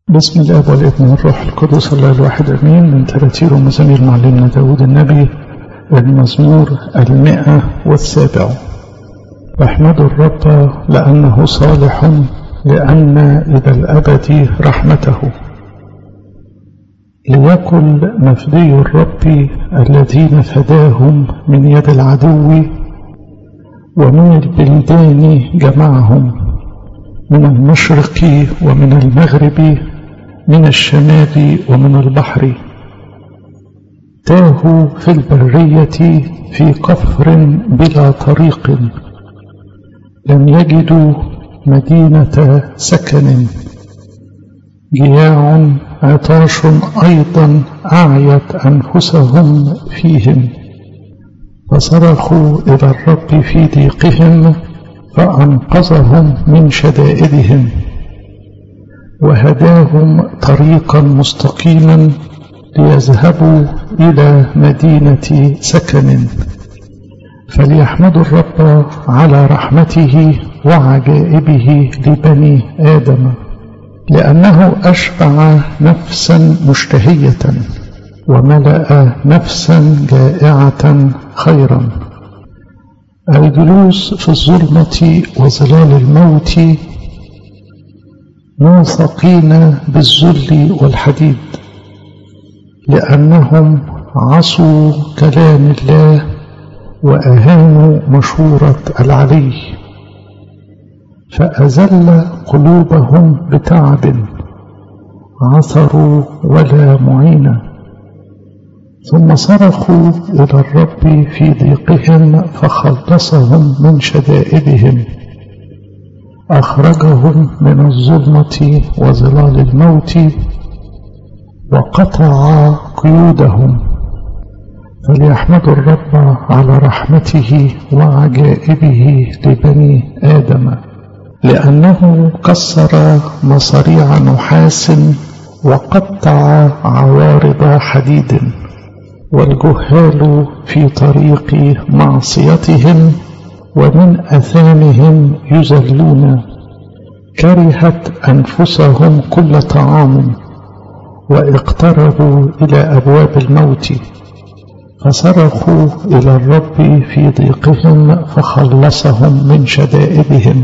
بسم الله والابن والروح القدس الله الواحد امين من تراتير ومزامير معلمنا داود النبي المزمور المئة والسابع واحمدوا الرب لأنه صالح لأن إلى الأبد رحمته ليكن مفدي الرب الذين فداهم من يد العدو ومن البلدان جمعهم من المشرق ومن المغرب من الشمال ومن البحر تاهوا في البرية في قفر بلا طريق لم يجدوا مدينة سكن جياع عطاش أيضا أعيت أنفسهم فيهم فصرخوا إلى الرب في ضيقهم فأنقذهم من شدائدهم وهداهم طريقا مستقيما ليذهبوا إلى مدينة سكن فليحمدوا الرب على رحمته وعجائبه لبني آدم لأنه أشبع نفسا مشتهية وملأ نفسا جائعة خيرا الجلوس في الظلمة وظلال الموت موثقين بالذل والحديد لأنهم عصوا كلام الله وأهانوا مشورة العلي فأزل قلوبهم بتعب عثروا ولا معين ثم صرخوا إلى الرب في ضيقهم فخلصهم من شدائدهم أخرجهم من الظلمة وظلال الموت وقطع قيودهم فليحمدوا الرب على رحمته وعجائبه لبني آدم لأنه كسر مصاريع نحاس وقطع عوارض حديد والجهال في طريق معصيتهم ومن أثامهم يذلون كرهت أنفسهم كل طعام واقتربوا إلى أبواب الموت فصرخوا إلى الرب في ضيقهم فخلصهم من شدائدهم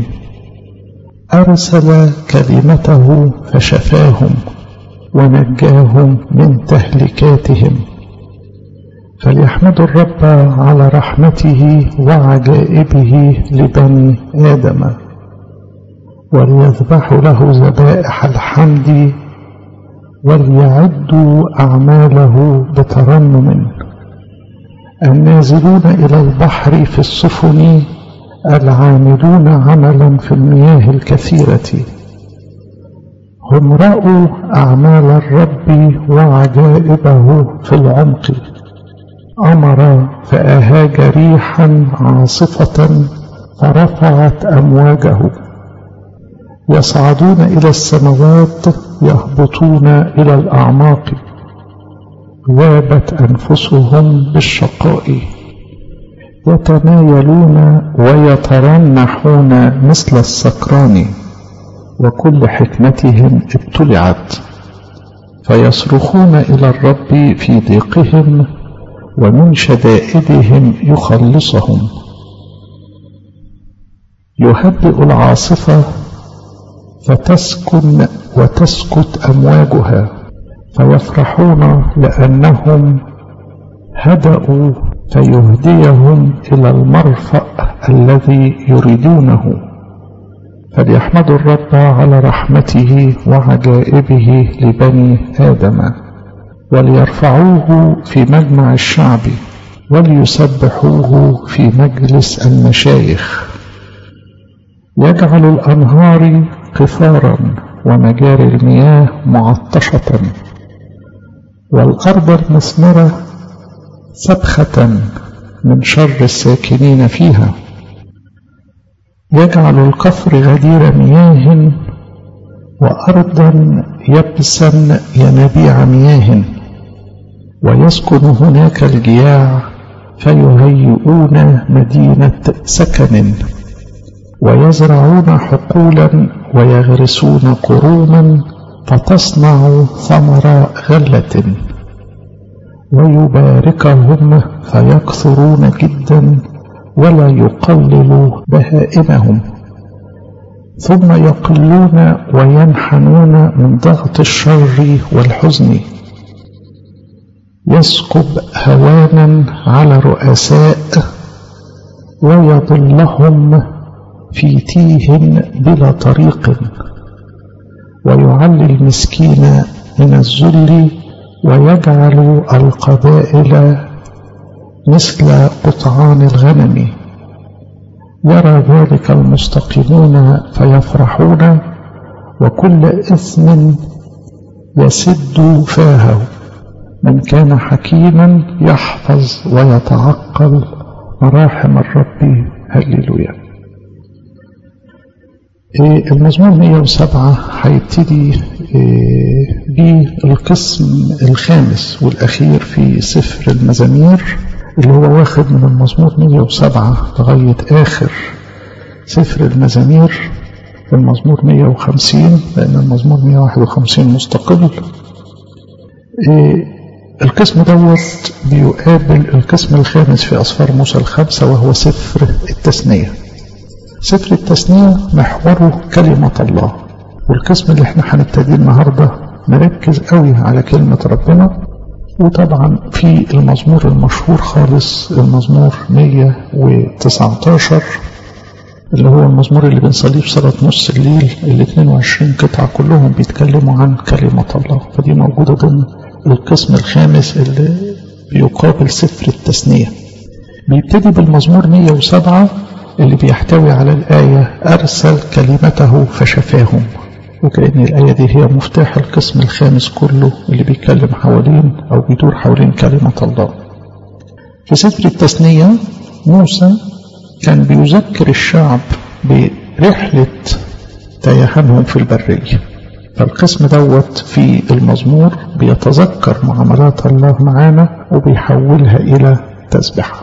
أرسل كلمته فشفاهم ونجاهم من تهلكاتهم فليحمدوا الرب على رحمته وعجائبه لبني آدم وليذبحوا له ذبائح الحمد وليعدوا أعماله بترنم النازلون إلى البحر في السفن العاملون عملا في المياه الكثيرة هم رأوا أعمال الرب وعجائبه في العمق أمر فأهاج ريحا عاصفة فرفعت أمواجه يصعدون إلى السماوات يهبطون إلى الأعماق غابت أنفسهم بالشقاء يتمايلون ويترنحون مثل السكران وكل حكمتهم ابتلعت فيصرخون إلى الرب في ضيقهم ومن شدائدهم يخلصهم يهدئ العاصفة فتسكن وتسكت أمواجها فيفرحون لأنهم هدأوا فيهديهم إلى المرفأ الذي يريدونه فليحمدوا الرب على رحمته وعجائبه لبني آدم وليرفعوه في مجمع الشعب وليسبحوه في مجلس المشايخ يجعل الأنهار قفارا ومجاري المياه معطشة والأرض المثمرة سبخة من شر الساكنين فيها يجعل الكفر غدير مياه وأرضا يبسا ينابيع مياه ويسكن هناك الجياع فيهيئون مدينة سكن ويزرعون حقولا ويغرسون قروما فتصنع ثمر غلة ويباركهم فيكثرون جدا ولا يقلل بهائمهم ثم يقلون وينحنون من ضغط الشر والحزن يسكب هوانا على رؤساء ويضلهم في تيه بلا طريق ويعلي المسكين من الذل ويجعل القبائل مثل قطعان الغنم يرى ذلك المستقيمون فيفرحون وكل إثم يسد فاه من كان حكيما يحفظ ويتعقل مراحم الرب هللويا المزمور 107 هيبتدي بالقسم الخامس والأخير في سفر المزامير اللي هو واخد من المزمور 107 لغاية آخر سفر المزامير المزمور 150 لأن المزمور 151 مستقل القسم دوت بيقابل القسم الخامس في أسفار موسى الخمسة وهو سفر التثنية سفر التثنية محوره كلمة الله والقسم اللي احنا هنبتديه النهاردة نركز قوي على كلمة ربنا وطبعا في المزمور المشهور خالص المزمور 119 اللي هو المزمور اللي بنصليه في صلاة نص الليل ال 22 قطعة كلهم بيتكلموا عن كلمة الله فدي موجودة ضمن القسم الخامس اللي بيقابل سفر التثنية بيبتدي بالمزمور 107 اللي بيحتوي على الآية أرسل كلمته فشفاهم وكأن الآية دي هي مفتاح القسم الخامس كله اللي بيتكلم حوالين أو بيدور حوالين كلمة الله في سفر التثنية موسى كان بيذكر الشعب برحلة تيهانهم في البرية فالقسم دوت في المزمور بيتذكر معاملات الله معانا وبيحولها إلى تسبحة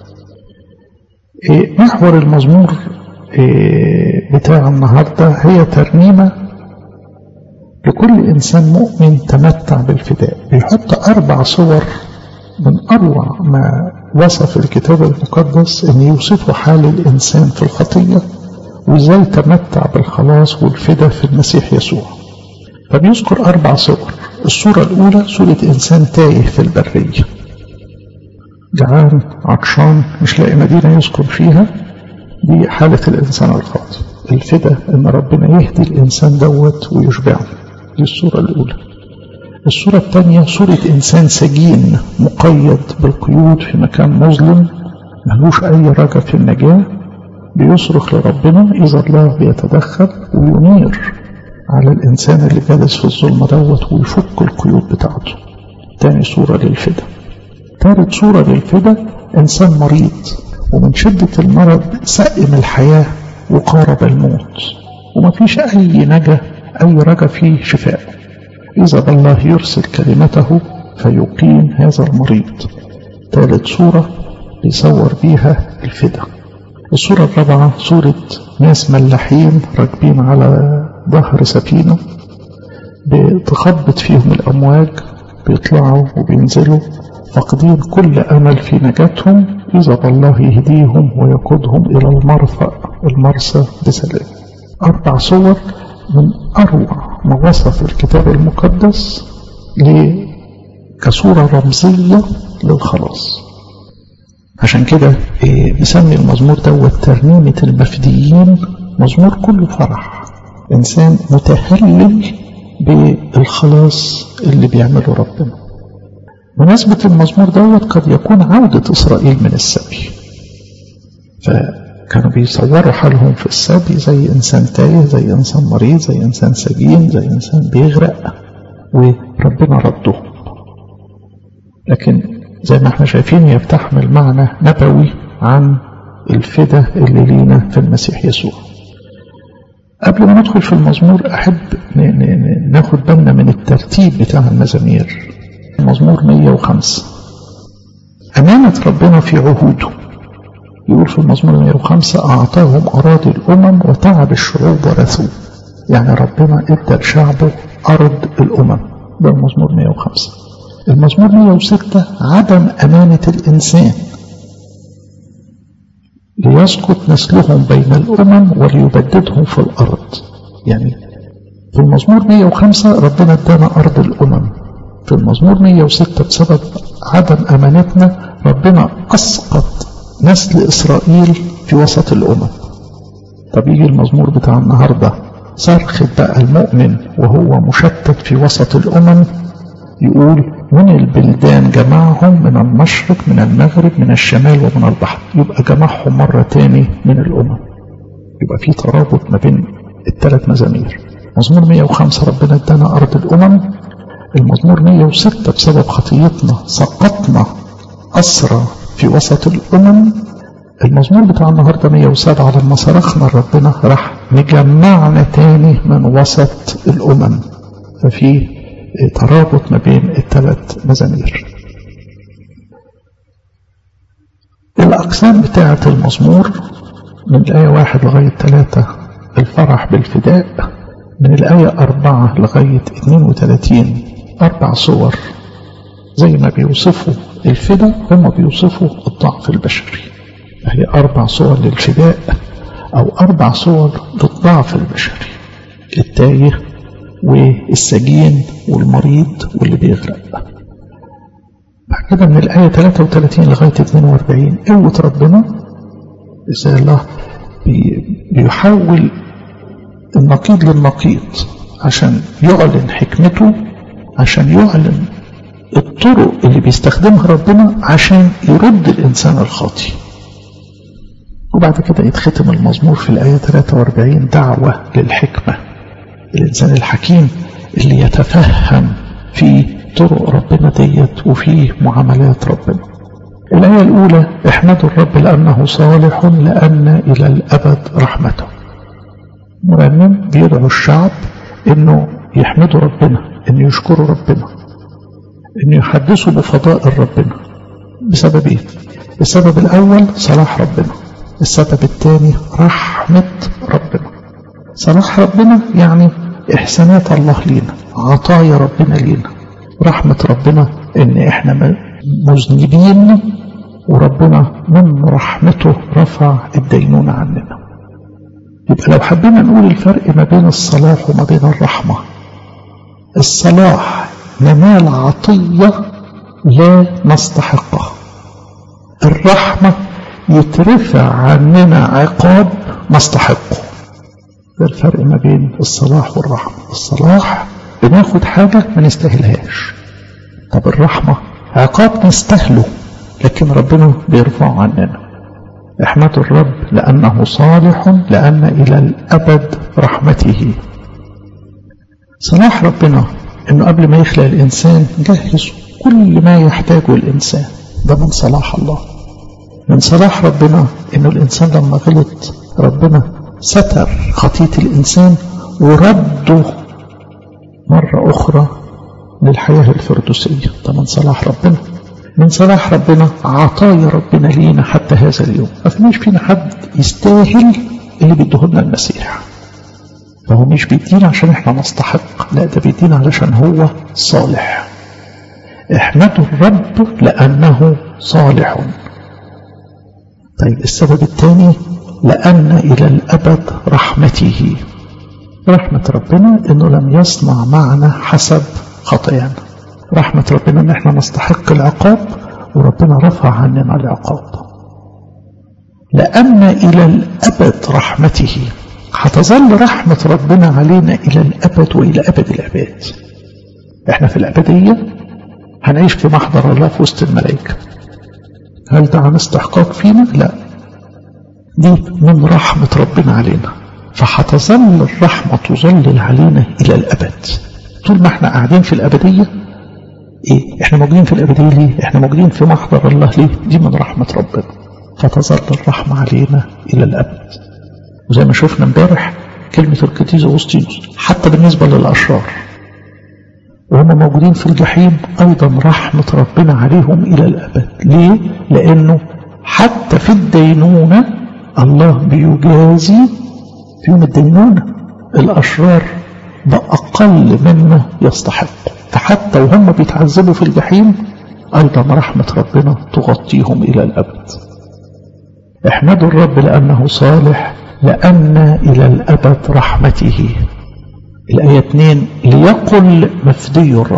محور المزمور بتاع النهاردة هي ترنيمة لكل إنسان مؤمن تمتع بالفداء بيحط أربع صور من أروع ما وصف الكتاب المقدس أن يوصفوا حال الإنسان في الخطية وإزاي تمتع بالخلاص والفداء في المسيح يسوع فبيذكر أربع صور الصورة الأولى صورة إنسان تايه في البرية جعان عطشان مش لاقي مدينة يسكن فيها دي حالة الإنسان الخاطئ الفداء إن ربنا يهدي الإنسان دوت ويشبعه دي الصورة الأولى الصورة الثانية صورة إنسان سجين مقيد بالقيود في مكان مظلم ملوش أي رجا في النجاة بيصرخ لربنا إذا الله بيتدخل وينير على الإنسان اللي جالس في الظلمة دوت ويفك القيود بتاعته تاني صورة للفداء ثالث صورة للفداء إنسان مريض ومن شدة المرض سئم الحياة وقارب الموت ومفيش أي نجا أي رجا فيه شفاء إذا الله يرسل كلمته فيقيم هذا المريض ثالث صورة بيصور بيها الفداء الصورة الرابعة صورة ناس ملاحين راكبين على ظهر سفينة بتخبط فيهم الأمواج بيطلعوا وبينزلوا فاقدين كل أمل في نجاتهم إذا الله يهديهم ويقودهم إلى المرفأ المرسى بسلام أربع صور من أروع ما وصف الكتاب المقدس كصورة رمزية للخلاص عشان كده نسمي المزمور دوت ترنيمة المفديين مزمور كله فرح إنسان متهلل بالخلاص اللي بيعمله ربنا مناسبة المزمور دوت قد يكون عودة إسرائيل من السبي فكانوا بيصوروا حالهم في السبي زي إنسان تايه زي إنسان مريض زي إنسان سجين زي إنسان بيغرق وربنا ردهم لكن زي ما احنا شايفين هي بتحمل معنى نبوي عن الفدا اللي لينا في المسيح يسوع قبل ما ندخل في المزمور أحب ناخد بالنا من الترتيب بتاع المزامير المزمور 105 أمانة ربنا في عهوده يقول في المزمور 105 أعطاهم أراضي الأمم وتعب الشعوب ورثوه يعني ربنا ادى لشعبه أرض الأمم ده المزمور 105 المزمور 106 عدم أمانة الإنسان ليسقط نسلهم بين الأمم وليبددهم في الأرض يعني في المزمور 105 ربنا ادانا أرض الأمم في المزمور 106 بسبب عدم أمانتنا ربنا أسقط نسل إسرائيل في وسط الأمم طب يجي المزمور بتاع النهاردة صرخة بقى المؤمن وهو مشتت في وسط الأمم يقول من البلدان جمعهم من المشرق من المغرب من الشمال ومن البحر يبقى جمعهم مرة تاني من الأمم يبقى في ترابط ما بين الثلاث مزامير مزمور 105 ربنا ادانا أرض الأمم المزمور 106 بسبب خطيتنا سقطنا أسرى في وسط الأمم المزمور بتاع النهاردة 107 لما صرخنا ربنا راح مجمعنا تاني من وسط الأمم ففي ترابط ما بين الثلاث مزامير الأقسام بتاعة المزمور من الآية واحد لغاية ثلاثة الفرح بالفداء من الآية أربعة لغاية 32 أربع صور زي ما بيوصفوا الفداء هم بيوصفوا الضعف البشري هي أربع صور للفداء أو أربع صور للضعف البشري التايه والسجين والمريض واللي بيغرق بعد كده من الآية 33 لغاية 42 قوة ربنا إزاي الله بيحول النقيض للنقيض عشان يعلن حكمته عشان يعلن الطرق اللي بيستخدمها ربنا عشان يرد الإنسان الخاطي وبعد كده يتختم المزمور في الآية 43 دعوة للحكمة الإنسان الحكيم اللي يتفهم في طرق ربنا ديت وفي معاملات ربنا الآية الأولى احمدوا الرب لأنه صالح لأن إلى الأبد رحمته مرنم بيدعو الشعب انه يحمدوا ربنا انه يشكروا ربنا انه يحدثوا بفضائل ربنا بسببين السبب الاول صلاح ربنا السبب الثاني رحمة ربنا صلاح ربنا يعني احسانات الله لينا عطايا ربنا لينا رحمة ربنا ان احنا مذنبين وربنا من رحمته رفع الدينونة عننا يبقى لو حبينا نقول الفرق ما بين الصلاح وما بين الرحمة الصلاح ننال عطية لا نستحقها الرحمة يترفع عننا عقاب نستحقه ده الفرق ما بين الصلاح والرحمة الصلاح بناخد حاجة ما نستاهلهاش طب الرحمة عقاب نستاهله لكن ربنا بيرفعه عننا احمدوا الرب لأنه صالح لأن إلى الأبد رحمته صلاح ربنا أنه قبل ما يخلق الإنسان جهز كل ما يحتاجه الإنسان ده من صلاح الله من صلاح ربنا أنه الإنسان لما غلط ربنا ستر خطية الإنسان ورده مرة أخرى للحياة الفردوسية ده من صلاح ربنا من صلاح ربنا عطايا ربنا لينا حتى هذا اليوم ما فيناش فينا حد يستاهل اللي بيديهولنا المسيح فهو مش بيدينا عشان احنا نستحق لا ده بيدينا علشان هو صالح احمدوا الرب لأنه صالح طيب السبب الثاني لأن إلى الأبد رحمته رحمة ربنا إنه لم يصنع معنا حسب خطايانا رحمة ربنا ان احنا نستحق العقاب وربنا رفع عننا العقاب لأن إلى الأبد رحمته هتظل رحمة ربنا علينا إلى الأبد وإلى أبد الأبد احنا في الأبدية هنعيش في محضر الله في وسط الملائكة هل ده عن استحقاق فينا؟ لا دي من رحمة ربنا علينا فهتظل الرحمة تظلل علينا إلى الأبد طول ما احنا قاعدين في الأبدية ايه احنا موجودين في الابديه ليه احنا موجودين في محضر الله ليه دي من رحمه ربنا فتظل الرحمه علينا الى الابد وزي ما شفنا امبارح كلمه القديس اغسطينوس حتى بالنسبه للاشرار وهم موجودين في الجحيم ايضا رحمه ربنا عليهم الى الابد ليه لانه حتى في الدينونه الله بيجازي في يوم الدينونه الاشرار بأقل مما يستحق فحتى وهم بيتعذبوا في الجحيم أيضا رحمة ربنا تغطيهم إلى الأبد احمدوا الرب لأنه صالح لأن إلى الأبد رحمته الآية 2 ليقل مفدي الرب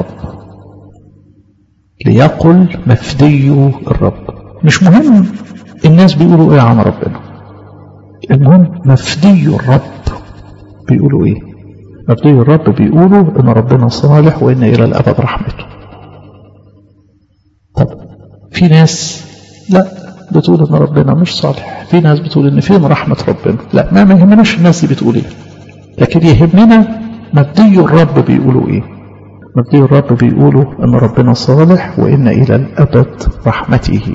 ليقل مفدي الرب مش مهم الناس بيقولوا ايه عن ربنا المهم مفدي الرب بيقولوا ايه مفدي الرب بيقولوا ان ربنا صالح وان الى الابد رحمته طب في ناس لا بتقول ان ربنا مش صالح في ناس بتقول ان فين رحمة ربنا لا ما يهمناش الناس دي بتقول ايه لكن يهمنا مبدي الرب بيقولوا ايه مبدي الرب بيقولوا ان ربنا صالح وان الى الابد رحمته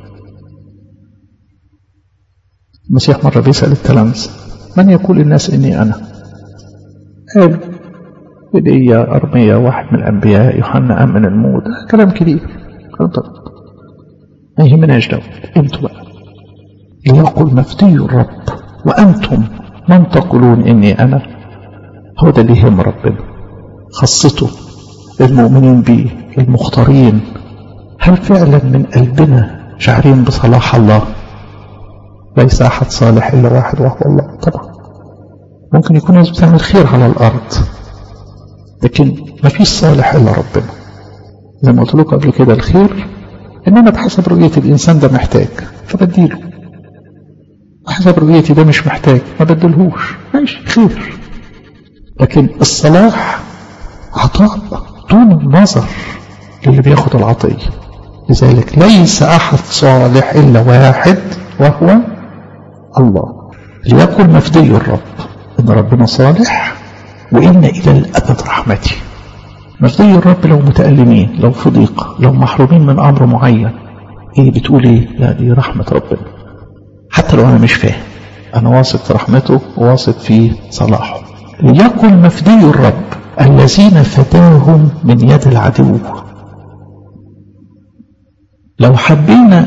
المسيح مرة بيسأل التلامذة من يقول الناس اني انا قالوا إيليا أرميا واحد من الأنبياء يوحنا أم من الموت كلام كبير كلام طبعا ما يهمناش دوت انتوا بقى ليقل مفتي الرب وأنتم من تقولون إني أنا هو ده اللي يهم ربنا خاصته المؤمنين به المختارين هل فعلا من قلبنا شعرين بصلاح الله ليس أحد صالح إلا واحد وهو الله طبعا ممكن يكون ناس بتعمل خير على الأرض لكن ما فيش صالح إلا ربنا زي ما قلت لكم قبل كده الخير إن أنا بحسب رؤية الإنسان ده محتاج فبديله بحسب رؤيتي ده مش محتاج ما بدلهوش ماشي خير لكن الصلاح عطاء دون النظر للي بياخد العطية لذلك ليس أحد صالح إلا واحد وهو الله ليكن مفدي الرب إن ربنا صالح وإن إلى الأبد رحمتي مفدي الرب لو متألمين لو في ضيق لو محرومين من أمر معين إيه بتقول إيه لا دي رحمة ربنا حتى لو أنا مش فاهم أنا واثق في رحمته وواثق في صلاحه ليكن مفدي الرب الذين فداهم من يد العدو لو حبينا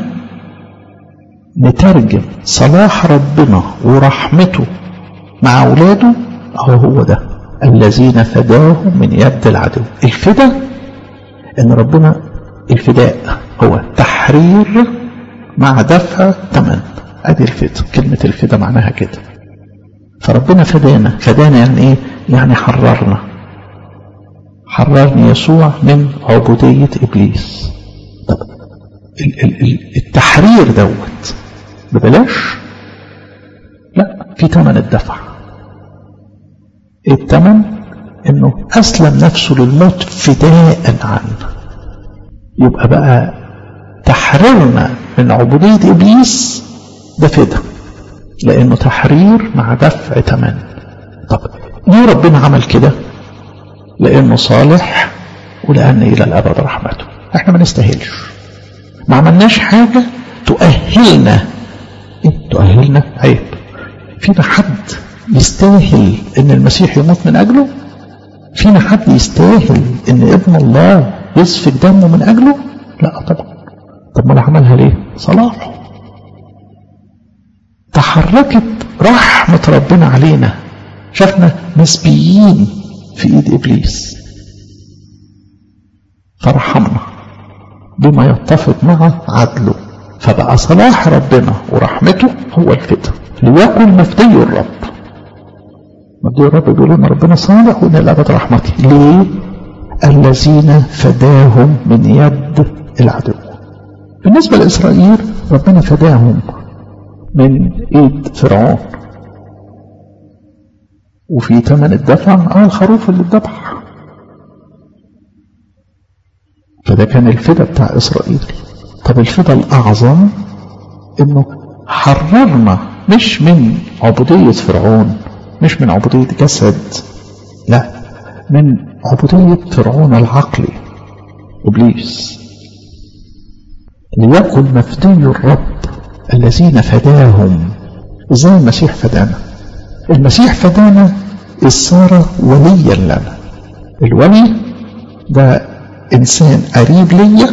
نترجم صلاح ربنا ورحمته مع أولاده هو هو ده الذين فداهم من يد العدو الفداء ان ربنا الفداء هو تحرير مع دفع ثمن ادي الفداء كلمة الفداء معناها كده فربنا فدانا فدانا يعني ايه يعني حررنا حررني يسوع من عبودية ابليس طب التحرير دوت ببلاش لا في ثمن الدفع الثمن انه اسلم نفسه للموت فداء عنه يبقى بقى تحريرنا من عبودية ابليس ده فدا لانه تحرير مع دفع ثمن طب ليه ربنا عمل كده لانه صالح ولان الى الابد رحمته احنا ما نستاهلش ما عملناش حاجة تؤهلنا ايه تؤهلنا عيب فينا حد يستاهل ان المسيح يموت من اجله فينا حد يستاهل ان ابن الله يسفك دمه من اجله لا طبعا طب ما عملها ليه صلاحه تحركت رحمة ربنا علينا شفنا نسبيين في ايد ابليس فرحمنا بما يتفق مع عدله فبقى صلاح ربنا ورحمته هو الفداء ليكن مفدي الرب مفدي الرب بيقول ان ربنا صالح وان الابد رحمتي ليه الذين فداهم من يد العدو بالنسبة لإسرائيل ربنا فداهم من ايد فرعون وفي ثمن الدفع اه الخروف اللي اتذبح فده كان الفدا بتاع إسرائيل طب الفدا الأعظم إنه حررنا مش من عبودية فرعون مش من عبودية جسد لا من عبودية فرعون العقلي إبليس ليكن مفدي الرب الذين فداهم ازاي المسيح فدانا المسيح فدانا إذ صار وليا لنا الولي ده إنسان قريب ليا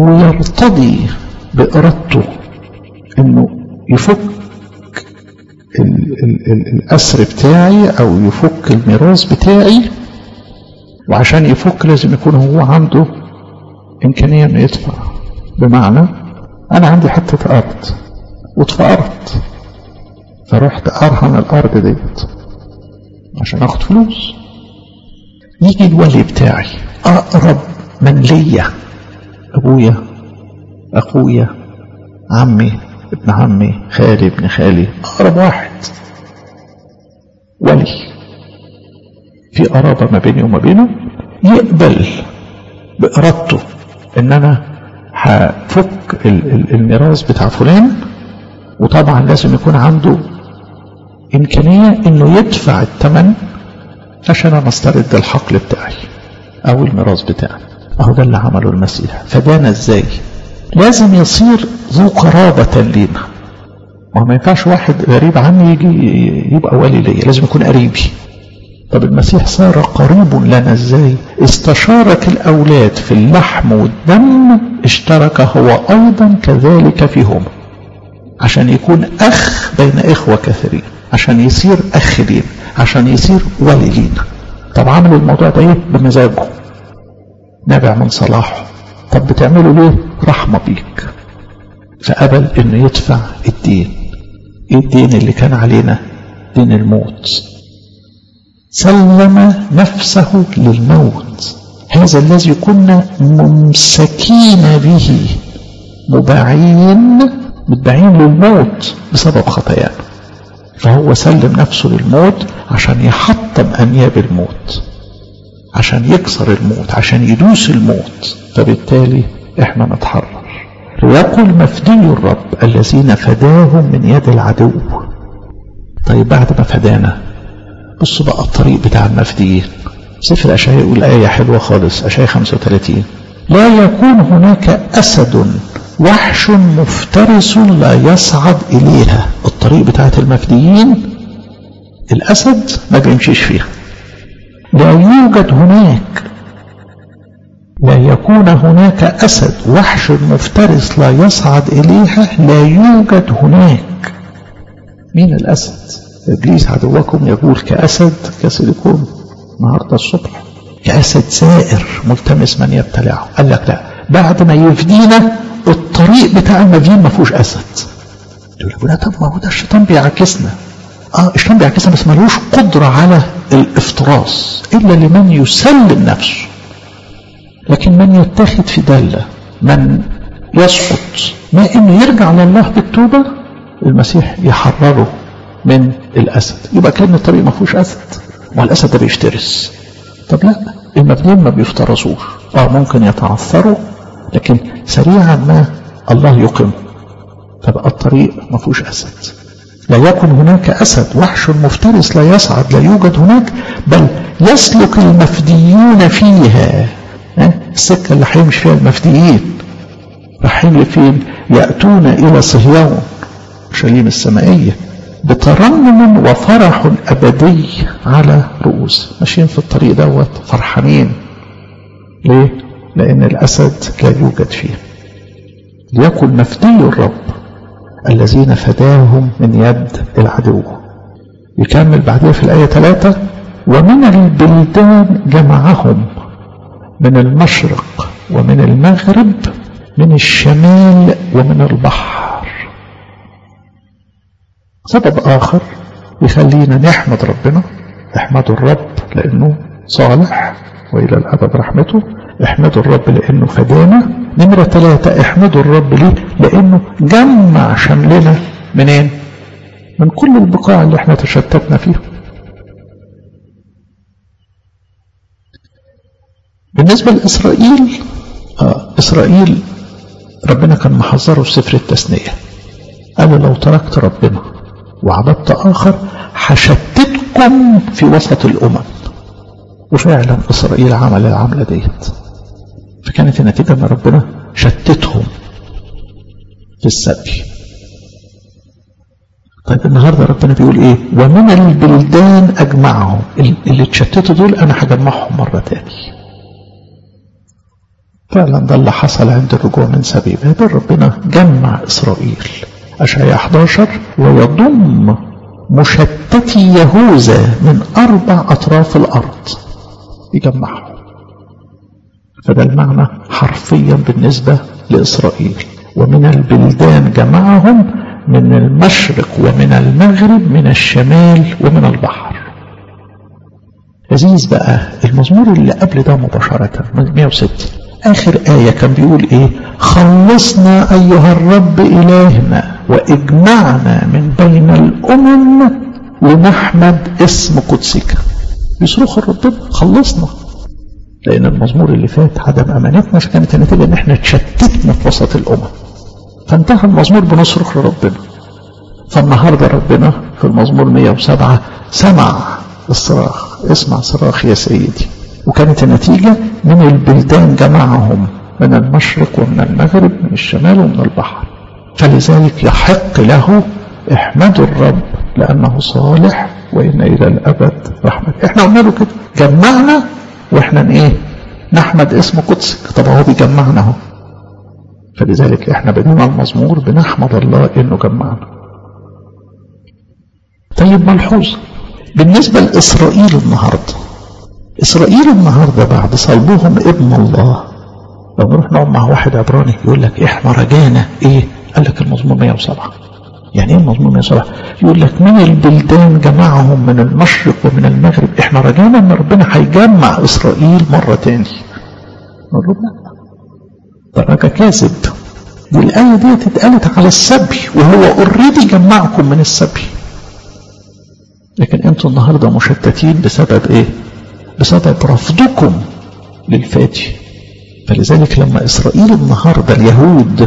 ويرتضي بإرادته إنه يفك ال ال ال الأسر بتاعي أو يفك الميراث بتاعي وعشان يفك لازم يكون هو عنده إمكانية إنه يدفع بمعنى أنا عندي حتة أرض واتفقرت فرحت أرهن الأرض ديت عشان آخد فلوس يجي الولي بتاعي أقرب من ليا أبويا أخويا عمي ابن عمي خالي ابن خالي أقرب واحد ولي في قرابة ما بيني وما بينه يقبل بإرادته إن أنا هفك الميراث بتاع فلان وطبعا لازم يكون عنده إمكانية إنه يدفع الثمن عشان أنا أسترد الحقل بتاعي أو الميراث بتاعي أهو ده اللي عمله المسيح فدانا إزاي لازم يصير ذو قرابة لينا ما ما ينفعش واحد غريب عني يجي يبقى ولي ليا لازم يكون قريبي طب المسيح صار قريب لنا ازاي استشارك الاولاد في اللحم والدم اشترك هو ايضا كذلك فيهم عشان يكون اخ بين اخوة كثيرين عشان يصير اخ لينا عشان يصير ولي لينا طب عمل الموضوع ده ايه بمزاجه نابع من صلاحه طب بتعمله ليه رحمة بيك فقبل انه يدفع الدين ايه الدين اللي كان علينا دين الموت سلم نفسه للموت هذا الذي كنا ممسكين به مباعين متباعين للموت بسبب خطايانا فهو سلم نفسه للموت عشان يحطم أنياب الموت عشان يكسر الموت عشان يدوس الموت فبالتالي احنا نتحرر ويقول مفدي الرب الذين فداهم من يد العدو طيب بعد ما فدانا بصوا بقى الطريق بتاع المفديين سفر أشعياء يقول آية حلوة خالص أشعياء 35 لا يكون هناك أسد وحش مفترس لا يصعد إليها الطريق بتاعت المفديين الأسد ما بيمشيش فيها لا يوجد هناك لا يكون هناك أسد وحش مفترس لا يصعد إليها لا يوجد هناك مين الأسد إبليس عدوكم يقول كأسد كسيليكون النهاردة الصبح كأسد زائر ملتمس من يبتلعه قال لك لا بعد ما يفدينا الطريق بتاع المدين ما فيهوش أسد تقول لك لا طب ما هو ده الشيطان بيعاكسنا اه الشيطان بيعاكسنا بس ملوش قدرة على الافتراس إلا لمن يسلم نفسه لكن من يتخذ في دلة من يسقط ما انه يرجع لله بالتوبة المسيح يحرره من الأسد يبقى كان الطريق ما فيهوش أسد ما الأسد ده بيفترس طب لا المبنيين ما بيفترسوش اه ممكن يتعثروا لكن سريعا ما الله يقيم فبقى الطريق ما فيهوش أسد لا يكن هناك أسد وحش مفترس لا يصعد لا يوجد هناك بل يسلك المفديون فيها السكة اللي هيمشي فيها المفديين رايحين لفين يأتون إلى صهيون شليم السمائية بترنم وفرح أبدي على رؤوس ماشيين في الطريق دوت فرحانين ليه؟ لأن الأسد لا يوجد فيه ليكن مفدي الرب الذين فداهم من يد العدو يكمل بعدها في الآية ثلاثة ومن البلدان جمعهم من المشرق ومن المغرب من الشمال ومن البحر سبب آخر يخلينا نحمد ربنا احمدوا الرب لأنه صالح وإلى الأبد رحمته احمدوا الرب لأنه فدانا نمرة ثلاثة احمدوا الرب ليه لأنه جمع شملنا منين من كل البقاع اللي احنا تشتتنا فيها بالنسبة لإسرائيل آه إسرائيل ربنا كان محذره في سفر التثنية قال لو تركت ربنا وعبدت آخر حشتتكم في وسط الأمم وفعلا إسرائيل عمل العملة ديت فكانت النتيجة أن ربنا شتتهم في السبي طيب النهاردة ربنا بيقول ايه ومن البلدان اجمعهم اللي اتشتتوا دول انا هجمعهم مرة تاني فعلا ده اللي حصل عند الرجوع من سبي بابل ربنا جمع إسرائيل أشعياء 11 ويضم مشتتي يهوذا من أربع أطراف الأرض يجمعهم فده المعنى حرفيا بالنسبة لإسرائيل ومن البلدان جمعهم من المشرق ومن المغرب من الشمال ومن البحر لذيذ بقى المزمور اللي قبل ده مباشرة 106 آخر آية كان بيقول إيه خلصنا أيها الرب إلهنا وإجمعنا من بين الأمم لنحمد اسم قدسك بيصرخوا ربنا خلصنا لأن المزمور اللي فات عدم أمانتنا فكانت النتيجة إن إحنا اتشتتنا في وسط الأمم فانتهى المزمور بنصرخ لربنا فالنهاردة ربنا في المزمور 107 سمع الصراخ اسمع صراخ يا سيدي وكانت النتيجة من البلدان جمعهم من المشرق ومن المغرب من الشمال ومن البحر فلذلك يحق له احمدوا الرب لأنه صالح وإن إلى الأبد رحمة احنا قلنا له كده جمعنا واحنا ايه نحمد اسم قدسك طب هو بيجمعنا اهو فلذلك احنا بدينا المزمور بنحمد الله انه جمعنا طيب ملحوظة بالنسبة لإسرائيل النهاردة إسرائيل النهاردة بعد صلبهم ابن الله لو نروح نقعد مع واحد عبراني يقول لك احنا رجانا ايه قال لك المزمور 107 يعني ايه المزمور 107 يقول لك من البلدان جمعهم من المشرق ومن المغرب احنا رجانا ان ربنا هيجمع اسرائيل مرة تاني نقول له لا ده رجا كاذب دي الآية دي اتقالت على السبي وهو اوريدي جمعكم من السبي لكن انتوا النهارده مشتتين بسبب ايه بسبب رفضكم للفاتي فلذلك لما اسرائيل النهارده اليهود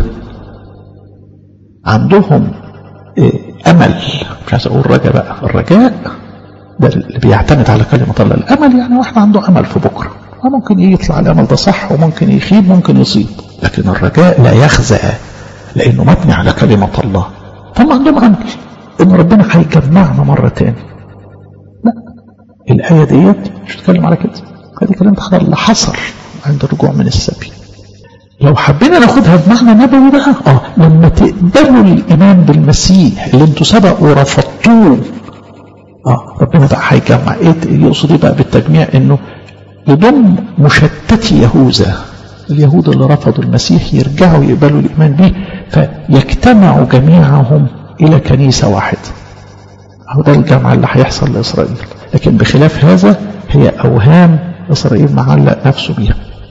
عندهم إيه امل مش عايز اقول رجاء بقى الرجاء ده اللي بيعتمد على كلمه الله الامل يعني واحد عنده امل في بكره ممكن يطلع الامل ده صح وممكن يخيب ممكن يصيب لكن الرجاء لا يخزى لانه مبني على كلمه الله فهم عندهم امل ان ربنا هيجمعنا مره تاني لا الايه ديت مش بتتكلم على كده هذه كلمه على اللي حصل عند الرجوع من السبي لو حبينا ناخدها بمعنى نبوي بقى اه لما تقبلوا الايمان بالمسيح اللي انتوا سبقوا ورفضتوه اه ربنا بقى هيجمع ايه يقصد ايه بقى بالتجميع انه يضم مشتتي يهوذا اليهود اللي رفضوا المسيح يرجعوا يقبلوا الايمان به فيجتمعوا جميعهم الى كنيسه واحده هو ده الجمع اللي هيحصل لاسرائيل لكن بخلاف هذا هي اوهام اسرائيل معلق نفسه بيها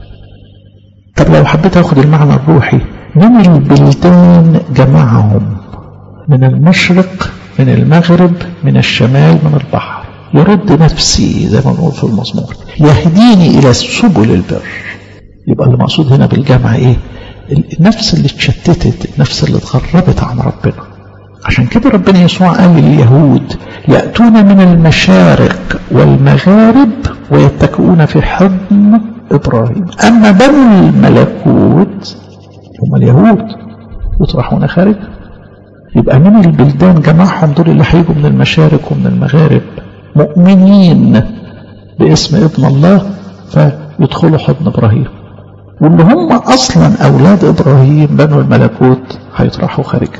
طب لو حبيت اخد المعنى الروحي من البلدان جمعهم من المشرق من المغرب من الشمال من البحر يرد نفسي زي ما نقول في المزمور يهديني الى سبل البر يبقى اللي مقصود هنا بالجمع ايه النفس اللي اتشتتت النفس اللي اتغربت عن ربنا عشان كده ربنا يسوع قال لليهود يأتون من المشارق والمغارب ويتكئون في حضن إبراهيم أما بنو الملكوت هم اليهود يطرحون خارج يبقى من البلدان جمعهم دول اللي هيجوا من المشارق ومن المغارب مؤمنين باسم ابن الله فيدخلوا حضن إبراهيم واللي هم أصلا أولاد إبراهيم بنو الملكوت هيطرحوا خارجا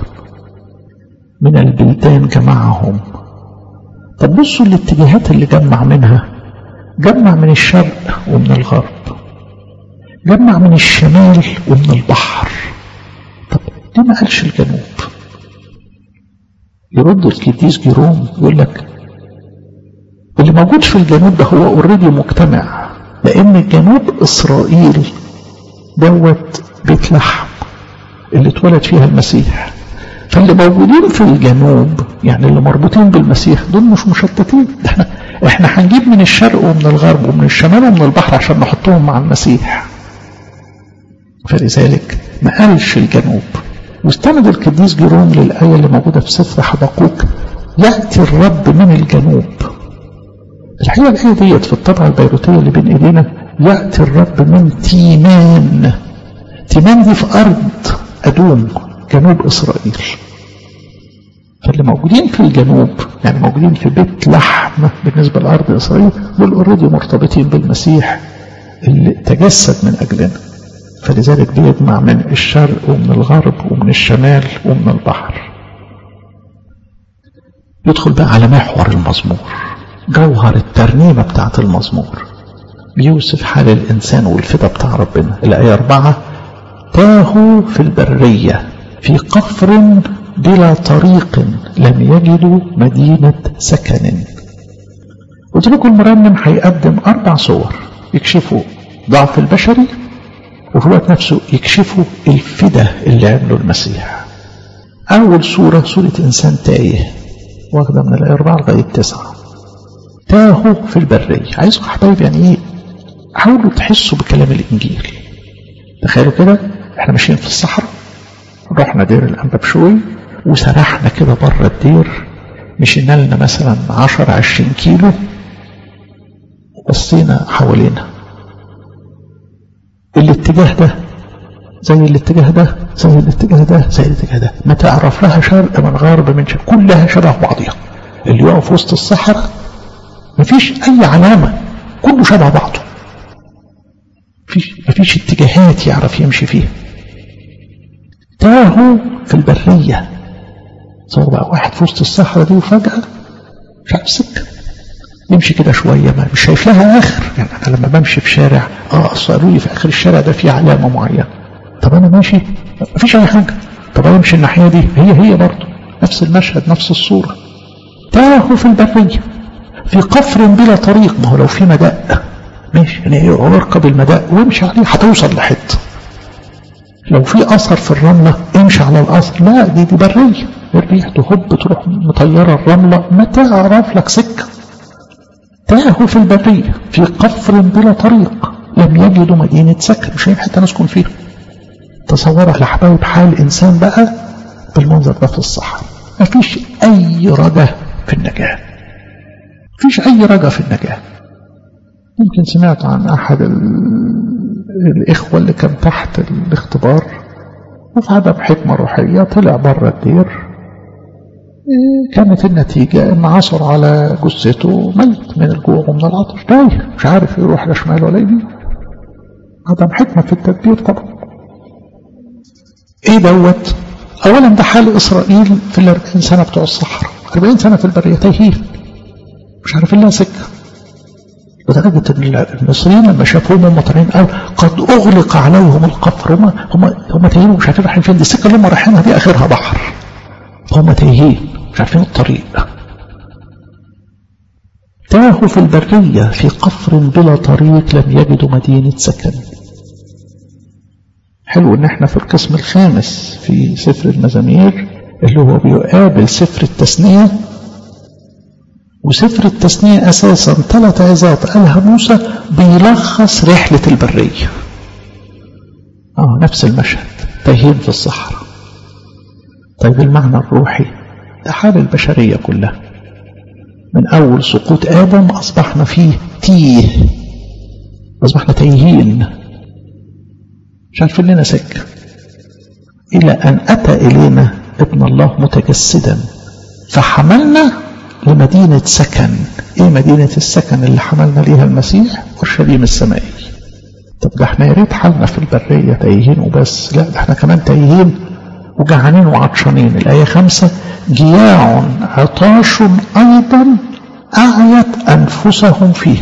من البلدان جمعهم طب بصوا الاتجاهات اللي جمع منها جمع من الشرق ومن الغرب جمع من الشمال ومن البحر طب ليه ما قالش الجنوب يرد الكديس جيروم يقول لك اللي موجود في الجنوب ده هو اوريدي مجتمع لان جنوب اسرائيل دوت بيت لحم اللي اتولد فيها المسيح فاللي موجودين في الجنوب يعني اللي مربوطين بالمسيح دول مش مشتتين ده احنا احنا هنجيب من الشرق ومن الغرب ومن الشمال ومن البحر عشان نحطهم مع المسيح فلذلك ما قالش الجنوب واستند القديس جيروم للآية اللي موجودة في سفر حبقوك يأتي الرب من الجنوب الحقيقة الآية ديت في الطبعة البيروتية اللي بين إيدينا يأتي الرب من تيمان تيمان دي في أرض أدوم جنوب إسرائيل فاللي موجودين في الجنوب يعني موجودين في بيت لحم بالنسبة لأرض إسرائيل دول اوريدي مرتبطين بالمسيح اللي تجسد من أجلنا فلذلك بيجمع من الشرق ومن الغرب ومن الشمال ومن البحر يدخل بقى على محور المزمور جوهر الترنيمة بتاعت المزمور بيوصف حال الإنسان والفدا بتاع ربنا الآية أربعة تاهوا في البرية في قفر بلا طريق لم يجدوا مدينة سكن قلت لكم المرنم هيقدم أربع صور يكشفوا ضعف البشري وفي الوقت نفسه يكشفوا الفدا اللي عمله المسيح أول صورة صورة إنسان تايه واخدة من الآية أربعة لغاية تسعة تاهوا في البرية عايزكم حبايب يعني إيه حاولوا تحسوا بكلام الإنجيل تخيلوا كده احنا ماشيين في الصحراء رحنا دير الأنبابشوي وسرحنا كده بره الدير مشينا لنا مثلا 10 20 كيلو وبصينا حوالينا الاتجاه ده زي الاتجاه ده زي الاتجاه ده زي الاتجاه ده ما تعرف لها شرق من غرب من شرق كلها شبه بعضها اللي يقف وسط الصحراء مفيش اي علامة كله شبه بعضه مفيش, مفيش اتجاهات يعرف يمشي فيها تاهوا في البرية صار بقى واحد في وسط الصحراء دي وفجأة مش عارف سكة يمشي كده شوية ما مش شايف لها آخر يعني أنا لما بمشي في شارع اه أصل قالوا لي في آخر الشارع ده في علامة معينة طب أنا ماشي مفيش أي حاجة طب أمشي الناحية دي هي هي برضه نفس المشهد نفس الصورة تاهوا في البرية في قفر بلا طريق ما هو لو في مداء ماشي يعني اركب المداء وامشي عليه هتوصل لحته لو في اثر في الرمله امشي على الاثر لا دي دي بريه الريح تهب تروح مطيره الرمله ما تعرف لك سكه تاهوا في البريه في قفر بلا طريق لم يجدوا مدينه سكن مش لاقيين حته نسكن فيها تصوروا يا حبايب حال انسان بقى بالمنظر ده في الصحراء مفيش اي رجاء في النجاه مفيش اي رجاء في النجاه يمكن سمعت عن أحد الإخوة اللي كان تحت الاختبار وفي عدم حكمة روحية طلع بره الدير كانت النتيجة إن عثر على جثته ميت من الجوع ومن العطش تايه مش عارف يروح لا شمال ولا يمين عدم حكمة في التدبير طبعا إيه دوت أولا ده حال إسرائيل في الأربعين سنة بتوع الصحراء أربعين سنة في البرية تايهين مش عارفين لها سكة لدرجة ان المصريين لما شافوهم هم طالعين قالوا قد اغلق عليهم القفر هم هم هم تايهين ومش عارفين رايحين فين دي السكه اللي هم رايحينها دي اخرها بحر هم تايهين مش عارفين الطريق تاهوا في البرية في قفر بلا طريق لم يجدوا مدينة سكن حلو ان احنا في القسم الخامس في سفر المزامير اللي هو بيقابل سفر التثنيه وسفر التثنية أساسا ثلاث عظات قالها موسى بيلخص رحلة البرية آه نفس المشهد تايهين في الصحراء طيب المعنى الروحي ده حال البشرية كلها من أول سقوط آدم أصبحنا فيه تيه أصبحنا تايهين مش عارفين لنا سكة إلى أن أتى إلينا ابن الله متجسدا فحملنا لمدينة سكن ايه مدينة السكن اللي حملنا ليها المسيح اورشليم السمائي طب ده احنا يا ريت حالنا في البرية تايهين وبس لا ده احنا كمان تايهين وجعانين وعطشانين الآية خمسة جياع عطاش أيضا أعيت أنفسهم فيه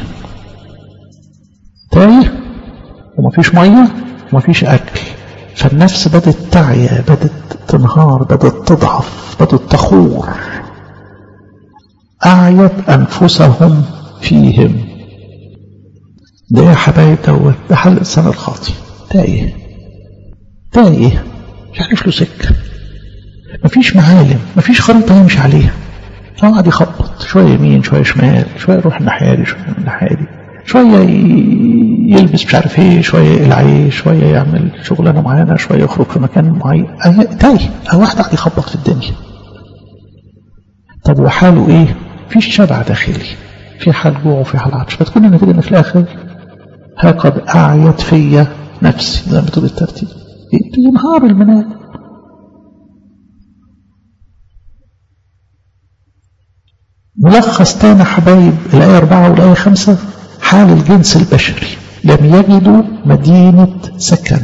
تايه ومفيش مية ومفيش أكل فالنفس بدت تعيا بدت تنهار بدت تضعف بدت تخور أعيت أنفسهم فيهم ده يا حبايب دوت ده حل الإنسان الخاطي تايه تايه مش عارف له سكة مفيش معالم مفيش خريطة يمشي عليها قاعد يخبط شوية يمين شوية شمال شوية يروح الناحية دي شوية من الناحية دي شوية يلبس مش عارف ايه شوية يقلع شوية يعمل شغلانة معينة شوية يخرج في مكان معين تايه واحد قاعد يخبط في الدنيا طب وحاله ايه فيش شبع داخلي في حال جوع وفي حال عطش فتكون النتيجة ان في الاخر ها قد اعيت فيا نفسي زي ما بتقول الترتيب ينهار المنال ملخص تاني حبايب الآية أربعة والآية خمسة حال الجنس البشري لم يجدوا مدينة سكن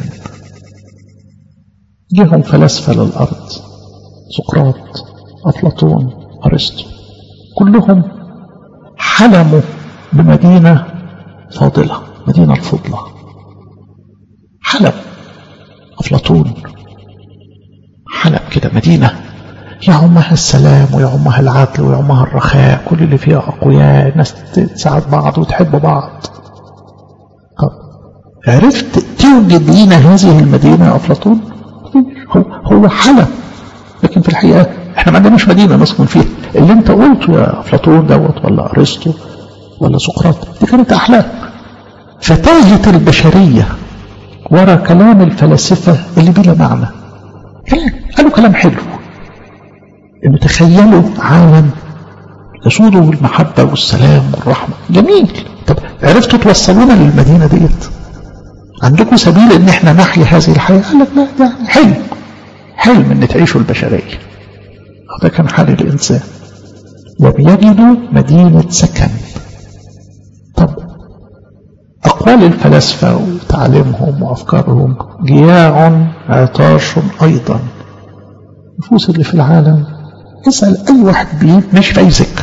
جيهم فلاسفة للأرض سقراط أفلاطون أرسطو كلهم حلموا بمدينة فاضلة مدينة الفضلة حلم أفلاطون حلم كده مدينة يعمها السلام ويعمها العدل ويعمها الرخاء كل اللي فيها أقوياء الناس تساعد بعض وتحب بعض طب عرفت توجد لنا هذه المدينة يا أفلاطون هو, هو حلم لكن في الحقيقة احنا ما عندناش مدينة نسكن فيها اللي انت قلته يا أفلاطون دوت ولا أرسطو ولا سقراط دي كانت أحلام فتاهت البشرية ورا كلام الفلاسفة اللي بلا معنى كلام قالوا كلام حلو انه تخيلوا عالم يسوده المحبة والسلام والرحمة جميل طب عرفتوا توصلونا للمدينة ديت عندكم سبيل ان احنا نحيا هذه الحياة قال لك لا ده حلم حلم ان تعيشوا البشرية هذا كان حال الانسان لم يجدوا مدينة سكن طب أقوال الفلاسفة وتعليمهم وأفكارهم جياع عطاش أيضا النفوس اللي في العالم اسأل أي واحد بيه ماشي في أي سكة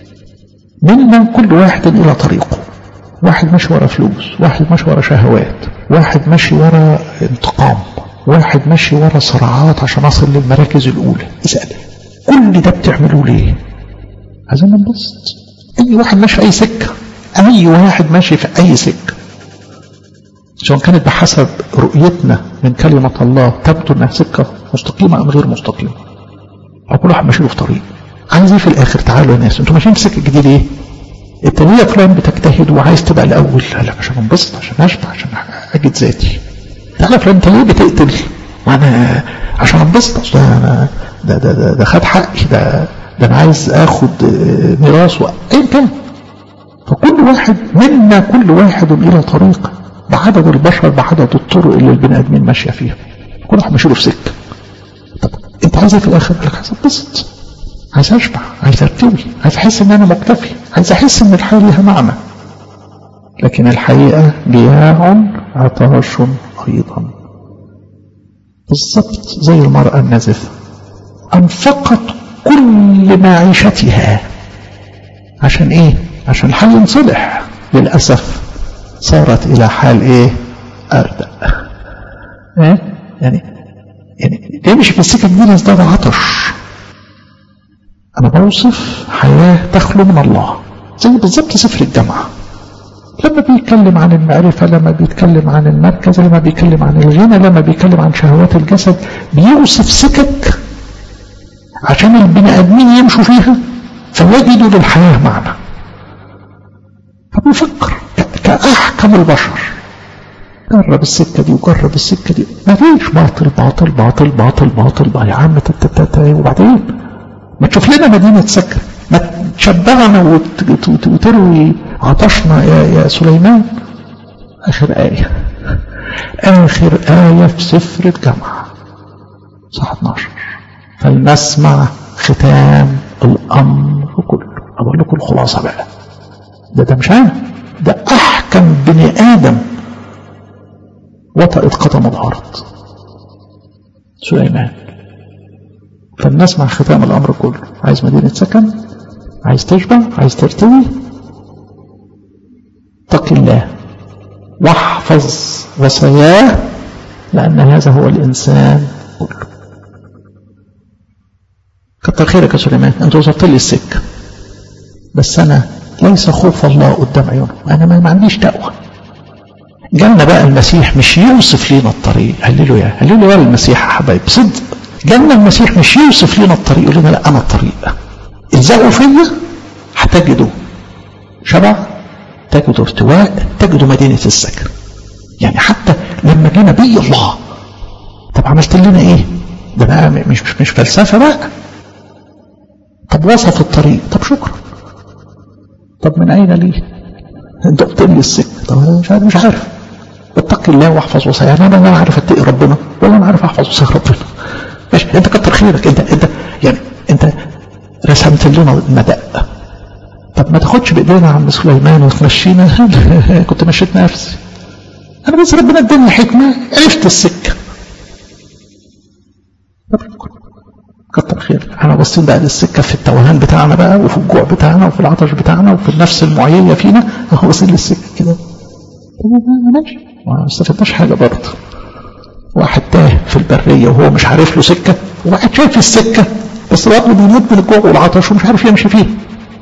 منا كل واحد إلى طريقه واحد ماشي ورا فلوس واحد ماشي ورا شهوات واحد ماشي ورا انتقام واحد ماشي ورا صراعات عشان أصل للمراكز الأولى اسأل كل ده بتعملوه ليه عايزين ننبسط أي واحد ماشي في أي سكة أي واحد ماشي في أي سكة سواء كانت بحسب رؤيتنا من كلمة الله تبدو أنها سكة مستقيمة أم غير مستقيمة أو كل واحد ماشي له في طريق عايز ايه في الآخر تعالوا يا ناس انتوا ماشيين في سكة جديدة ايه؟ انت ليه يا فلان بتجتهد وعايز تبقى الأول؟ لا لا عشان انبسط عشان أشبع عشان أجد ذاتي تعالى يا فلان انت ليه بتقتل؟ وانا عشان انبسط اصل انا ده ده ده, ده خد حقي ده ده انا عايز اخد ميراث ايا كان فكل واحد منا كل واحد الى طريق بعدد البشر بعدد الطرق اللي البني ادمين ماشيه فيها كل واحد ماشي له في سكه طب انت عايز ايه في الاخر؟ لك عايز اتبسط عايز اشبع عايز ارتوي عايز احس ان انا مكتفي عايز احس ان الحياه ليها معنى لكن الحقيقه جياع عطاش ايضا بالضبط زي المراه النازفه انفقت كل معيشتها عشان ايه عشان الحال ينصلح للأسف صارت إلى حال إيه أردأ إيه؟ يعني يعني يمشي في السكة دي يزداد عطش أنا بوصف حياة تخلو من الله زي بالظبط سفر الجامعة لما بيتكلم عن المعرفة لما بيتكلم عن المركز لما بيتكلم عن الغنى لما بيتكلم عن شهوات الجسد بيوصف سكك عشان البني آدمين يمشوا فيها فيجدوا للحياة معنى فبيفكر كأحكم البشر جرب السكة دي وجرب السكة دي ما فيش باطل باطل باطل باطل باطل بقى يا عم تتتتا وبعدين ما تشوف لنا مدينة سكن ما تشبعنا وتروي عطشنا يا, يا سليمان آخر آية آخر آية في سفر الجامعة صح 12 فلنسمع ختام الأمر كله أقول لكم الخلاصة بقى ده ده مش أنا ده أحكم بني آدم وطأت قدم الأرض سليمان فلنسمع ختام الأمر كله عايز مدينة سكن عايز تشبع عايز ترتوي اتق الله واحفظ وصاياه لأن هذا هو الإنسان كله كتر خيرك يا سليمان انت وصلت لي السكه بس انا ليس خوف الله قدام عيونه انا ما عنديش تقوى جالنا بقى المسيح مش يوصف لنا الطريق هللوا يا هللوا يا المسيح يا حبايب صدق جالنا المسيح مش يوصف لنا الطريق يقول لنا لا انا الطريق الزقوا فيا هتجدوا شبع تجدوا ارتواء تجدوا مدينه السكن يعني حتى لما جه نبي الله طب عملت لنا ايه ده بقى مش مش, مش فلسفه بقى طب وصف الطريق طب شكرا طب من اين لي انت قلت لي السكه طب انا مش عارف مش عارف اتق الله واحفظ وصايا انا انا عارف اتقي ربنا ولا انا عارف احفظ وصايا ربنا ماشي انت كتر خيرك انت انت يعني انت رسمت لنا المدق طب ما تاخدش بايدينا يا عم سليمان وتمشينا كنت مشيت نفسي انا بس ربنا اداني حكمه عرفت السكه طب كتر خيرك احنا باصين بقى للسكه في التوهان بتاعنا بقى وفي الجوع بتاعنا وفي العطش بتاعنا وفي النفس المعييه فينا اهو باصين للسكه كده ماشي ما استفدناش حاجه برضه واحد تاه في البريه وهو مش عارف له سكه وواحد شايف السكه بس برضه بيموت من الجوع والعطش ومش عارف يمشي فيه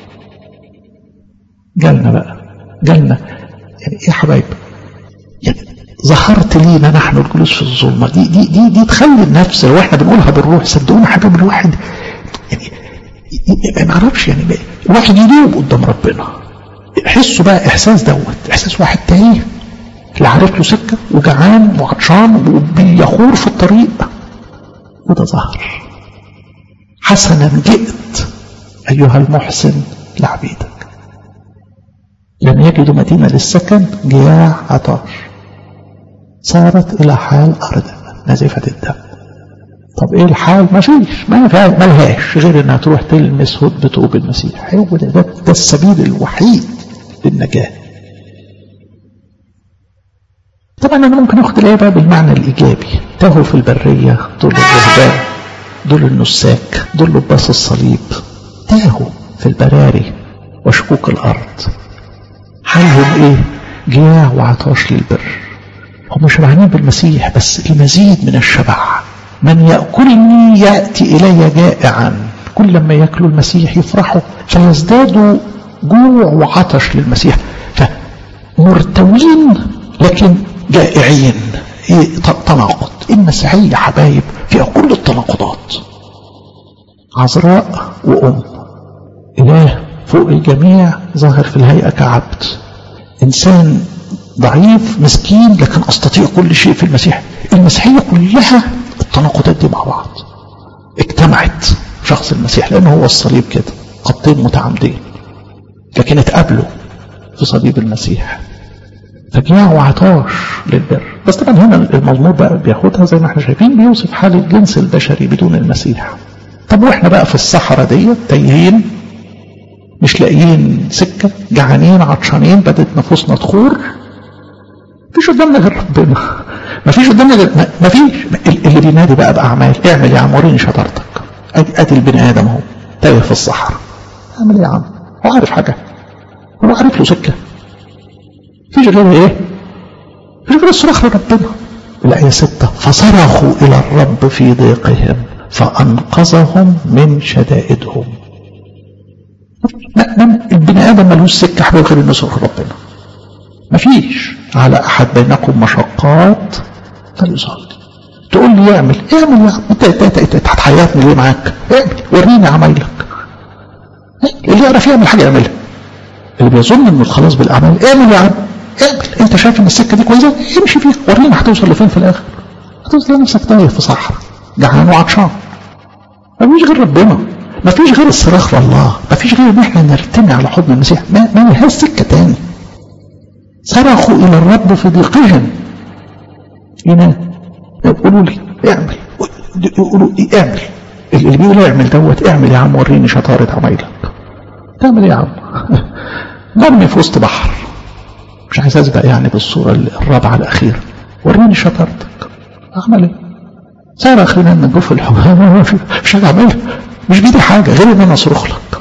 جالنا بقى جالنا يعني ايه يا حبايب يعني ظهرت لينا نحن الجلوس في الظلمة دي دي دي دي تخلي النفس لو احنا بنقولها بالروح صدقونا حبيب الواحد يعني ما اعرفش يعني الواحد يدوب قدام ربنا حسوا بقى احساس دوت احساس واحد تايه لا عارف له سكه وجعان وعطشان وبيخور في الطريق وده ظهر حسنا جئت ايها المحسن لعبيدك لم يجدوا مدينة للسكن جياع عطاش صارت إلى حال أرض نزفة الدم طب إيه الحال ما فيش ما فيها ما لهاش غير إنها تروح تلمس هدبة طوب المسيح هو ده, ده, ده السبيل الوحيد للنجاة طبعا أنا ممكن أخد الآية بقى بالمعنى الإيجابي تاهوا في البرية دول الرهبان دول النساك دول لباس الصليب تاهوا في البراري وشكوك الأرض حالهم ايه جياع وعطاش للبر هم شبعانين بالمسيح بس المزيد من الشبع من يأكلني يأتي إلي جائعا كل لما يأكلوا المسيح يفرحوا فيزدادوا جوع وعطش للمسيح فمرتوين لكن جائعين إيه تناقض المسيحية حبايب فيها كل التناقضات عذراء وأم إله فوق الجميع ظاهر في الهيئة كعبد إنسان ضعيف مسكين لكن أستطيع كل شيء في المسيح المسيحية كلها التناقضات دي مع بعض اجتمعت شخص المسيح لأنه هو الصليب كده خطين متعامدين لكن اتقابلوا في صليب المسيح فجاع وعطاش للبر بس طبعا هنا المزمور بقى بياخدها زي ما احنا شايفين بيوصف حال الجنس البشري بدون المسيح طب واحنا بقى في الصحراء ديت تايهين مش لاقيين سكة جعانين عطشانين بدت نفوسنا تخور مفيش قدامنا غير ربنا مفيش قدامنا غير مفيش اللي بينادي بقى بأعمال اعمل يا عم وريني شطارتك ادي ادي البني ادم اهو تايه في الصحراء اعمل ايه يا عم هو عارف حاجة هو عارف له سكة مفيش غير ايه مفيش غير الصراخ لربنا الآية ستة فصرخوا إلى الرب في ضيقهم فأنقذهم من شدائدهم البني ادم ملوش سكه حبيب غير انه يصرخ ربنا مفيش على احد بينكم مشقات فليصلي تقول لي اعمل اعمل يا عم انت انت هتحيرني ليه معاك اعمل وريني عمايلك اللي يعرف يعمل حاجه يعملها اللي بيظن انه الخلاص بالاعمال اعمل يا عم اعمل انت شايف ان السكه دي كويسه امشي فيها وريني هتوصل لفين في الاخر هتوصل لنفسك تايه في صحراء جعان وعطشان مفيش غير ربنا ما فيش غير الصراخ لله ما فيش غير ان احنا نرتمي على حضن المسيح ما, ما لهاش سكه تاني صرخوا الى الرب في ضيقهم هنا يقولوا لي اعمل يقولوا لي اعمل اللي بيقول اعمل دوت اعمل يا عم وريني شطاره عمايلك تعمل ايه يا عم مرمي في وسط بحر مش عايز اسبق يعني بالصوره الرابعه الاخيره وريني شطارتك اعمل ايه صرخ لنا من جوف الحمام مش حاجه اعملها مش بيدي حاجة غير ان انا اصرخ لك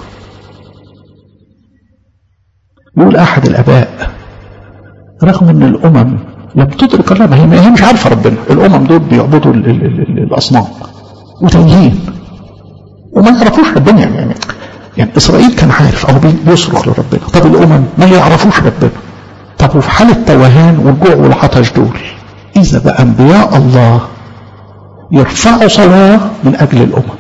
يقول احد الاباء رغم ان الامم لم تدرك الله ما هي مش عارفة ربنا الامم دول بيعبدوا ال ال ال الاصنام وتايهين وما يعرفوش ربنا يعني, يعني يعني اسرائيل كان عارف او بيصرخ لربنا طب الامم ما يعرفوش ربنا طب وفي حالة توهان والجوع والعطش دول اذا بقى انبياء الله يرفعوا صلاة من اجل الامم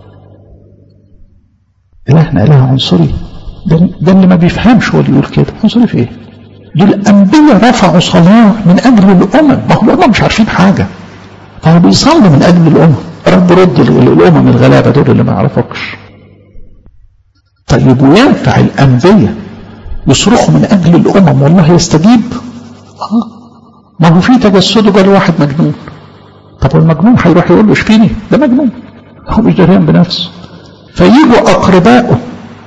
إلهنا إله عنصري ده, ده اللي ما بيفهمش هو اللي يقول كده عنصري في إيه؟ دول الأنبياء رفعوا صلاة من أجل الأمم ما هو الأمم مش عارفين حاجة فهو بيصلي من أجل الأمم رب رد الأمم الغلابة دول اللي ما يعرفوكش طيب وينفع الأنبياء يصرخوا من أجل الأمم والله يستجيب آه ما هو في تجسده قال واحد مجنون طب والمجنون هيروح يقول له اشفيني ده مجنون هو مش دريان بنفسه فيجوا أقرباؤه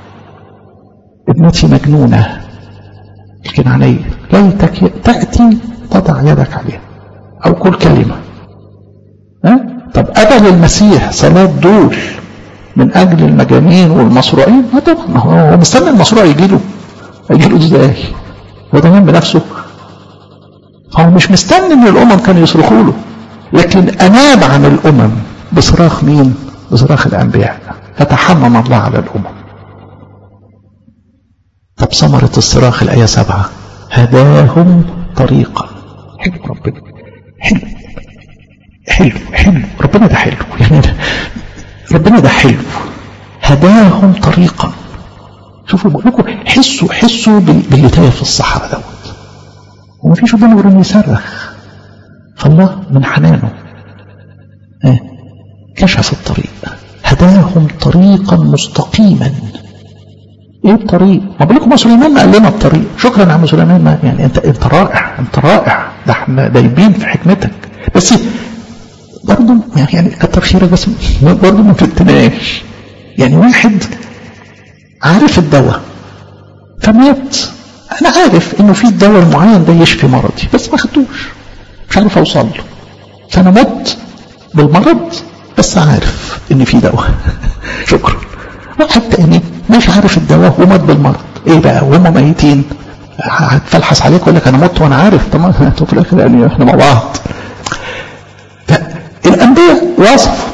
ابنتي مجنونة الكنعانية ليتك تأتي تضع يدك عليها أو كل كلمة ها؟ طب قبل المسيح صلاة دول من اجل المجانين والمصروعين ما طبعا هو مستني المصروع يجي له يجي له ازاي هو ده بنفسه هو مش مستني ان الامم كانوا يصرخوا له لكن اناب عن الامم بصراخ مين بصراخ الانبياء فتحمم الله على الامم طب ثمرة الصراخ الآية سبعة هداهم طريقا حلو ربنا حلو حلو حلو ربنا ده حلو يعني ده ربنا ده حلو هداهم طريقا شوفوا بقول لكم حسوا حسوا باللي تايه في الصحراء دوت وما فيش قدامه غير انه يصرخ فالله من حنانه آه. كشف الطريق هداهم طريقا مستقيما ايه الطريق ما بقول لكم سليمان ما قال لنا الطريق شكرا يا عم سليمان ما يعني انت انت رائع انت رائع ده احنا دايبين في حكمتك بس برضه يعني كتر خيرك بس برضه ما فتناش يعني واحد عارف الدواء فمات انا عارف انه في الدواء المعين ده يشفي مرضي بس ما خدتوش مش عارف اوصل له فانا مت بالمرض بس عارف ان في دواء شكرا واحد تاني مش عارف الدواء ومات بالمرض ايه بقى وهم ميتين هتفلحس عليك ويقول لك انا مت وانا عارف طب انتوا في الاخر يعني احنا مع بعض فالانبياء وصفوا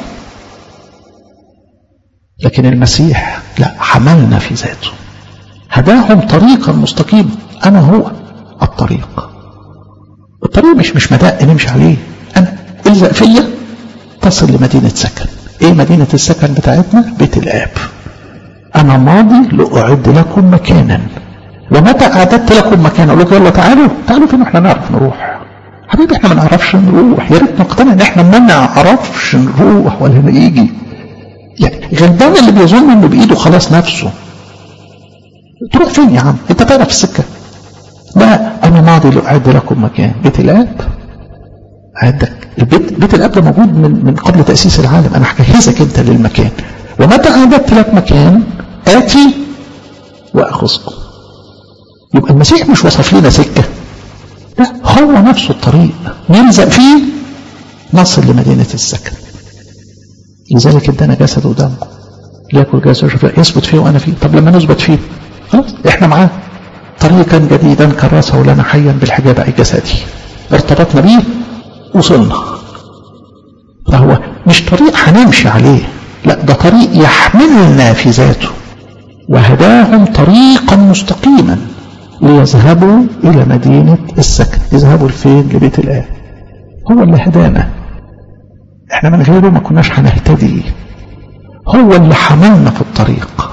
لكن المسيح لا حملنا في ذاته هداهم طريقا مستقيما انا هو الطريق الطريق مش مش مدق نمشي عليه انا الزق فيا تصل لمدينه سكن ايه مدينه السكن بتاعتنا بيت الاب انا ماضي لاعد لكم مكانا ومتى اعددت لكم مكانا اقول لكم يلا تعالوا تعالوا فين احنا نعرف نروح حبيبي احنا ما نعرفش نروح يا ريت نقتنع ان احنا ما نعرفش نروح ولا نيجي يعني غلبان اللي بيظن انه بايده خلاص نفسه تروح فين يا عم انت تعرف السكه لا انا ماضي لاعد لكم مكان بيت الاب عندك البيت بيت الاب ده موجود من من قبل تاسيس العالم انا هجهزك انت للمكان ومتى اعددت لك مكان اتي واخذكم يبقى المسيح مش وصف لنا سكه لا هو نفسه الطريق نلزق فيه نصل لمدينه السكن لذلك ادانا جسد ودمه ليأكل جسد وشفاء يثبت فيه وانا فيه طب لما نثبت فيه خلاص احنا معاه طريقا جديدا كرسه لنا حيا بالحجاب اي جسدي ارتبطنا بيه وصلنا فهو مش طريق هنمشي عليه لا ده طريق يحملنا في ذاته وهداهم طريقا مستقيما ليذهبوا إلى مدينة السكن يذهبوا لفين لبيت الآب هو اللي هدانا احنا من غيره ما كناش هنهتدي هو اللي حملنا في الطريق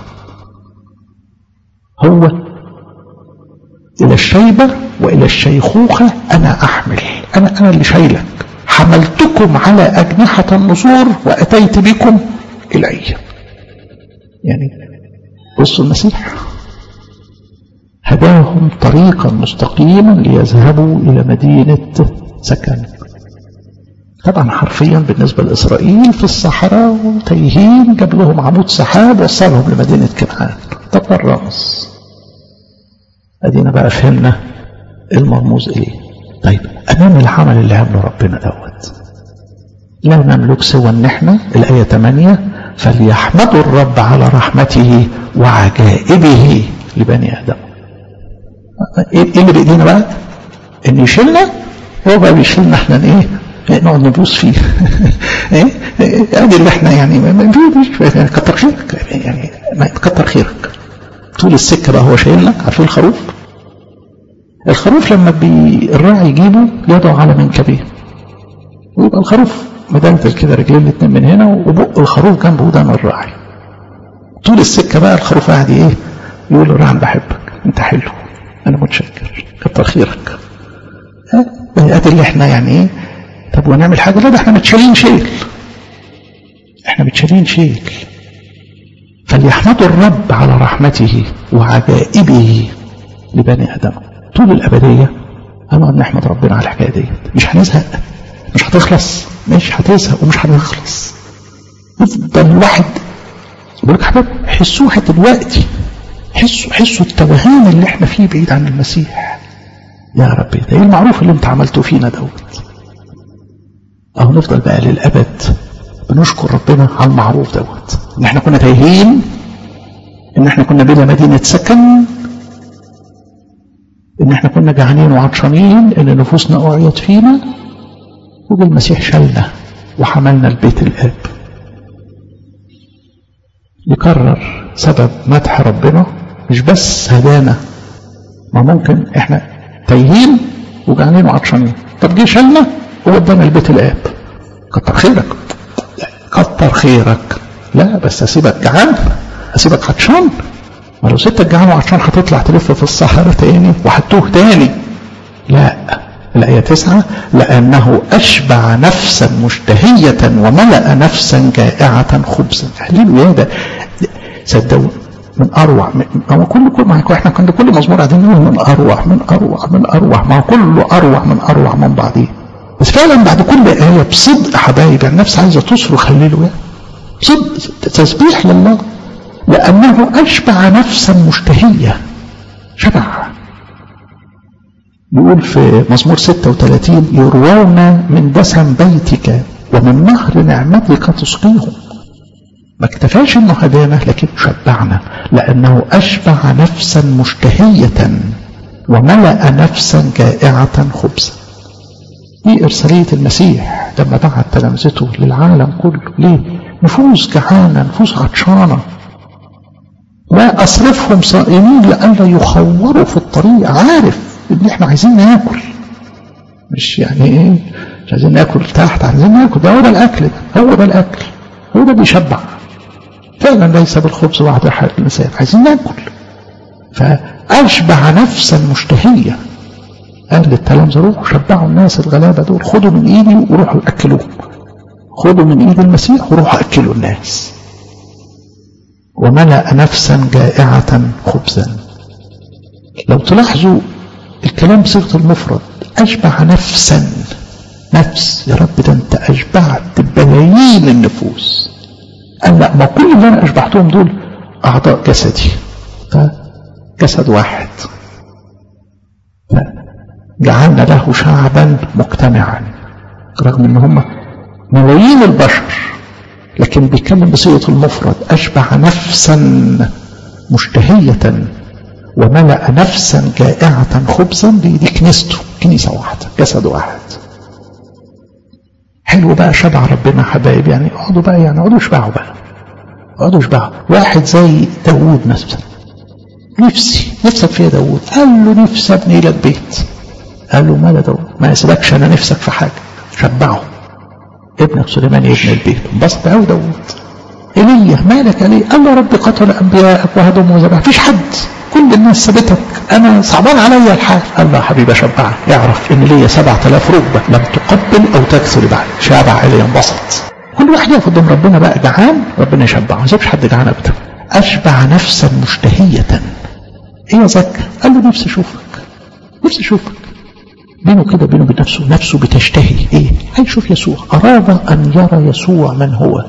هو إلى الشيبة وإلى الشيخوخة أنا أحمل أنا أنا اللي شايلك حملتكم على أجنحة النسور وأتيت بكم إلي يعني بصوا المسيح هداهم طريقا مستقيما ليذهبوا إلى مدينة سكن طبعا حرفيا بالنسبة لإسرائيل في الصحراء وتيهين جاب لهم عمود سحاب وصلهم لمدينة كنعان ده الرمز ادينا بقى فهمنا المرموز اليه طيب امام العمل اللي عمله ربنا دوت لا نملك سوى ان احنا الايه 8 فليحمدوا الرب على رحمته وعجائبه لبني ادم ايه اللي بايدينا بقى ان يشيلنا هو بقى بيشيلنا احنا ايه نقعد نبوس فيه ايه ادي اللي احنا يعني ما فيش يعني كتر خيرك يعني ما كتر خيرك طول السكه بقى هو شايلنا عارفين الخروف الخروف لما بي الراعي يجيبه يضع على منكبيه ويبقى الخروف مدلدل كده رجلين الاثنين من هنا وبق الخروف جنبه ودان الراعي طول السكه بقى الخروف قاعد ايه يقول للراعي بحبك انت حلو انا متشكر كتر خيرك ادي اللي احنا يعني ايه طب ونعمل حاجه لا ده احنا متشالين شيل احنا متشالين شيل فليحمدوا الرب على رحمته وعجائبه لبني ادم طول الابديه هنقعد نحمد ربنا على الحكايه دي مش هنزهق مش هتخلص مش هتزهق ومش هتخلص يفضل الواحد بقول لك حبايب حسوها دلوقتي حسوا حسوا التوهان اللي احنا فيه بعيد عن المسيح يا ربي ده ايه المعروف اللي انت عملته فينا دوت اهو نفضل بقى للابد بنشكر ربنا على المعروف دوت ان احنا كنا تايهين ان احنا كنا بلا مدينة سكن ان احنا كنا جعانين وعطشانين ان نفوسنا اعيت فينا وجه المسيح شالنا وحملنا البيت الاب يكرر سبب مدح ربنا مش بس هدانا ما ممكن احنا تايهين وجعانين وعطشانين طب جه شالنا وودانا البيت الاب كتر خيرك كتر خيرك لا بس اسيبك جعان اسيبك عطشان ما لو سبتك جعان وعطشان هتطلع تلف في الصحراء تاني وهتوه تاني لا الآية تسعة لأنه أشبع نفسا مشتهية وملأ نفسا جائعة خبزا هللويا ده صدقوا من أروع ما كل كل ما احنا كنا كل مزمور قاعدين نقول من أروع من أروع من أروع ما كله أروع من أروع من بعضيه بس فعلا بعد كل آية بصدق حبايب يعني النفس عايزة تصرخ هللويا بصدق تسبيح لله لأنه أشبع نفسا مشتهية شبع يقول في مزمور 36 يروون من دسم بيتك ومن نهر نعمتك تسقيهم ما اكتفاش انه هدانا لكن شبعنا لانه اشبع نفسا مشتهية وملأ نفسا جائعة خبزا دي إرسالية المسيح لما بعت تلامذته للعالم كله ليه؟ نفوس جعانة نفوس عطشانة لا أصرفهم صائمين لئلا يخوروا في الطريق عارف إن إحنا عايزين ناكل مش يعني إيه مش عايزين ناكل تحت عايزين ناكل ده هو ده الأكل ده هو ده الأكل هو ده بيشبع فعلا ليس بالخبز وحده حال الإنسان عايزين ناكل فأشبع نفسا مشتهية قال للتلامذة روحوا شبعوا الناس الغلابة دول خدوا من إيدي وروحوا أكلوهم خدوا من إيد المسيح وروحوا أكلوا الناس وملأ نفسا جائعة خبزا لو تلاحظوا الكلام بصيغة المفرد أشبع نفسا نفس يا رب ده أنت أشبعت بلايين النفوس قال لا ما كل اللي أنا أشبعتهم دول أعضاء جسدي فجسد واحد جعلنا له شعبا مجتمعا رغم ان هم ملايين البشر لكن بيتكلم بصيغه المفرد اشبع نفسا مشتهيه وملا نفسا جائعه خبزا دي, دي كنيسته كنيسه واحده جسد واحد حلو بقى شبع ربنا حبايب يعني اقعدوا بقى يعني اقعدوا اشبعوا بقى اقعدوا اشبعوا واحد زي داوود مثلا نفسي نفسك فيها داوود قال له نفسي ابني لك بيت قال له مالا داوود ما يسيبكش انا نفسك في حاجه شبعه ابنك سليمان يبني البيت انبسط قوي داوود ايليا مالك عليه قال له ربي قتل انبياءك وهدم وذبح مفيش حد كل الناس سابتك انا صعبان عليا الحال قال له يا حبيبي اشبعك اعرف ان ليا 7000 ركبه لم تقبل او تكسر بعد شابع علي انبسط كل واحد يقف قدام ربنا بقى جعان ربنا يشبعه ما يسيبش حد جعان ابدا اشبع نفسا مشتهيه ايه يا زكا قال له نفسي اشوفك نفسي اشوفك بينه كده بينه وبين نفسه نفسه بتشتهي ايه هيشوف يسوع اراد ان يرى يسوع من هو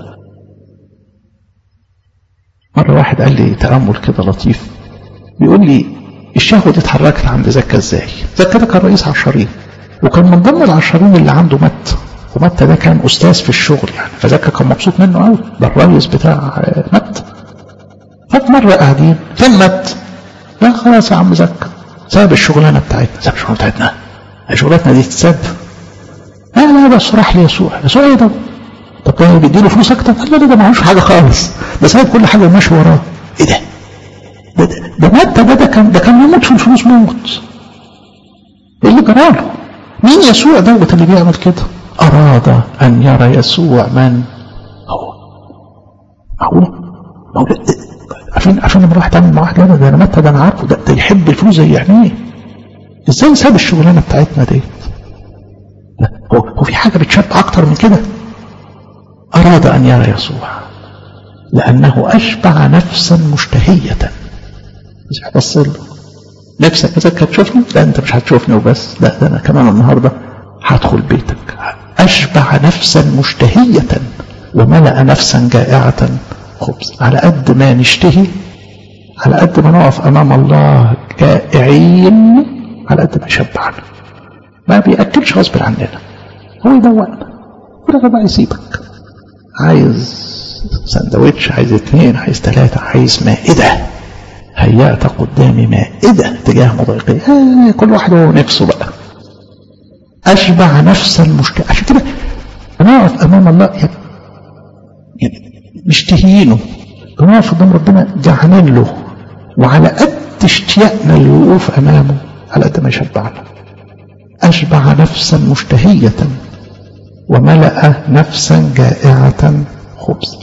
مرة واحد قال لي تأمل كده لطيف بيقول لي الشهوة دي اتحركت عند زكا ازاي زكا ده كان رئيس عشرين وكان من ضمن العشرين اللي عنده مت ومت ده كان أستاذ في الشغل يعني فزكا كان مبسوط منه قوي ده الرئيس بتاع مت ففي مرة قاعدين فين مت لا خلاص يا عم زكا ساب الشغلانة بتاعتنا ساب الشغلانة بتاعتنا شغلتنا دي تتساب لا لا بس راح ليسوع يسوع ايه ده طب ده بيديله فلوس اكتر قال لا ده معهوش حاجه خالص ده سايب كل حاجه وماشي وراه ايه ده ده ده مات ده ده كان ده كان يموت في الفلوس موت ايه اللي جراله مين يسوع دوت اللي بيعمل كده اراد ان يرى يسوع من هو معقوله معقوله عشان عشان لما الواحد يعمل مع واحد ده انا مات ده انا عارفه ده, ده يحب الفلوس زي يعني ايه ازاي ساب الشغلانه بتاعتنا دي لا هو هو في حاجه بتشبع اكتر من كده اراد ان يرى يسوع لانه اشبع نفسا مشتهيه مش هبص له نفسك اذا هتشوفني لا انت مش هتشوفني وبس لا ده انا كمان النهارده هدخل بيتك اشبع نفسا مشتهيه وملا نفسا جائعه خبز على قد ما نشتهي على قد ما نقف امام الله جائعين على قد ما يشبعنا ما بيأكلش غصب عننا هو يدوقنا ولغا بقى يسيبك عايز سندوتش عايز اتنين عايز تلاتة عايز مائدة هيأت قدامي مائدة تجاه مضايقين آه كل واحد هو نفسه بقى أشبع نفسا مشتاق عشان كده بنقف أمام الله يعني, يعني مشتهيينه بنقف قدام ربنا جعانين له وعلى قد اشتياقنا للوقوف أمامه على قد ما يشبعنا أشبع نفسا مشتهية وملأ نفسا جائعة خبزا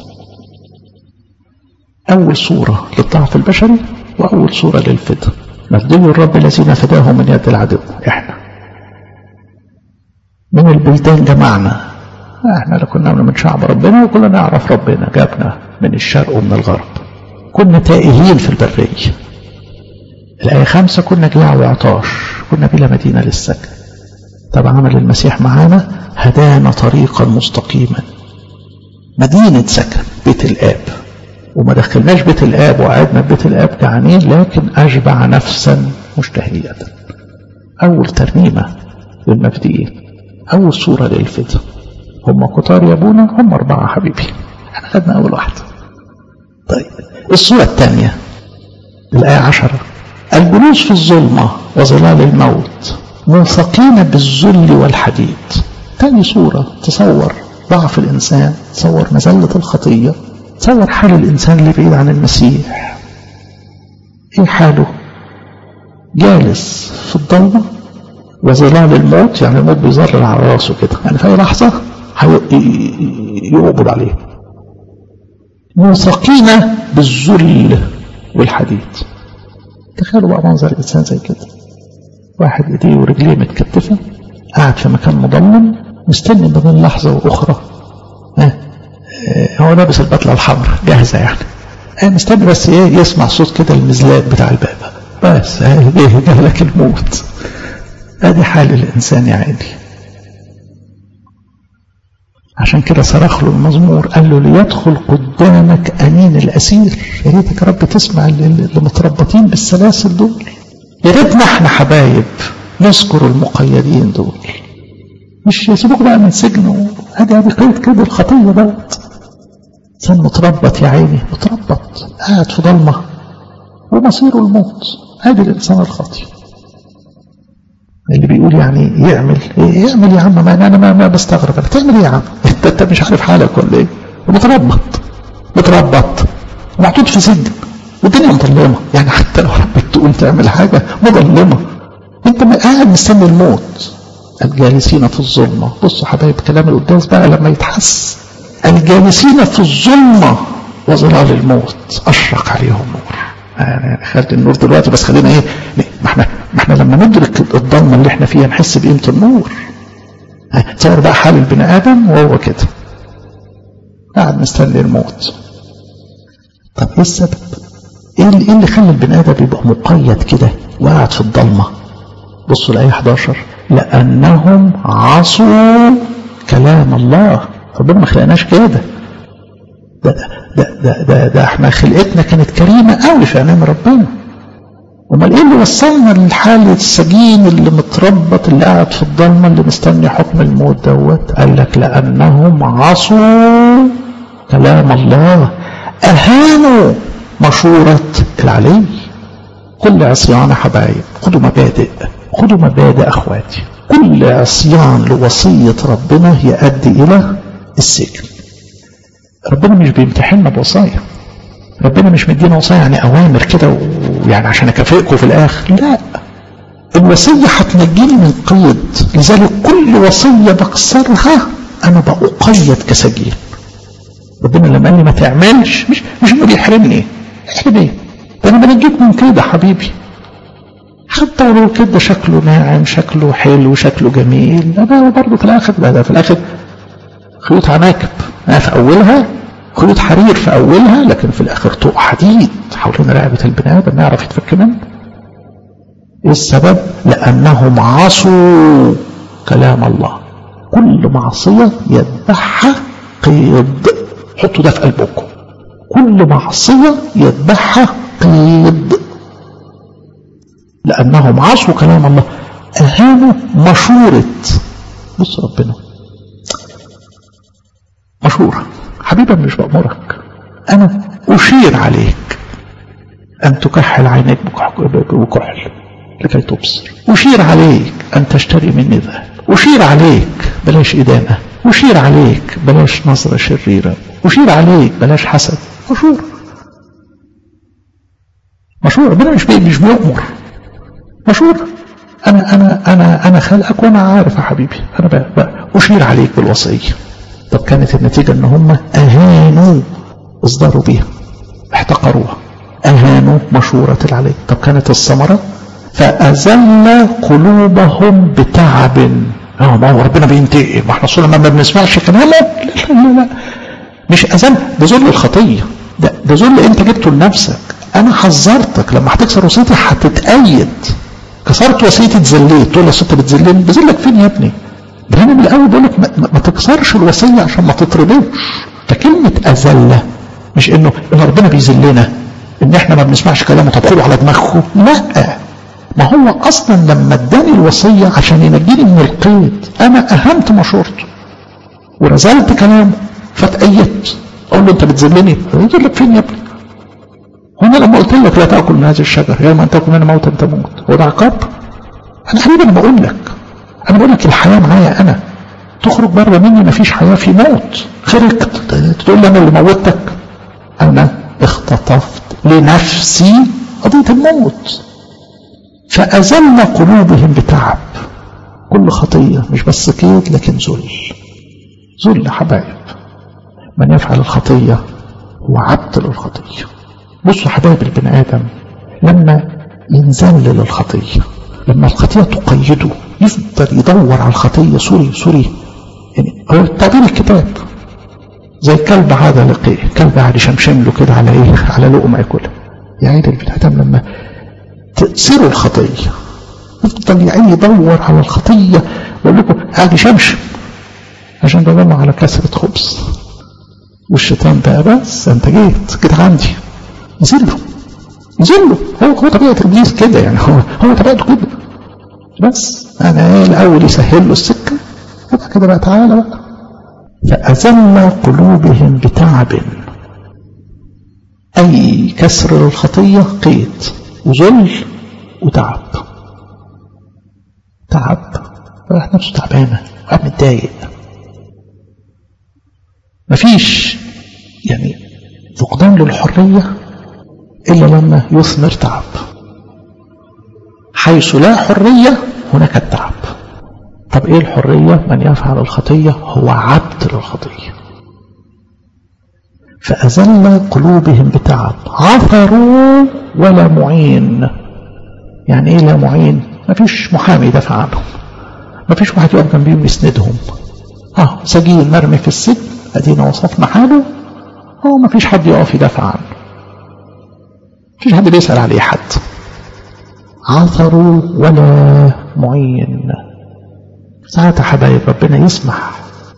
أول صورة للضعف البشري وأول صورة للفداء مجدي الرب الذين فداهم من يد العدو إحنا من البلدان جمعنا احنا اللي كنا من شعب ربنا وكلنا نعرف ربنا جابنا من الشرق ومن الغرب كنا تائهين في البرية الآية خمسة كنا جياع وعطاش كنا بلا مدينة للسكن طب عمل المسيح معانا هدانا طريقا مستقيما مدينة سكن بيت الآب وما دخلناش بيت الآب وقعدنا بيت الآب جعانين لكن أشبع نفسا مشتهية أول ترنيمة للمبدئين أول صورة للفداء هم كتار يا ابونا هم أربعة حبيبي احنا خدنا أول واحدة طيب الصورة الثانية الآية عشرة الجلوس في الظلمة وظلال الموت موثقين بالذل والحديد تاني صورة تصور ضعف الإنسان تصور مزلة الخطية تصور حال الإنسان اللي بعيد عن المسيح إيه حاله جالس في الضلمة وظلال الموت يعني الموت بيظلل على راسه كده يعني في أي لحظة يقبض عليه موثقين بالذل والحديد تخيلوا بقى منظر الإنسان زي كده واحد ايديه ورجليه متكتفة قاعد في مكان مضلم مستني ما بين لحظة وأخرى ها هو لابس البطلة الحمراء جاهزة يعني اه مستني بس ايه يسمع صوت كده المزلات بتاع الباب بس اه جه لك الموت ادي حال الانسان يا عيني عشان كده صرخ له المزمور قال له ليدخل قدامك أنين الأسير يا ريتك يا رب تسمع اللي متربطين بالسلاسل دول يا ريتنا احنا حبايب نذكر المقيدين دول مش يسيبوك بقى من سجن ادي ادي قيد كده الخطيه دوت انسان متربط يا عيني متربط قاعد في ضلمه ومصيره الموت ادي الانسان الخاطئ اللي بيقول يعني يعمل إيه يعمل يا عم ما انا ما, ما بستغرب انت تعمل ايه يا عم انت انت مش عارف حالك ولا ايه ومتربط متربط ومحطوط في سجن والدنيا مظلمه يعني حتى لو حبيت تقوم تعمل حاجه مظلمه انت قاعد مستني الموت الجالسين في الظلمه بصوا حبايب كلام القداس بقى لما يتحس الجالسين في الظلمه وظلال الموت اشرق عليهم نور يعني خلي النور دلوقتي بس خلينا ايه ما احنا ما احنا لما ندرك الضلمه اللي احنا فيها نحس بقيمه النور تصور بقى حال البني ادم وهو كده قاعد مستني الموت طب ايه السبب ايه اللي, إيه اللي خلى البني ادم يبقى مقيد كده وقاعد في الضلمه بصوا الايه 11 لانهم عصوا كلام الله ربنا ما خلقناش كده ده ده ده ده, ده, ده احنا خلقتنا كانت كريمه قوي في عينين ربنا امال ايه اللي وصلنا للحال السجين اللي متربط اللي قاعد في الضلمه اللي مستني حكم الموت دوت قال لك لانهم عصوا كلام الله اهانوا مشوره العلي كل عصيان حبايب خدوا مبادئ خدوا مبادئ اخواتي كل عصيان لوصيه ربنا يؤدي الى السجن ربنا مش بيمتحننا بوصايا ربنا مش مدينا وصايا يعني اوامر كده ويعني عشان اكافئكم في الاخر لا الوصيه هتنجيني من قيد لذلك كل وصيه بكسرها انا بقيد كسجين ربنا لما قال لي ما تعملش مش مش انه بيحرمني احرم ايه ده انا بنجيك من كده حبيبي حتى لو كده شكله ناعم شكله حلو شكله جميل انا برضه في الاخر ده في الاخر خيوط عناكب في اولها خيوط حرير في اولها لكن في الاخر طوق حديد حوالين رقبه البني ادم ما يعرف يتفك منه ايه السبب لانهم عصوا كلام الله كل معصيه يتبعها قيد حطوا ده في قلبكم كل معصيه يتبعها قيد لانهم عصوا كلام الله اهانوا مشوره بص ربنا مشورة حبيبا مش بأمرك أنا أشير عليك أن تكحل عينيك بكحل لكي تبصر أشير عليك أن تشتري مني ذهب أشير عليك بلاش إدانة أشير عليك بلاش نظرة شريرة أشير عليك بلاش حسد مشهور مشهور ربنا مش مش بيأمر مشهور أنا أنا أنا أنا خلقك وأنا عارف يا حبيبي أنا بقى بقى أشير عليك بالوصية طب كانت النتيجة إن هم أهانوا اصدروا بيها احتقروها أهانوا مشورة العلي طب كانت الثمرة فأزل قلوبهم بتعب اه ما هو ربنا بينتقم ما احنا صورة ما بنسمعش كلامه لا لا لا, لا. مش أذل ده ذل الخطية ده ده ذل انت جبته لنفسك انا حذرتك لما هتكسر وصيتي هتتأيد كسرت وصيتي اتذليت تقول لي انت بتذلني بذلك فين يا ابني ده انا من الاول بقول لك ما, ما تكسرش الوصيه عشان ما تطردوش فكلمه اذله مش انه ان ربنا بيذلنا ان احنا ما بنسمعش كلامه طب خدوا على دماغكم لا ما هو اصلا لما اداني الوصيه عشان ينجيني من القيد انا اهمت مشورته ورزلت كلامه فاتأيدت اقول له انت بتذلني يقول لك فين يا ابني هنا لما قلت لك لا تاكل من هذه الشجره يوم ان تاكل منها موتا تموت هو ده عقاب انا حبيبي انا بقول لك انا بقول لك الحياه معايا انا تخرج بره مني مفيش حياه في موت خرجت تقول لي انا اللي موتك انا اختطفت لنفسي قضيه الموت فازل قلوبهم بتعب كل خطيه مش بس كيد لكن ذل ذل حبايب من يفعل الخطيه هو عبد للخطيه بصوا حبايب البني ادم لما ينزل للخطيه لما الخطيه تقيده يفضل يدور على الخطيه سوري سوري يعني هو تعبير الكتاب زي كلب عاد لقيه كلب قاعد يشمشم له كده على ايه على لقمه ياكلها يا عيد البني ادم لما تأثير الخطيه يفضل يعني يدور على الخطيه بقول لكم قاعد يشمشم عشان تدور على كسره خبز والشيطان بقى بس انت جيت جيت عندي يذله يذله هو هو طبيعه ابليس كده يعني هو هو طبيعته كده بس انا الاول يسهل له السكه وبعد كده بقى تعالى بقى فأذل قلوبهم بتعب أي كسر للخطية قيد وذل وتعب تعب راح نفسه تعبانة قاعد متضايق مفيش يعني فقدان للحرية إلا لما يثمر تعب حيث لا حرية هناك التعب طب ايه الحرية من يفعل الخطية هو عبد للخطية فأزل قلوبهم بتعب عثروا ولا معين يعني ايه لا معين مفيش محامي يدافع عنهم مفيش واحد يقف جنبيهم يسندهم اه سجين مرمي في السجن ادينا وصفنا حاله اه مفيش حد يقف يدافع عنه مفيش حد بيسأل عليه حد عثروا ولا معين ساعات حبايب ربنا يسمح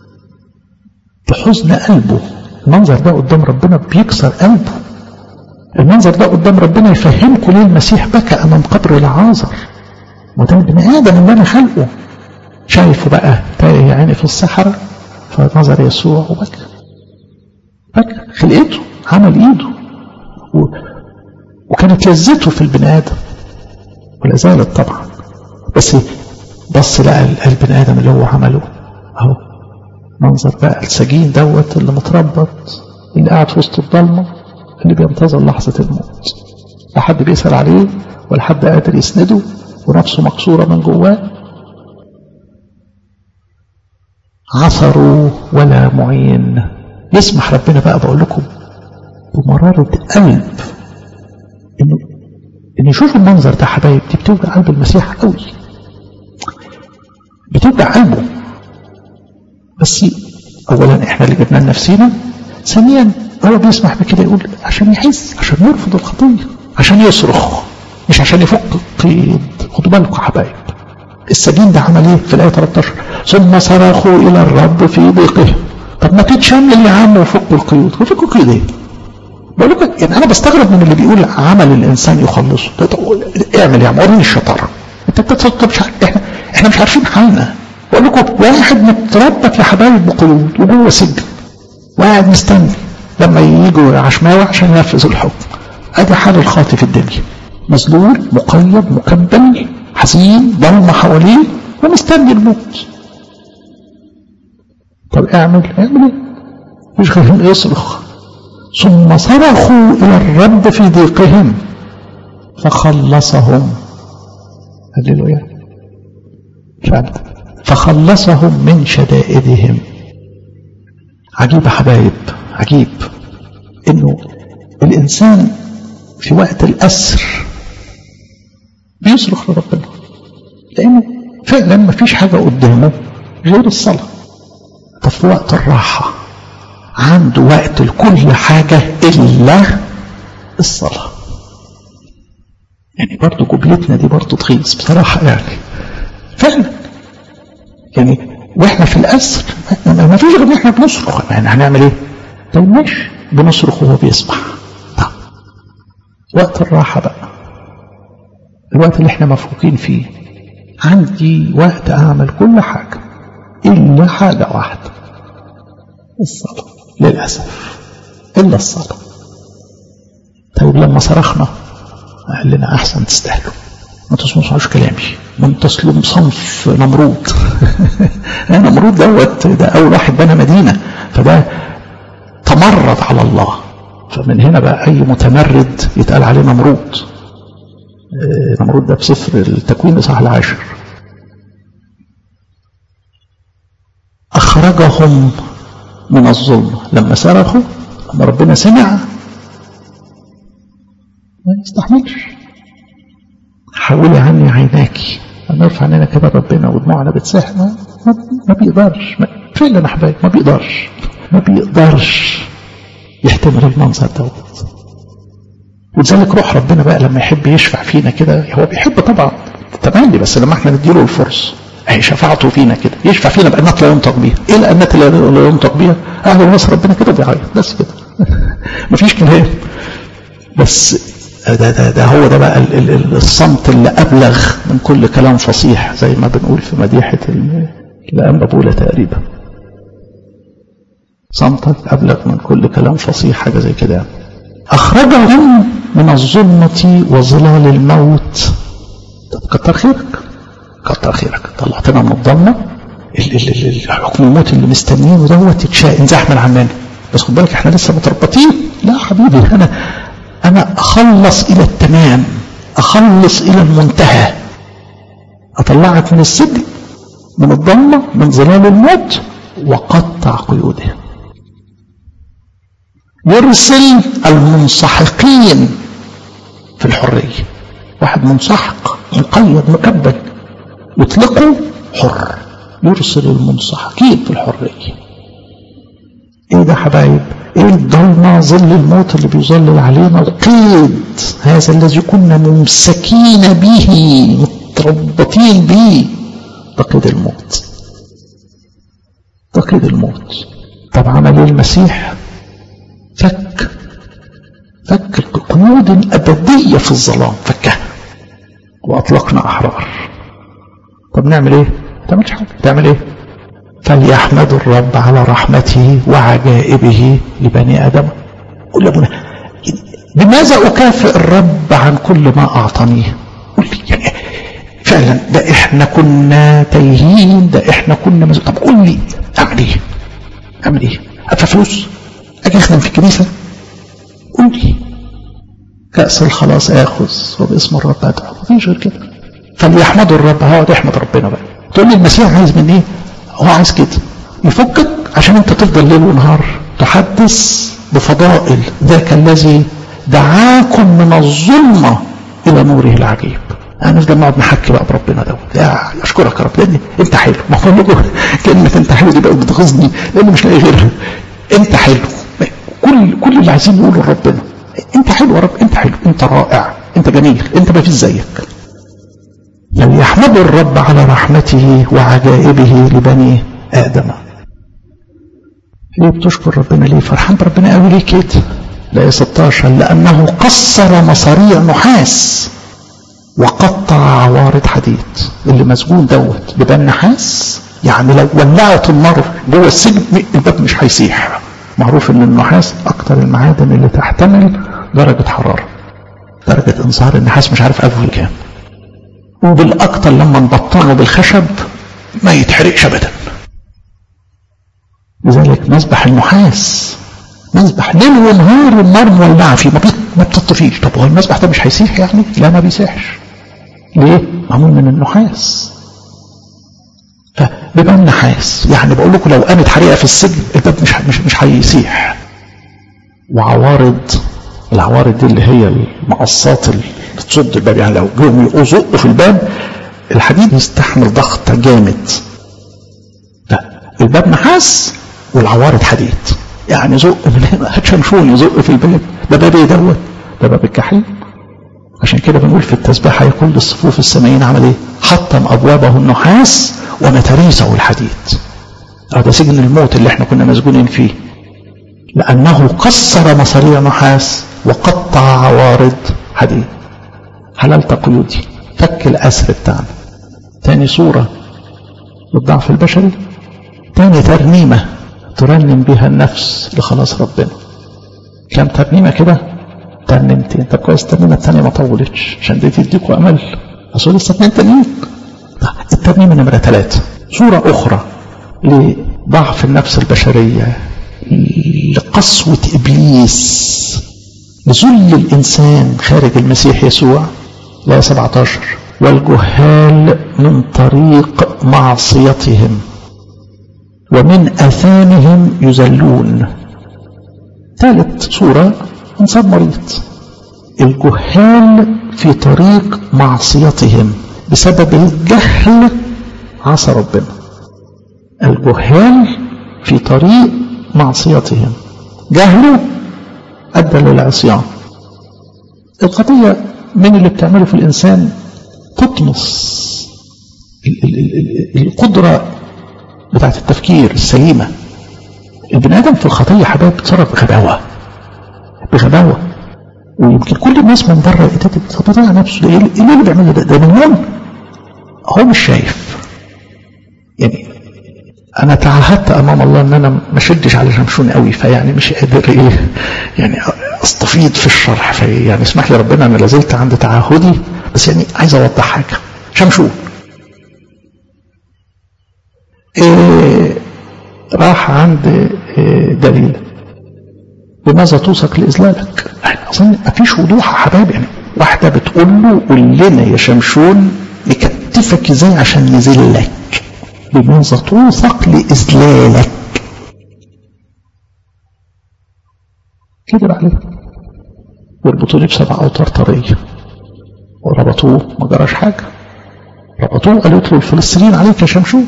بحزن قلبه المنظر ده قدام ربنا بيكسر قلبه المنظر ده قدام ربنا يفهمكم ليه المسيح بكى امام قبر العازر وده البني ادم اللي انا خلقه شايفه بقى تايه يا عيني في الصحراء فنظر يسوع وبكى بكى خلقته عمل ايده و... وكانت لذته في البني ادم ولا زالت طبعا بس بص لقى البني ادم اللي هو عمله اهو منظر بقى السجين دوت اللي متربط اللي قاعد في وسط الضلمه اللي بينتظر لحظه الموت لا حد بيسال عليه ولا حد قادر يسنده ونفسه مكسوره من جواه عثروا ولا معين يسمح ربنا بقى بقول لكم بمرارة قلب انه ان يشوف المنظر ده حبايب دي بتوجع قلب المسيح قوي بتوجع قلبه بس اولا احنا اللي جبنا لنفسينا ثانيا هو بيسمح بكده يقول عشان يحس عشان يرفض الخطيه عشان يصرخ مش عشان يفك القيد خدوا بالكم يا حبايب السجين ده عمل ايه في الايه 13 ثم صرخوا الى الرب في ضيقه طب ما تتشمل يا عم وفكوا القيود وفكوا القيود ايه بقول لكم يعني انا بستغرب من اللي بيقول عمل الانسان يخلصه اعمل يا عم وريني الشطاره انت بتتصدق مش عارف احنا احنا مش عارفين حالنا بقول لكم واحد متربط يا حبايب بقيود وجوه سجن وقاعد مستني لما يجوا عشماوي عشان ينفذوا الحكم ادي حال الخاطي في الدنيا مذلول مقيد مكبل حزين ضلمة حواليه ومستني الموت طب اعمل اعمل ايه مش غير يصرخ ثم صرخوا الى الرب في ضيقهم فخلصهم هللويا فعلا فخلصهم من شدائدهم عجيب يا حبايب عجيب انه الانسان في وقت الاسر بيصرخ لربنا لانه فعلا ما فيش حاجه قدامه غير الصلاه طب في وقت الراحه عنده وقت لكل حاجه الا الصلاه يعني برضه جملتنا دي برضه تغيظ بصراحه يعني فعلا يعني واحنا في الاسر ما فيش غير ان احنا بنصرخ يعني هنعمل ايه؟ طيب ماشي بنصرخ وهو بيسمع طب وقت الراحه بقى الوقت اللي احنا مفروكين فيه عندي وقت اعمل كل حاجه الا حاجه واحده الصلاه للاسف الا الصلاه طيب لما صرخنا قال لنا احسن تستاهلوا ما تسمعوش كلامي من تسلم صنف نمرود نمرود دوت ده اول واحد بنى مدينه فده تمرد على الله فمن هنا بقى اي متمرد يتقال عليه نمرود نمرود ده بسفر التكوين اصحاح العاشر اخرجهم من الظلم لما صرخوا لما ربنا سمع ما يستحملش حولي عني عيناك نرفع عينينا كده ربنا ودموعنا بتساح ما, ما بيقدرش ما فعلا يا حبايبي ما بيقدرش ما بيقدرش يحتمل المنظر دوت ولذلك روح ربنا بقى لما يحب يشفع فينا كده هو بيحب طبعا تمام بس لما احنا نديله الفرصه اهي شفاعته فينا كده يشفع فينا بانات لا ينطق بيها ايه الانات اللي لا ينطق بيها اهل مصر ربنا كده بيعيط بس كده مفيش كلام بس ده, ده, ده هو ده بقى ال ال الصمت اللي أبلغ من كل كلام فصيح زي ما بنقول في مديحة الأنبابولة تقريبا صمتك أبلغ من كل كلام فصيح حاجة زي كده أخرجهم من الظلمة وظلال الموت طب كتر خيرك كتر خيرك طلعتنا من الضلمة الحكم الموت اللي مستنيينه دوت يتشاء انزاح من عننا بس خد بالك احنا لسه متربطين لا حبيبي انا أنا أخلص إلى التمام أخلص إلى المنتهى أطلعك من السجن من الضلمة من ظلال الموت وقطع قيودهم يرسل المنسحقين في الحرية واحد منسحق مقيد مكبل يطلقه حر يرسل المنسحقين في الحرية ايه ده حبايب ايه الضلمة ظل الموت اللي بيظلل علينا القيد هذا الذي كنا ممسكين به متربطين به ده قيد الموت ده قيد الموت طب عمل ايه المسيح فك فك قيود أبدية في الظلام فكها وأطلقنا أحرار طب نعمل ايه؟ ما تعملش حاجة تعمل ايه؟ فليحمدوا الرب على رحمته وعجائبه لبني آدم قل ابونا بماذا أكافئ الرب عن كل ما أعطانيه قل لي يعني فعلا ده احنا كنا تايهين ده احنا كنا مز... طب قول لي اعمل ايه اعمل ايه ادفع فلوس اجي اخدم في الكنيسه قول لي كأس الخلاص اخذ وباسم الرب ادعو مفيش غير كده فليحمدوا الرب هقعد احمد ربنا بقى تقول لي المسيح عايز مني ايه هو عايز كده يفكك عشان انت تفضل ليل ونهار تحدث بفضائل ذاك الذي دعاكم من الظلمة إلى نوره العجيب أنا نفضل نقعد نحكي بقى بربنا دوت يا أشكرك يا رب لأن أنت حلو ما هو كلمة أنت حلو دي بقى بتغيظني لأن مش لاقي غيرها أنت حلو كل كل اللي عايزين نقوله لربنا أنت حلو يا رب أنت حلو أنت رائع أنت جميل أنت ما فيش زيك لو يحمدوا الرب على رحمته وعجائبه لبني آدم ليه بتشكر ربنا ليه فرحان بربنا قوي ليه كده لا 16 لأنه قصر مصاريع نحاس وقطع عوارض حديد اللي مسجون دوت بباب نحاس يعني لو ولعت النار جوه السجن الباب مش هيسيح معروف ان النحاس اكتر المعادن اللي تحتمل درجة حرارة درجة انصهار النحاس مش عارف قبل كام وبالاكتر لما نبطنه بالخشب ما يتحرقش ابدا لذلك مسبح النحاس مسبح ليل ونهار النار مولعه فيه ما, ما بتطفيش طب هو المسبح ده مش هيسيح يعني لا ما بيسيحش ليه معمول من النحاس فبيبقى النحاس يعني بقول لكم لو قامت حريقه في السجن الباب مش مش مش هيسيح وعوارض العوارض دي اللي هي المقصات اللي بتصد الباب يعني لو جم يزقوا في الباب الحديد يستحمل ضغط جامد ده الباب نحاس والعوارض حديد يعني زق من هنا هتشمشون يزق في الباب ده باب ايه دوت ده باب الجحيم عشان كده بنقول في التسبيحة يقول للصفوف السمائيين عمل ايه حطم ابوابه النحاس ومتاريسه الحديد هذا سجن الموت اللي احنا كنا مسجونين فيه لانه كسر مصاريع نحاس وقطع عوارض حديد حللت قيودي فك الاسر بتاعنا تاني صورة للضعف البشري تاني ترنيمة ترنم بها النفس لخلاص ربنا كم ترنيمة كده ترنيمتين طب كويس الترنيمة التانية ما طولتش عشان دي تديكوا أمل أصل لسه اتنين تانيين الترنيمة نمرة ثلاثة صورة أخرى لضعف النفس البشرية لقسوة إبليس لذل الإنسان خارج المسيح يسوع لا 17 والجهال من طريق معصيتهم ومن أثامهم يزلون ثالث صورة إنسان مريض الجهال في طريق معصيتهم بسبب الجهل عصى ربنا الجهال في طريق معصيتهم جهله أدى للعصيان القضية من اللي بتعمله في الإنسان تطمس القدرة بتاعت التفكير السليمة البني آدم في الخطية حبايب بيتصرف بغباوة بغباوة ويمكن كل الناس من بره تضيع نفسه ده ايه اللي بيعمله ده ده مجنون هو مش شايف يعني انا تعهدت امام الله ان انا ما شدش على شمشون قوي فيعني مش قادر ايه يعني استفيض في الشرح في يعني اسمح لي ربنا انا لازلت عند تعهدي بس يعني عايز اوضح حاجه شمشون إيه راح عند إيه دليل لماذا توثق لإذلالك يعني أظن ما فيش وضوح يا حبايبي يعني واحدة بتقول له قول لنا يا شمشون نكتفك ازاي عشان نذلك بماذا توثق لإذلالك كذب عليه وربطوا لي بسبع أوتار طرية وربطوه ما جراش حاجة ربطوه قالوا له الفلسطينيين عليك يا شمشون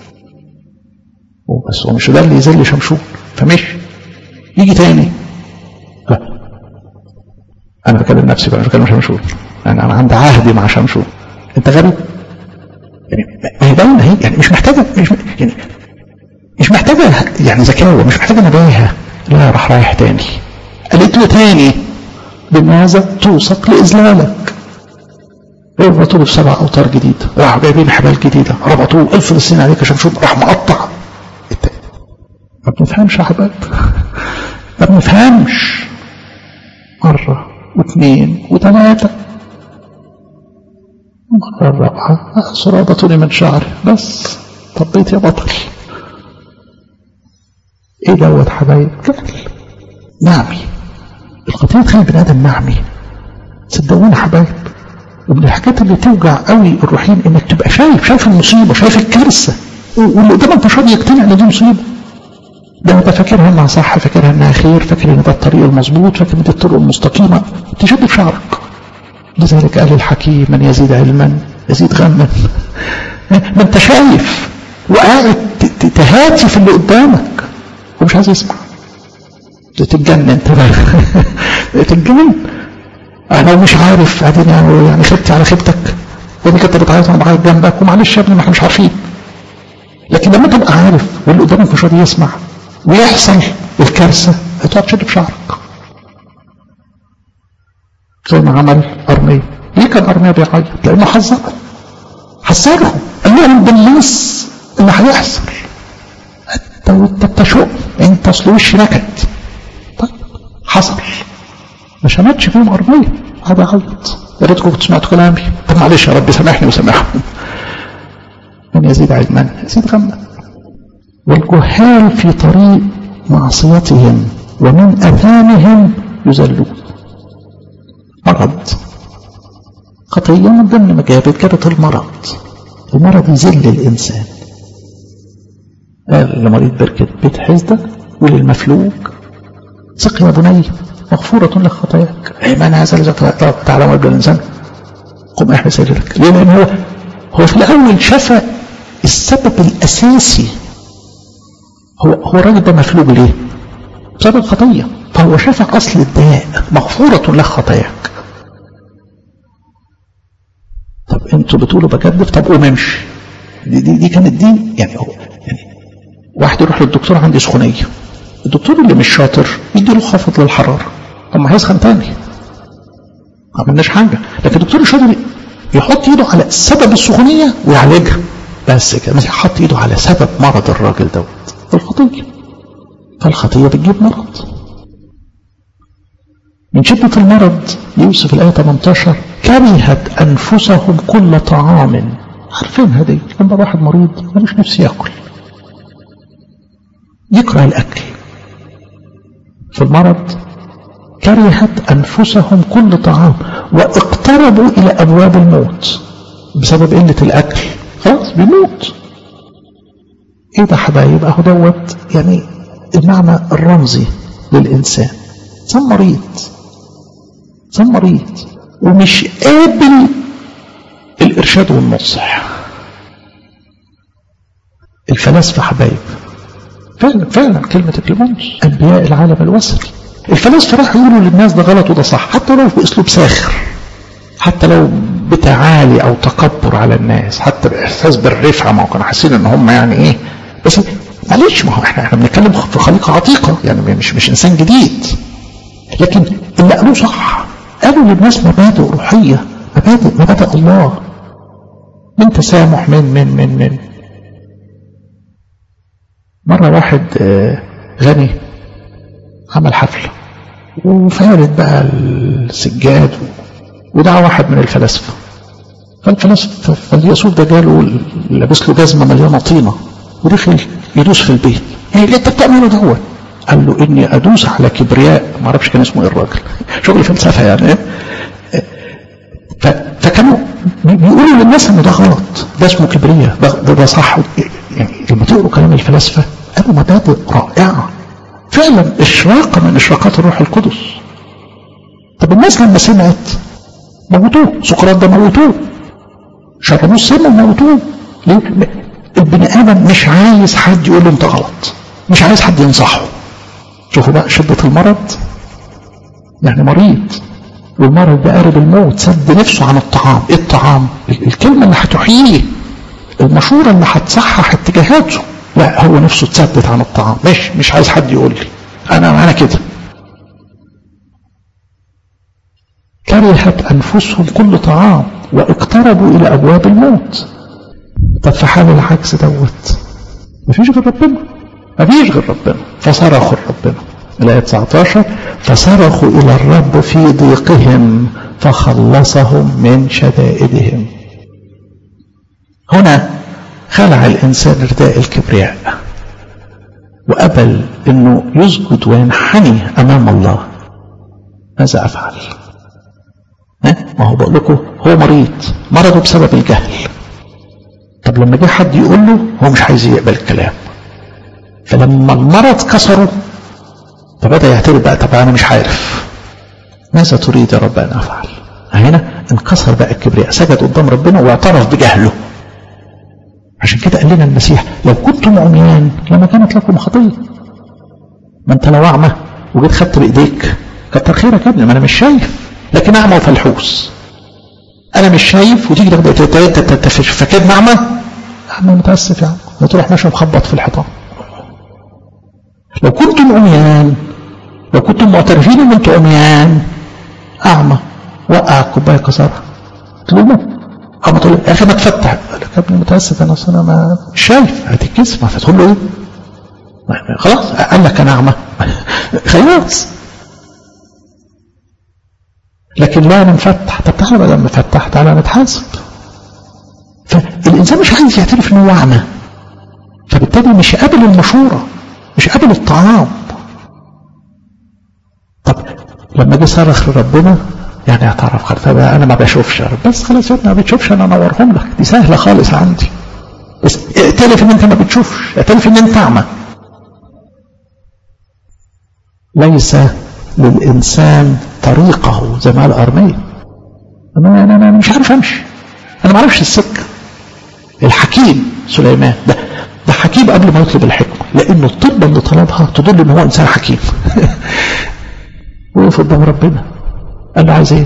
بس هو مش ده اللي يذل شمشون فمشي يجي تاني لا انا بكلم نفسي بقى مش بكلم شمشون يعني انا عندي عهدي مع شمشون انت غبي يعني ما هي باينه هي يعني مش محتاجه مش يعني مش محتاجه يعني ذكاوه مش محتاجه نباهه لا راح رايح تاني قالت له تاني بماذا توثق لاذلالك ربطوه بسبع اوتار جديده راحوا جايبين حبال جديده ربطوه الفلسطيني عليك يا شمشون راح مقطع ما بنفهمش يا حبايب ما بنفهمش مرة واثنين وثلاثة المرة الرابعة ربطوني من شعري بس طبيت يا بطل ايه دوت حبايب جهل نعمي القضية تخلي البني ادم نعمي صدقوني حبايب ومن الحاجات اللي توجع قوي الروحين انك تبقى شايف شايف المصيبة شايف الكارثة واللي قدامك مش راضي يقتنع ان دي مصيبة ده انت فاكرها انها صح فاكرها انها خير فاكر ان ده الطريق المظبوط فاكر ان دي الطرق المستقيمه تشد في شعرك لذلك قال الحكيم من يزيد علما يزيد غما ما انت شايف وقاعد تهاتي في اللي قدامك ومش عايز يسمع تتجنن انت تتجنن انا مش عارف بعدين يعني يعني خبتي على خيبتك ودي كنت بتعيط وانا بعيط جنبك ومعلش يا ابني ما احنا مش عارفين لكن لما تبقى عارف واللي قدامك مش راضي يسمع ويحصل الكارثة هتقعد تشد في شعرك زي ما عمل أرمية ليه كان أرمية بيعيط؟ لأنه حذرهم حذرهم قال لهم بالنص اللي هيحصل انت وانت بتشق انت اصل وش نكد طيب حصل ما شمتش فيهم أربعية هذا غلط يا ريتكم كنتوا سمعتوا كلامي طب معلش يا رب سامحني وسامحهم من يزيد علما يزيد غما والجهال في طريق معصيتهم ومن أثامهم يذلون مرض خطية من ضمن مجابت كانت المرض المرض يذل الإنسان قال لمريض بركة بيت حزدة وللمفلوج سق يا بني مغفورة لك خطاياك ايمان هذا الذي تعلم ابن الانسان قم احمي سريرك ليه لان هو هو في الاول شفى السبب الاساسي هو هو الراجل ده مفلوج ليه؟ بسبب الخطيه فهو شفى اصل الداء مغفورة لك خطاياك طب انتوا بتقولوا بكذب طب قوم امشي دي, دي, دي كانت دي يعني هو يعني واحد يروح للدكتور عندي سخونيه الدكتور اللي مش شاطر يديله خفض للحراره طب ما هيسخن تاني ما عملناش حاجه لكن الدكتور الشاطر يحط ايده على سبب السخونيه ويعالجها بس كده مش يحط ايده على سبب مرض الراجل دوت الخطيه فالخطيه بتجيب مرض من شدة المرض يوسف الآية 18 كرهت أنفسهم كل طعام عارفينها دي لما واحد مريض ملوش نفسه ياكل يكره الأكل في المرض كرهت أنفسهم كل طعام واقتربوا إلى أبواب الموت بسبب قلة الأكل خلاص بيموت إيه ده حبايب أهو دوت يعني المعنى الرمزي للإنسان إنسان مريض إنسان مريض ومش قابل الإرشاد والنصح الفلاسفة حبايب فعلا فعلا كلمة كليمونس أنبياء العالم الوسط الفلاسفة راح يقولوا للناس ده غلط وده صح حتى لو بأسلوب ساخر حتى لو بتعالي أو تكبر على الناس حتى بإحساس بالرفعة ما كانوا حاسين إن هم يعني إيه بس معلش ما هو احنا احنا بنتكلم في خليقة عتيقة يعني مش مش إنسان جديد لكن اللي قالوه صح قالوا للناس مبادئ روحية مبادئ مبادئ الله من تسامح من من من من مرة واحد غني عمل حفلة وفارد بقى السجاد ودعا واحد من الفلاسفة فالفلاسفة فالياسوف ده جاله لابس له جزمة مليانة طينة ودخل يدوس في البيت ايه اللي انت بتعمله دوت قال له اني ادوس على كبرياء ما اعرفش كان اسمه ايه الراجل شغل فلسفه يعني فكانوا بيقولوا للناس ان ده غلط ده اسمه كبرياء ده, ده, ده صح يعني لما تقروا كلام الفلاسفه قالوا مبادئ رائعه فعلا اشراقه من اشراقات الروح القدس طب الناس لما سمعت موتوه سقراط ده موتوه شربوه السم وموتوه ليه؟ البني ادم مش عايز حد يقول له انت غلط مش عايز حد ينصحه شوفوا بقى شدة المرض يعني مريض والمرض ده قارب الموت سد نفسه عن الطعام ايه الطعام الكلمة اللي هتحييه المشورة اللي هتصحح اتجاهاته لا هو نفسه اتسدد عن الطعام مش مش عايز حد يقول لي انا انا كده كرهت انفسهم كل طعام واقتربوا الى ابواب الموت طب في حال العكس دوت مفيش غير ربنا مفيش غير ربنا فصرخوا ربنا الآية 19 فصرخوا إلى الرب في ضيقهم فخلصهم من شدائدهم هنا خلع الإنسان رداء الكبرياء وقبل أنه يسجد وينحني أمام الله ماذا أفعل ما هو بقول لكم هو مريض مرضه بسبب الجهل طب لما جه حد يقول له هو مش عايز يقبل الكلام فلما المرض كسره فبدأ يعترف بقى طب أنا مش عارف ماذا تريد يا رب أن أفعل هنا انكسر بقى الكبرياء سجد قدام ربنا واعترف بجهله عشان كده قال لنا المسيح لو كنتم عميان لما كانت لكم خطية ما انت لو أعمى وجيت خدت بإيديك كتر خيرك يا ابني ما أنا مش شايف لكن أعمى وفلحوس أنا مش شايف وتيجي تاخد انت فاكرني أعمى أعمى متأسف يا عم وتروح ماشي مخبط في الحيطان لو كنتم عميان لو كنتم معترفين ان انتم عميان اعمى وقع كوبايه كسرها تلومه اما تقول يا اخي ما تفتح قال لك يا ابني متاسف انا اصل انا ما مش شايف هتتكسف ما فتقول له ايه خلاص قال لك انا اعمى خلاص لكن لا انا مفتح طب تعالى بدل مفتح تعالى نتحاسب فالانسان مش عايز يعترف ان هو اعمى فبالتالي مش قابل المشوره مش قابل الطعام طب لما جه صرخ لربنا يعني اعترف خلاص طب انا ما بشوفش يا رب بس خلاص يا ابني ما بتشوفش انا انورهم لك دي سهله خالص عندي بس اعترف ان انت ما بتشوفش اعترف ان انت اعمى ليس للانسان طريقه زي ما قال ارميه انا انا انا مش عارف امشي انا ما اعرفش السكه الحكيم سليمان ده ده حكيم قبل ما يطلب الحكمه لانه الطب اللي طلبها تدل ان هو انسان حكيم وقف قدام ربنا قال له عايز ايه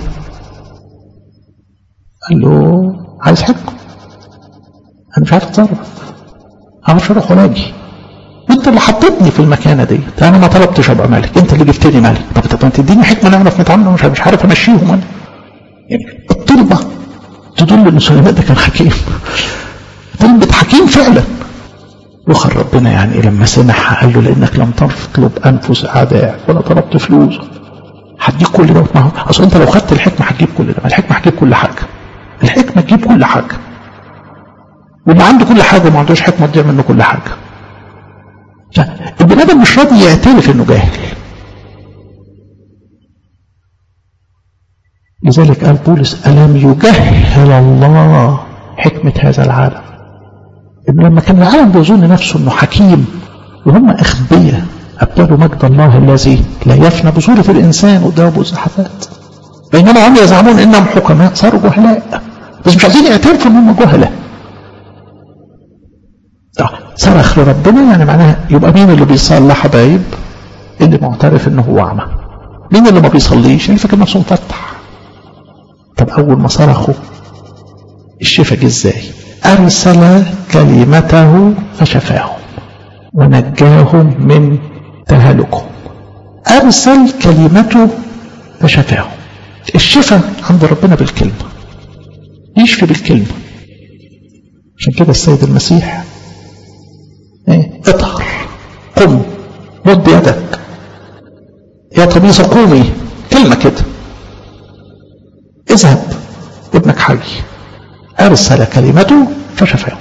قال له عايز حكمه انا مش عارف اتصرف انا مش هروح ولا اجي وانت اللي حطيتني في المكانه دي انا ما طلبتش ابقى ملك انت اللي جبتني ملك طب طب ما تديني حكمه نعرف نتعامل مش مش عارف امشيهم انا يعني الطلبه تدل ان سليمان ده كان حكيم طلبة حكيم فعلا وخر ربنا يعني لما سمعها قال له لانك لم تطلب انفس اعدائك ولا طلبت فلوس هديك كل ده ما هو اصل انت لو خدت الحكمه هتجيب كل ده ما الحكمه هتجيب كل حاجه الحكمه تجيب كل حاجه واللي عنده كل حاجه وما عندوش حكمه تضيع منه كل حاجه البني ادم مش راضي يعترف انه جاهل لذلك قال بولس الم يجهل الله حكمه هذا العالم إن لما كان العالم بيظن نفسه انه حكيم وهم اغبياء ابدلوا مجد الله الذي لا يفنى بصوره الانسان قدام الزحفات بينما هم يزعمون انهم حكماء صاروا جهلاء بس مش عايزين يعترفوا ان هم جهلاء صرخ لربنا يعني معناها يبقى مين اللي بيصلي حبايب اللي معترف انه هو اعمى مين اللي ما بيصليش اللي فاكر نفسه مفتح طب اول ما صرخوا الشفا جه ازاي ارسل كلمته فشفاهم ونجاهم من تهلكهم ارسل كلمته فشفاهم الشفا عند ربنا بالكلمه يشفي بالكلمه عشان كده السيد المسيح ايه اطهر قم مد يدك يا طبيسة قومي كلمة كده اذهب ابنك حي أرسل كلمته فشفاه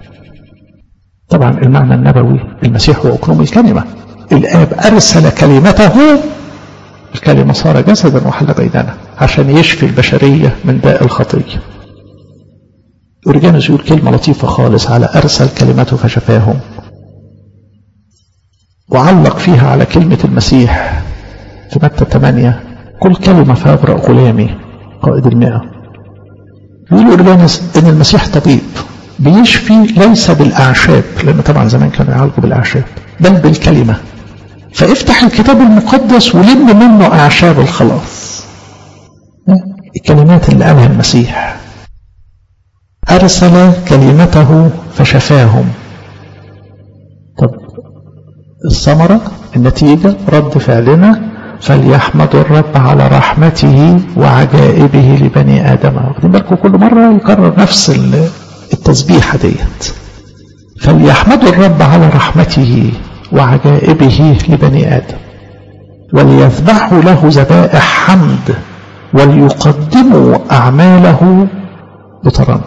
طبعا المعنى النبوي المسيح هو أكرم الكلمة الآب أرسل كلمته الكلمة صار جسدا وحل بيننا عشان يشفي البشرية من داء الخطية أوريجانوس يقول كلمة لطيفة خالص على أرسل كلمته فشفاهم وعلق فيها على كلمة المسيح في متى 8 كل كلمة فأبرأ غلامي قائد المئة يقول أوريجانوس إن المسيح طبيب بيشفي ليس بالأعشاب لأن طبعا زمان كانوا يعالجوا بالأعشاب بل بالكلمة فافتح الكتاب المقدس ولم منه أعشاب الخلاص الكلمات اللي قالها المسيح أرسل كلمته فشفاهم طب الثمرة النتيجة رد فعلنا فليحمدوا الرب على رحمته وعجائبه لبني آدم واخدين بالكم كل مرة يكرر نفس التسبيحة ديت فليحمدوا الرب على رحمته وعجائبه لبني آدم وليذبحوا له ذبائح حمد وليقدموا أعماله بترنم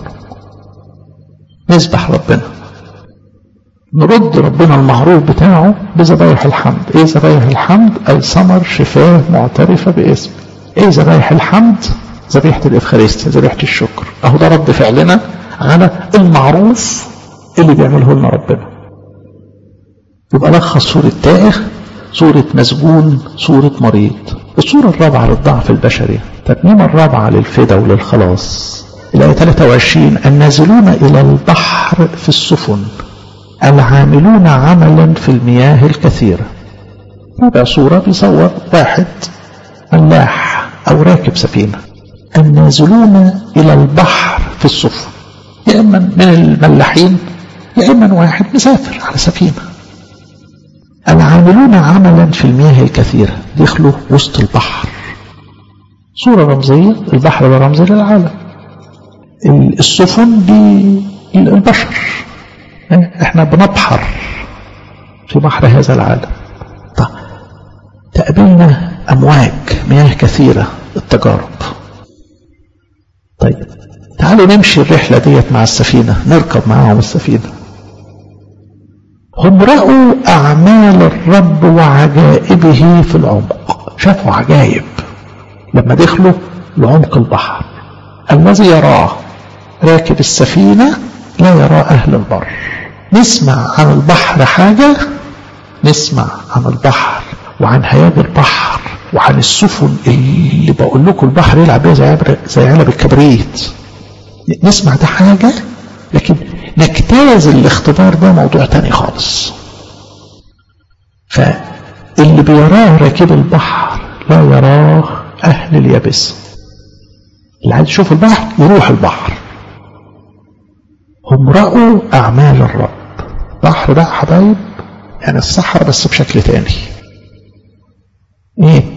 نذبح ربنا نرد ربنا المعروف بتاعه بذبايح الحمد ايه ذبايح الحمد اي ثمر شفاه معترفة باسم ايه ذبايح الحمد ذبيحة الافخارستيا ذبيحة الشكر اهو ده رد فعلنا على المعروف اللي بيعمله لنا ربنا يبقى لخص صورة تائه صورة مسجون صورة مريض الصورة الرابعة للضعف البشري التتميمة الرابعة للفدا وللخلاص الآية 23 النازلون إلى البحر في السفن العاملون عملا في المياه الكثيرة هذا صورة بيصور واحد ملاح أو راكب سفينة النازلون إلى البحر في السفن يا إما من الملاحين يا إما واحد مسافر على سفينة العاملون عملا في المياه الكثيرة دخلوا وسط البحر صورة رمزية البحر ده رمز للعالم السفن دي البشر احنا بنبحر في بحر هذا العالم طيب تقابلنا أمواج مياه كثيرة التجارب طيب تعالوا نمشي الرحلة ديت مع السفينة نركب معاهم السفينة هم رأوا أعمال الرب وعجائبه في العمق شافوا عجائب لما دخلوا لعمق البحر الذي يراه راكب السفينة لا يراه أهل البر نسمع عن البحر حاجة نسمع عن البحر وعن هياج البحر وعن السفن اللي بقول لكم البحر يلعب بيها زي زي علب الكبريت نسمع ده حاجة لكن نجتاز الاختبار ده موضوع تاني خالص فاللي بيراه راكب البحر لا يراه أهل اليابسة اللي عايز يشوف البحر يروح البحر هم رأوا أعمال الرب بحر ده حبايب يعني الصحراء بس بشكل تاني ايه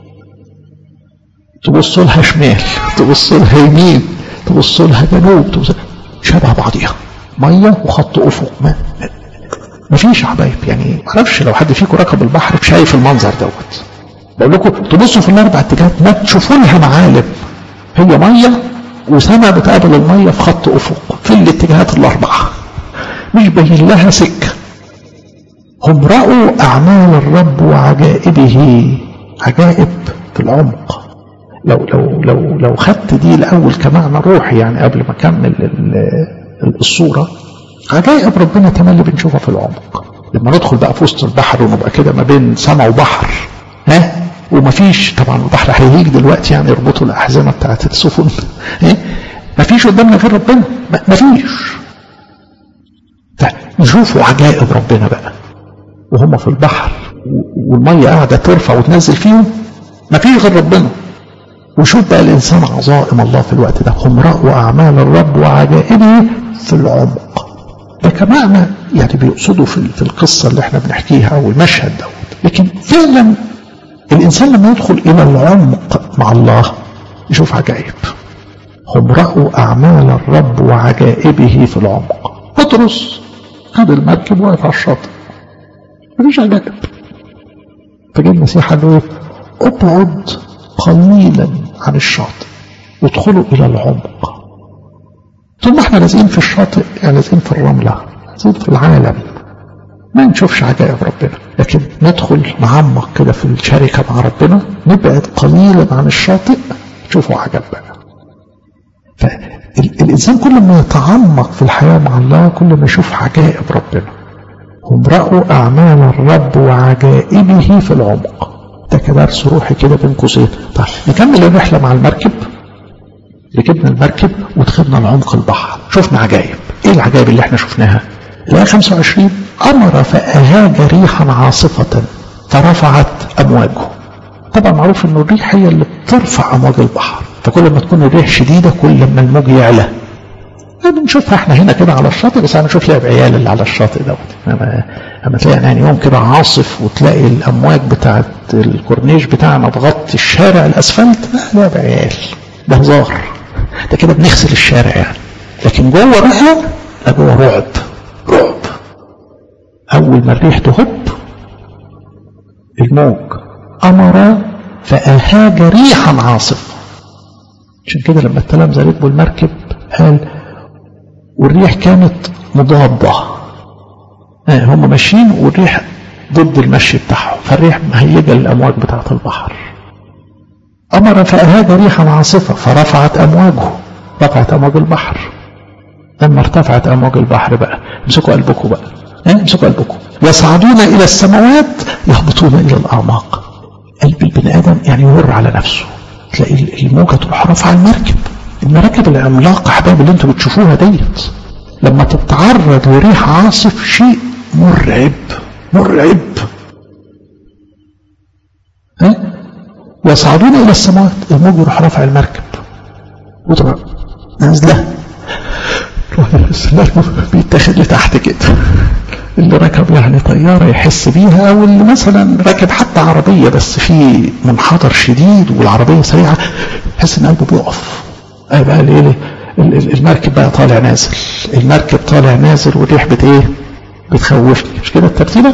تبصوا لها شمال تبصوا لها يمين تبصوا لها جنوب تبص شبه بعضيها ميه وخط افق ما ما فيش حبايب يعني ما اعرفش لو حد فيكم ركب البحر شايف المنظر دوت بقول لكم تبصوا في الاربع اتجاهات ما تشوفوا لها معالم هي ميه وسما بتقابل الميه في خط افق في الاتجاهات الاربعه مش باين لها سكه هم رأوا أعمال الرب وعجائبه عجائب في العمق لو لو لو لو خدت دي الأول كمعنى روحي يعني قبل ما أكمل الصورة عجائب ربنا تملي بنشوفها في العمق لما ندخل بقى في وسط البحر ونبقى كده ما بين سماء وبحر ها ومفيش طبعا البحر هيهيج دلوقتي يعني يربطوا الأحزمة بتاعت السفن ها مفيش قدامنا غير ربنا مفيش نشوفوا عجائب ربنا بقى وهم في البحر والمية قاعدة ترفع وتنزل فيهم ما فيش غير ربنا وشوف بقى الإنسان عظائم الله في الوقت ده هم رأوا أعمال الرب وعجائبه في العمق ده كمعنى يعني بيقصدوا في, في القصة اللي احنا بنحكيها أو المشهد دوت لكن فعلا الإنسان لما يدخل إلى العمق مع الله يشوف عجائب هم رأوا أعمال الرب وعجائبه في العمق بطرس خد المركب واقف على الشاطئ مفيش عجائب فجاء المسيح قال له ايه ابعد قليلا عن الشاطئ وادخلوا الى العمق طول ما احنا لازقين في الشاطئ يعني لازقين في الرمله لازقين في العالم ما نشوفش عجائب ربنا لكن ندخل نعمق كده في الشركه مع ربنا نبعد قليلا عن الشاطئ نشوفوا عجب بقى فالإنسان كل ما يتعمق في الحياة مع الله كل ما يشوف عجائب ربنا هم رأوا أعمال الرب وعجائبه في العمق ده كدرس روحي كده بين قوسين طيب نكمل الرحلة مع المركب ركبنا المركب ودخلنا لعمق البحر شفنا عجائب ايه العجائب اللي احنا شفناها الآية 25 أمر فأهاج ريحا عاصفة فرفعت أمواجه طبعا معروف ان الريح هي اللي بترفع امواج البحر فكل ما تكون الريح شديده كل ما الموج يعلى بنشوفها احنا هنا كده على الشاطئ بس انا بشوف لعب عيال اللي على الشاطئ دوت لما لما تلاقي يعني يوم كده عاصف وتلاقي الامواج بتاعت الكورنيش بتاعنا تغطي الشارع الاسفلت ده لعب عيال ده هزار ده كده بنغسل الشارع يعني لكن جوه بقى لا جوه رعب رعب اول ما الريح تهب الموج امر فاهاج ريحا عاصفه عشان كده لما التلامذه ركبوا المركب قال والريح كانت مضادة آه هم ماشيين والريح ضد المشي بتاعهم فالريح مهيجة للأمواج بتاعة البحر أمر فأهاج ريحا عاصفة فرفعت أمواجه رفعت أمواج البحر لما ارتفعت أمواج البحر بقى امسكوا قلبكم بقى امسكوا قلبكم يصعدون إلى السماوات يهبطون إلى الأعماق قلب البني آدم يعني يمر على نفسه تلاقي الموجة تروح رافعة المركب المراكب العملاقة حبايب اللي انتوا بتشوفوها ديت لما تتعرض لريح عاصف شيء مرعب مرعب ها يصعدون الى السماوات الموج يروح رافع المركب وتروح نازله بيتاخد لتحت كده اللي ركب يعني طيارة يحس بيها أو اللي مثلا راكب حتى عربية بس في منحدر شديد والعربية سريعة يحس إن قلبه بيقف أي بقى ليه المركب بقى طالع نازل المركب طالع نازل والريح بت ايه بتخوفني مش كده الترتيبة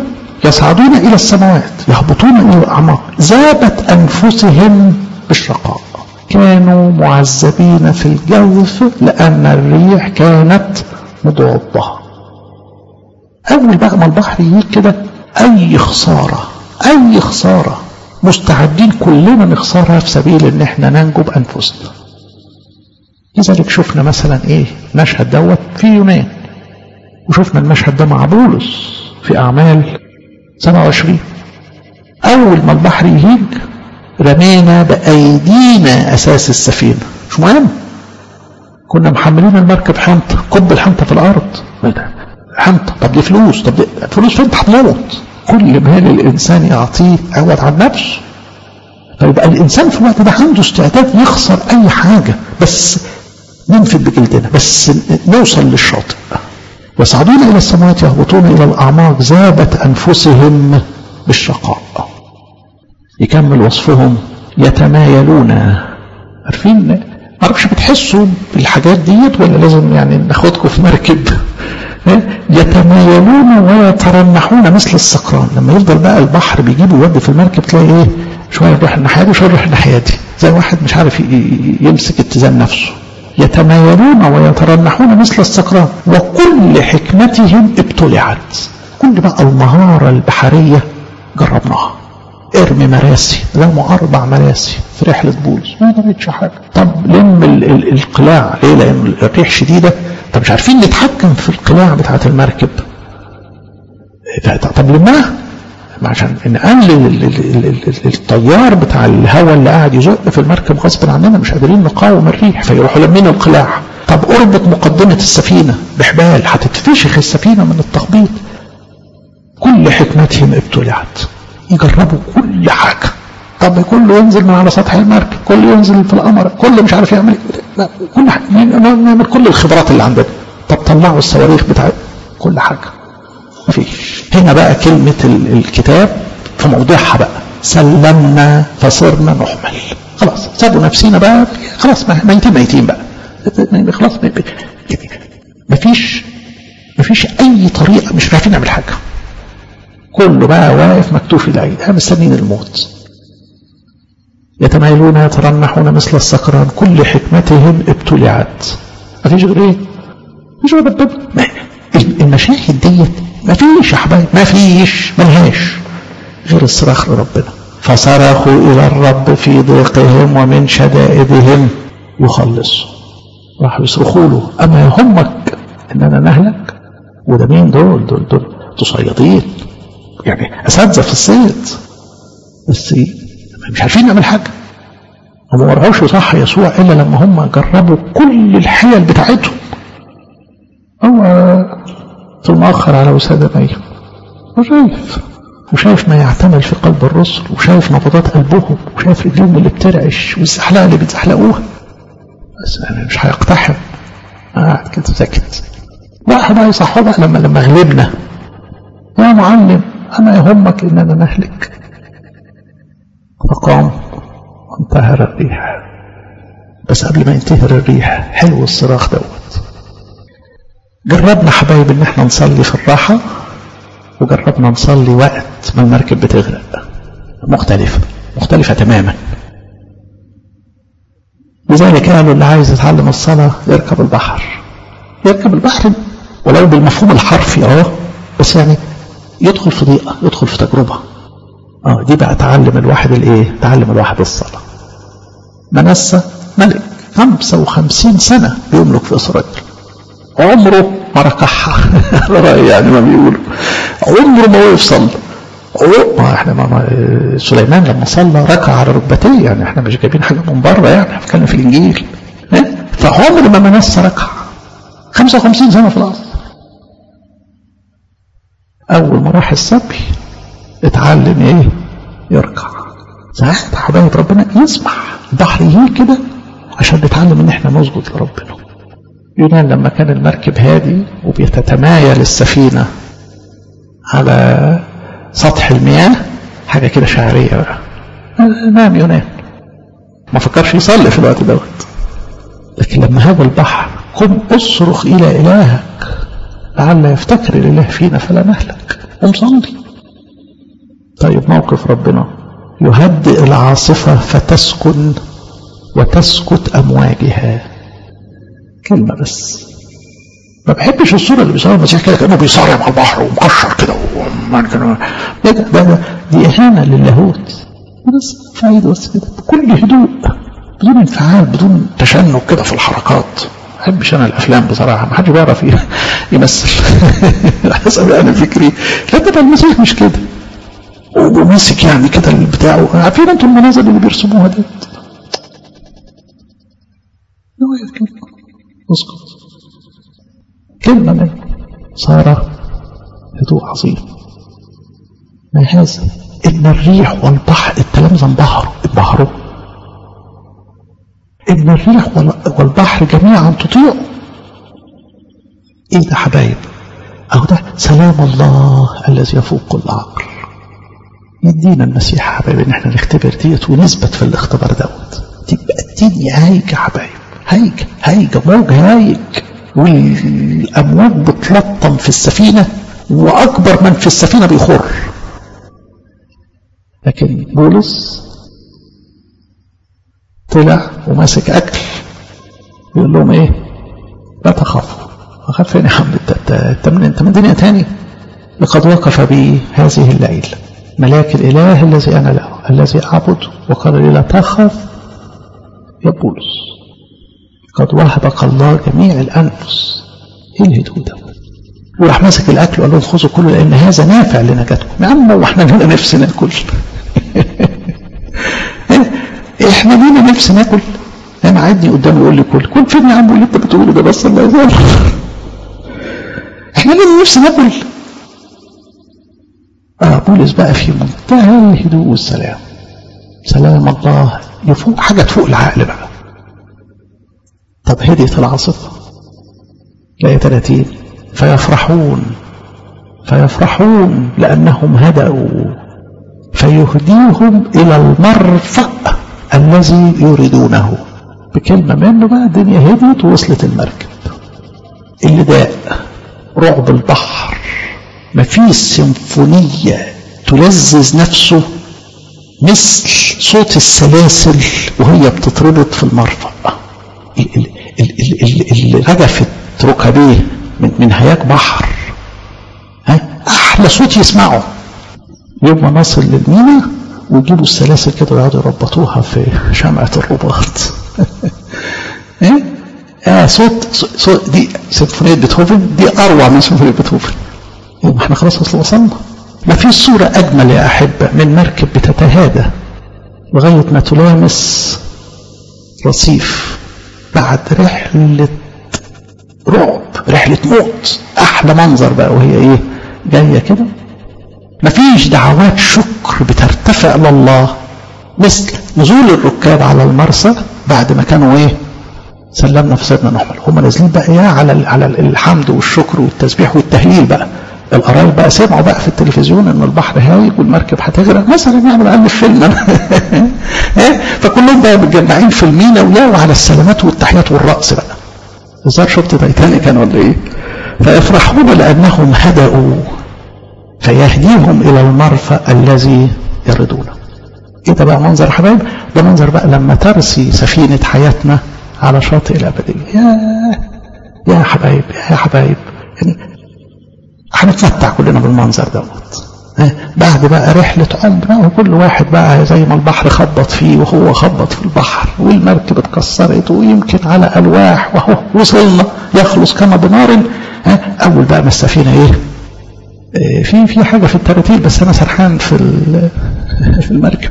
يصعدون إلى السماوات يهبطون إلى الأعماق ذابت أنفسهم بالشقاء كانوا معذبين في الجوف لأن الريح كانت مضادة أول بقى ما البحر يجي كده أي خسارة أي خسارة مستعدين كلنا نخسرها في سبيل إن إحنا ننجو بأنفسنا لذلك شفنا مثلا إيه مشهد دوت في يونان وشفنا المشهد ده مع بولس في أعمال 27 أول ما البحر يهيج رمينا بأيدينا أساس السفينة مش مهم كنا محملين المركب حنطة كب الحنطة في الأرض حنطة طب دي فلوس طب دي فلوس فين هتموت كل مال الإنسان يعطيه عوض عن نفسه فيبقى الإنسان في الوقت ده عنده استعداد يخسر أي حاجة بس ننفد بجلدنا بس نوصل للشاطئ يصعدون إلى السماوات يهبطون إلى الأعماق زابت أنفسهم بالشقاء يكمل وصفهم يتمايلون عارفين معرفش بتحسوا بالحاجات ديت ولا لازم يعني ناخدكم في مركب يتمايلون ويترنحون مثل السكران لما يفضل بقى البحر بيجيب ويودي في المركب تلاقي ايه شويه يروح الناحيه دي شويه يروح الناحيه دي زي واحد مش عارف يمسك اتزان نفسه يتمايلون ويترنحون مثل السكران وكل حكمتهم ابتلعت كل بقى المهارة البحرية جربناها ارمي مراسي رموا اربع مراسي في رحلة بولس ما قدرتش حاجة طب لم ال ال القلاع ليه لان الريح شديدة طب مش عارفين نتحكم في القلاع بتاعة المركب طب لمها عشان نقلل التيار بتاع الهواء اللي قاعد يزق في المركب غصب عننا مش قادرين نقاوم الريح فيروحوا لمين القلاع طب اربط مقدمة السفينة بحبال هتتفشخ السفينة من التخبيط كل حكمتهم ابتلعت يجربوا كل حاجة طب كله ينزل من على سطح المركب كله ينزل في القمر كله مش عارف يعمل لا كل حاجة نعمل كل الخبرات اللي عندنا طب طلعوا الصواريخ بتاع كل حاجة مفيش هنا بقى كلمة الكتاب في موضوعها بقى سلمنا فصرنا نحمل خلاص سابوا نفسينا بقى خلاص ميتين ميتين بقى خلاص مفيش مفيش اي طريقة مش عارفين نعمل حاجة كله بقى واقف مكتوف العيد مستنين الموت يتمايلون يترنحون مثل السكران كل حكمتهم ابتلعت مفيش غير ايه مفيش غير ربنا المشاهد ديت مفيش يا حبايب مفيش ملهاش غير الصراخ لربنا فصرخوا إلى الرب في ضيقهم ومن شدائدهم يخلصوا راحوا يصرخوا له أما يهمك إننا نهلك وده مين دول دول دول تصيدين يعني أساتذة في الصيد بس مش عارفين نعمل حاجة هم ما رعوش صح يسوع إلا لما هم جربوا كل الحيل بتاعتهم هو في المؤخر على وسادة مية وشايف وشايف ما يعتمل في قلب الرسل وشايف نبضات قلبهم وشايف رجلهم اللي بترعش والزحلقة اللي بتزحلقوها بس يعني مش هيقتحم قاعد كده ساكت بقى بقى يصحوا بقى لما لما غلبنا يا معلم أما يهمك إننا نهلك فقام وانتهر الريح بس قبل ما ينتهر الريح حلو الصراخ دوت جربنا حبايب ان احنا نصلي في الراحة وجربنا نصلي وقت ما المركب بتغرق مختلفة مختلفة تماما لذلك قالوا اللي عايز يتعلم الصلاة يركب البحر يركب البحر ولو بالمفهوم الحرفي اه بس يعني يدخل في ضيقة يدخل في تجربة اه دي بقى تعلم الواحد الايه تعلم الواحد الصلاة منسى ملك 55 سنة بيملك في إسرائيل عمره ما ركعها رأي يعني ما بيقولوا عمره ما وقف صلى ما احنا ما ما سليمان لما صلى ركع على ركبتيه يعني احنا مش جايبين حاجه من بره يعني احنا بنتكلم في الانجيل فعمر ما منسى ركع 55 سنه في الارض اول ما راح السبي اتعلم ايه يركع ساعات حبايب ربنا يسمح البحر يجي كده عشان نتعلم ان احنا نسجد لربنا يونان لما كان المركب هادي وبيتتمايل السفينة على سطح المياه حاجة كده شعرية بقى نام يونان ما فكرش يصلي في الوقت دوت لكن لما هذا البحر قم اصرخ إلى إلهك لعل يفتكر الإله فينا فلا نهلك قم صلي طيب موقف ربنا يهدئ العاصفة فتسكن وتسكت أمواجها كلمة بس ما بحبش الصورة اللي بيصورها المسيح كده كأنه بيصارع مع البحر ومكشر كده ومان كده ده, ده دي إهانة للاهوت بس فايدة بس كده بكل هدوء بدون انفعال بدون تشنج كده في الحركات ما بحبش انا الافلام بصراحه ما حدش بيعرف يمثل حسب انا فكري لا ده المسيح مش كده وماسك يعني كده بتاعه عارفين انتوا المناظر اللي بيرسموها دي واقف كده اسكت كلمه منه صار هدوء عظيم ما هذا ان الريح والبحر التلامذه انبهروا انبهروا ان الريح والبحر جميعا تطيعوا ايه ده حبايب اهو ده سلام الله الذي يفوق كل عقل يدينا المسيح يا حبايب ان احنا نختبر ديت ونثبت في الاختبار دوت تبقى الدنيا هايجة يا حبايب هايجة هايجة موج هايج والامواج بتلطم في السفينة واكبر من في السفينة بيخر لكن بولس طلع وماسك اكل يقول لهم ايه لا تخافوا اخاف فين يا عم انت من انت من دنيا تاني لقد وقف بي هذه الليله ملاك الاله الذي انا له الذي اعبده وقال لي لا تخف يا بولس قد وهبك الله جميع الانفس ايه الهدوء ده وراح ماسك الاكل وقال لهم خذوا كله لان هذا نافع لنجاتكم يا عم واحنا لنا نفس ناكل احنا لينا نفس ناكل انا عادني قدامي يقول لي كل كل فين يا عم اللي انت بتقوله ده بس الله يزال احنا لينا نفس ناكل اه بولس بقى في منتهى الهدوء والسلام سلام الله يفوق حاجه تفوق العقل بقى طب هديت العاصفه لا 30 فيفرحون فيفرحون لانهم هدأوا فيهديهم الى المرفأ الذي يريدونه بكلمة منه بقى الدنيا هديت ووصلت المركب اللي داء رعب البحر مفيش سيمفونية تلذذ نفسه مثل صوت السلاسل وهي بتتربط في المرفأ اللي رجفت ركبيه من, من هياك بحر ها احلى صوت يسمعه يوم ما نصل للمينا ويجيبوا السلاسل كده ويقعدوا يربطوها في شمعة الرباط ايه اه صوت صوت دي سيمفونية بيتهوفن دي اروع من سيمفونية بيتهوفن ما احنا خلاص اصل وصلنا ما فيش صورة اجمل يا احبة من مركب بتتهادى لغاية ما تلامس رصيف بعد رحلة رعب رحلة موت احلى منظر بقى وهي ايه جاية كده مفيش دعوات شكر بترتفع لله مثل نزول الركاب على المرسى بعد ما كانوا ايه سلمنا في سيدنا نحمل هم نازلين بقى ايه على على الحمد والشكر والتسبيح والتهليل بقى القرايب بقى سمعوا بقى في التلفزيون ان البحر هايج والمركب هتغرق مثلا يعني بقى فيلم فكلهم بقى متجمعين في المينا وياوا على السلامات والتحيات والرقص بقى الظاهر شفت تايتانيك انا ولا ايه فيفرحون لانهم هدأوا فيهديهم الى المرفأ الذي يردونه ايه ده بقى منظر حبايب ده منظر بقى لما ترسي سفينة حياتنا على شاطئ الابدية يا يا حبايب يا حبايب يعني هنتمتع كلنا بالمنظر دوت بعد بقى رحلة عمر وكل واحد بقى زي ما البحر خبط فيه وهو خبط في البحر والمركب اتكسرت ويمكن على ألواح وهو وصلنا يخلص كما بنار أول بقى ما السفينة إيه في في حاجة في التراتيل بس أنا سرحان في في المركب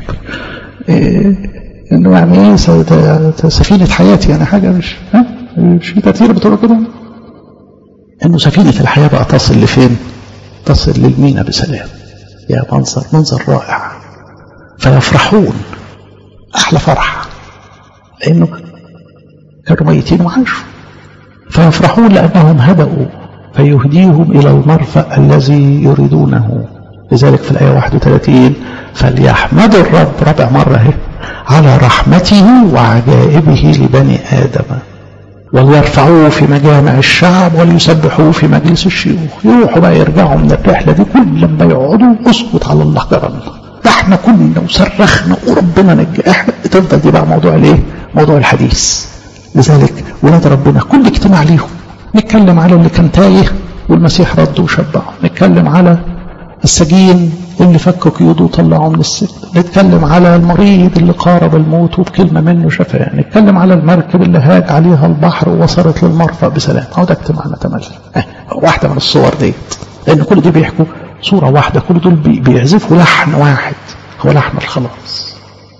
إنه يعني إيه سفينة حياتي يعني حاجة مش ها مش في ترتيل بتقول كده إنه سفينة الحياة بقى تصل لفين؟ تصل للمينا بسلام يا منظر منظر رائع فيفرحون أحلى فرح لأنه كانوا ميتين وعاشوا فيفرحون لأنهم هدأوا فيهديهم إلى المرفأ الذي يريدونه لذلك في الآية 31 فليحمدوا الرب رابع مرة هي على رحمته وعجائبه لبني آدم وليرفعوه في مجامع الشعب وليسبحوه في مجلس الشيوخ يروحوا بقى يرجعوا من الرحلة دي كل لما يقعدوا اسكت على الله جرالنا ده احنا كنا وصرخنا وربنا نجى احنا تفضل دي بقى موضوع الايه موضوع الحديث لذلك ولاد ربنا كل اجتماع ليهم نتكلم على اللي كان تايه والمسيح رد وشبعه نتكلم على السجين اللي فك قيوده وطلعه من السجن نتكلم على المريض اللي قارب الموت وبكلمة منه شفاه نتكلم على المركب اللي هاج عليها البحر ووصلت للمرفأ بسلام هو ده اجتماعنا تملي اه واحدة من الصور ديت لأن كل دي بيحكوا صورة واحدة كل دول بيعزفوا لحن واحد هو لحن الخلاص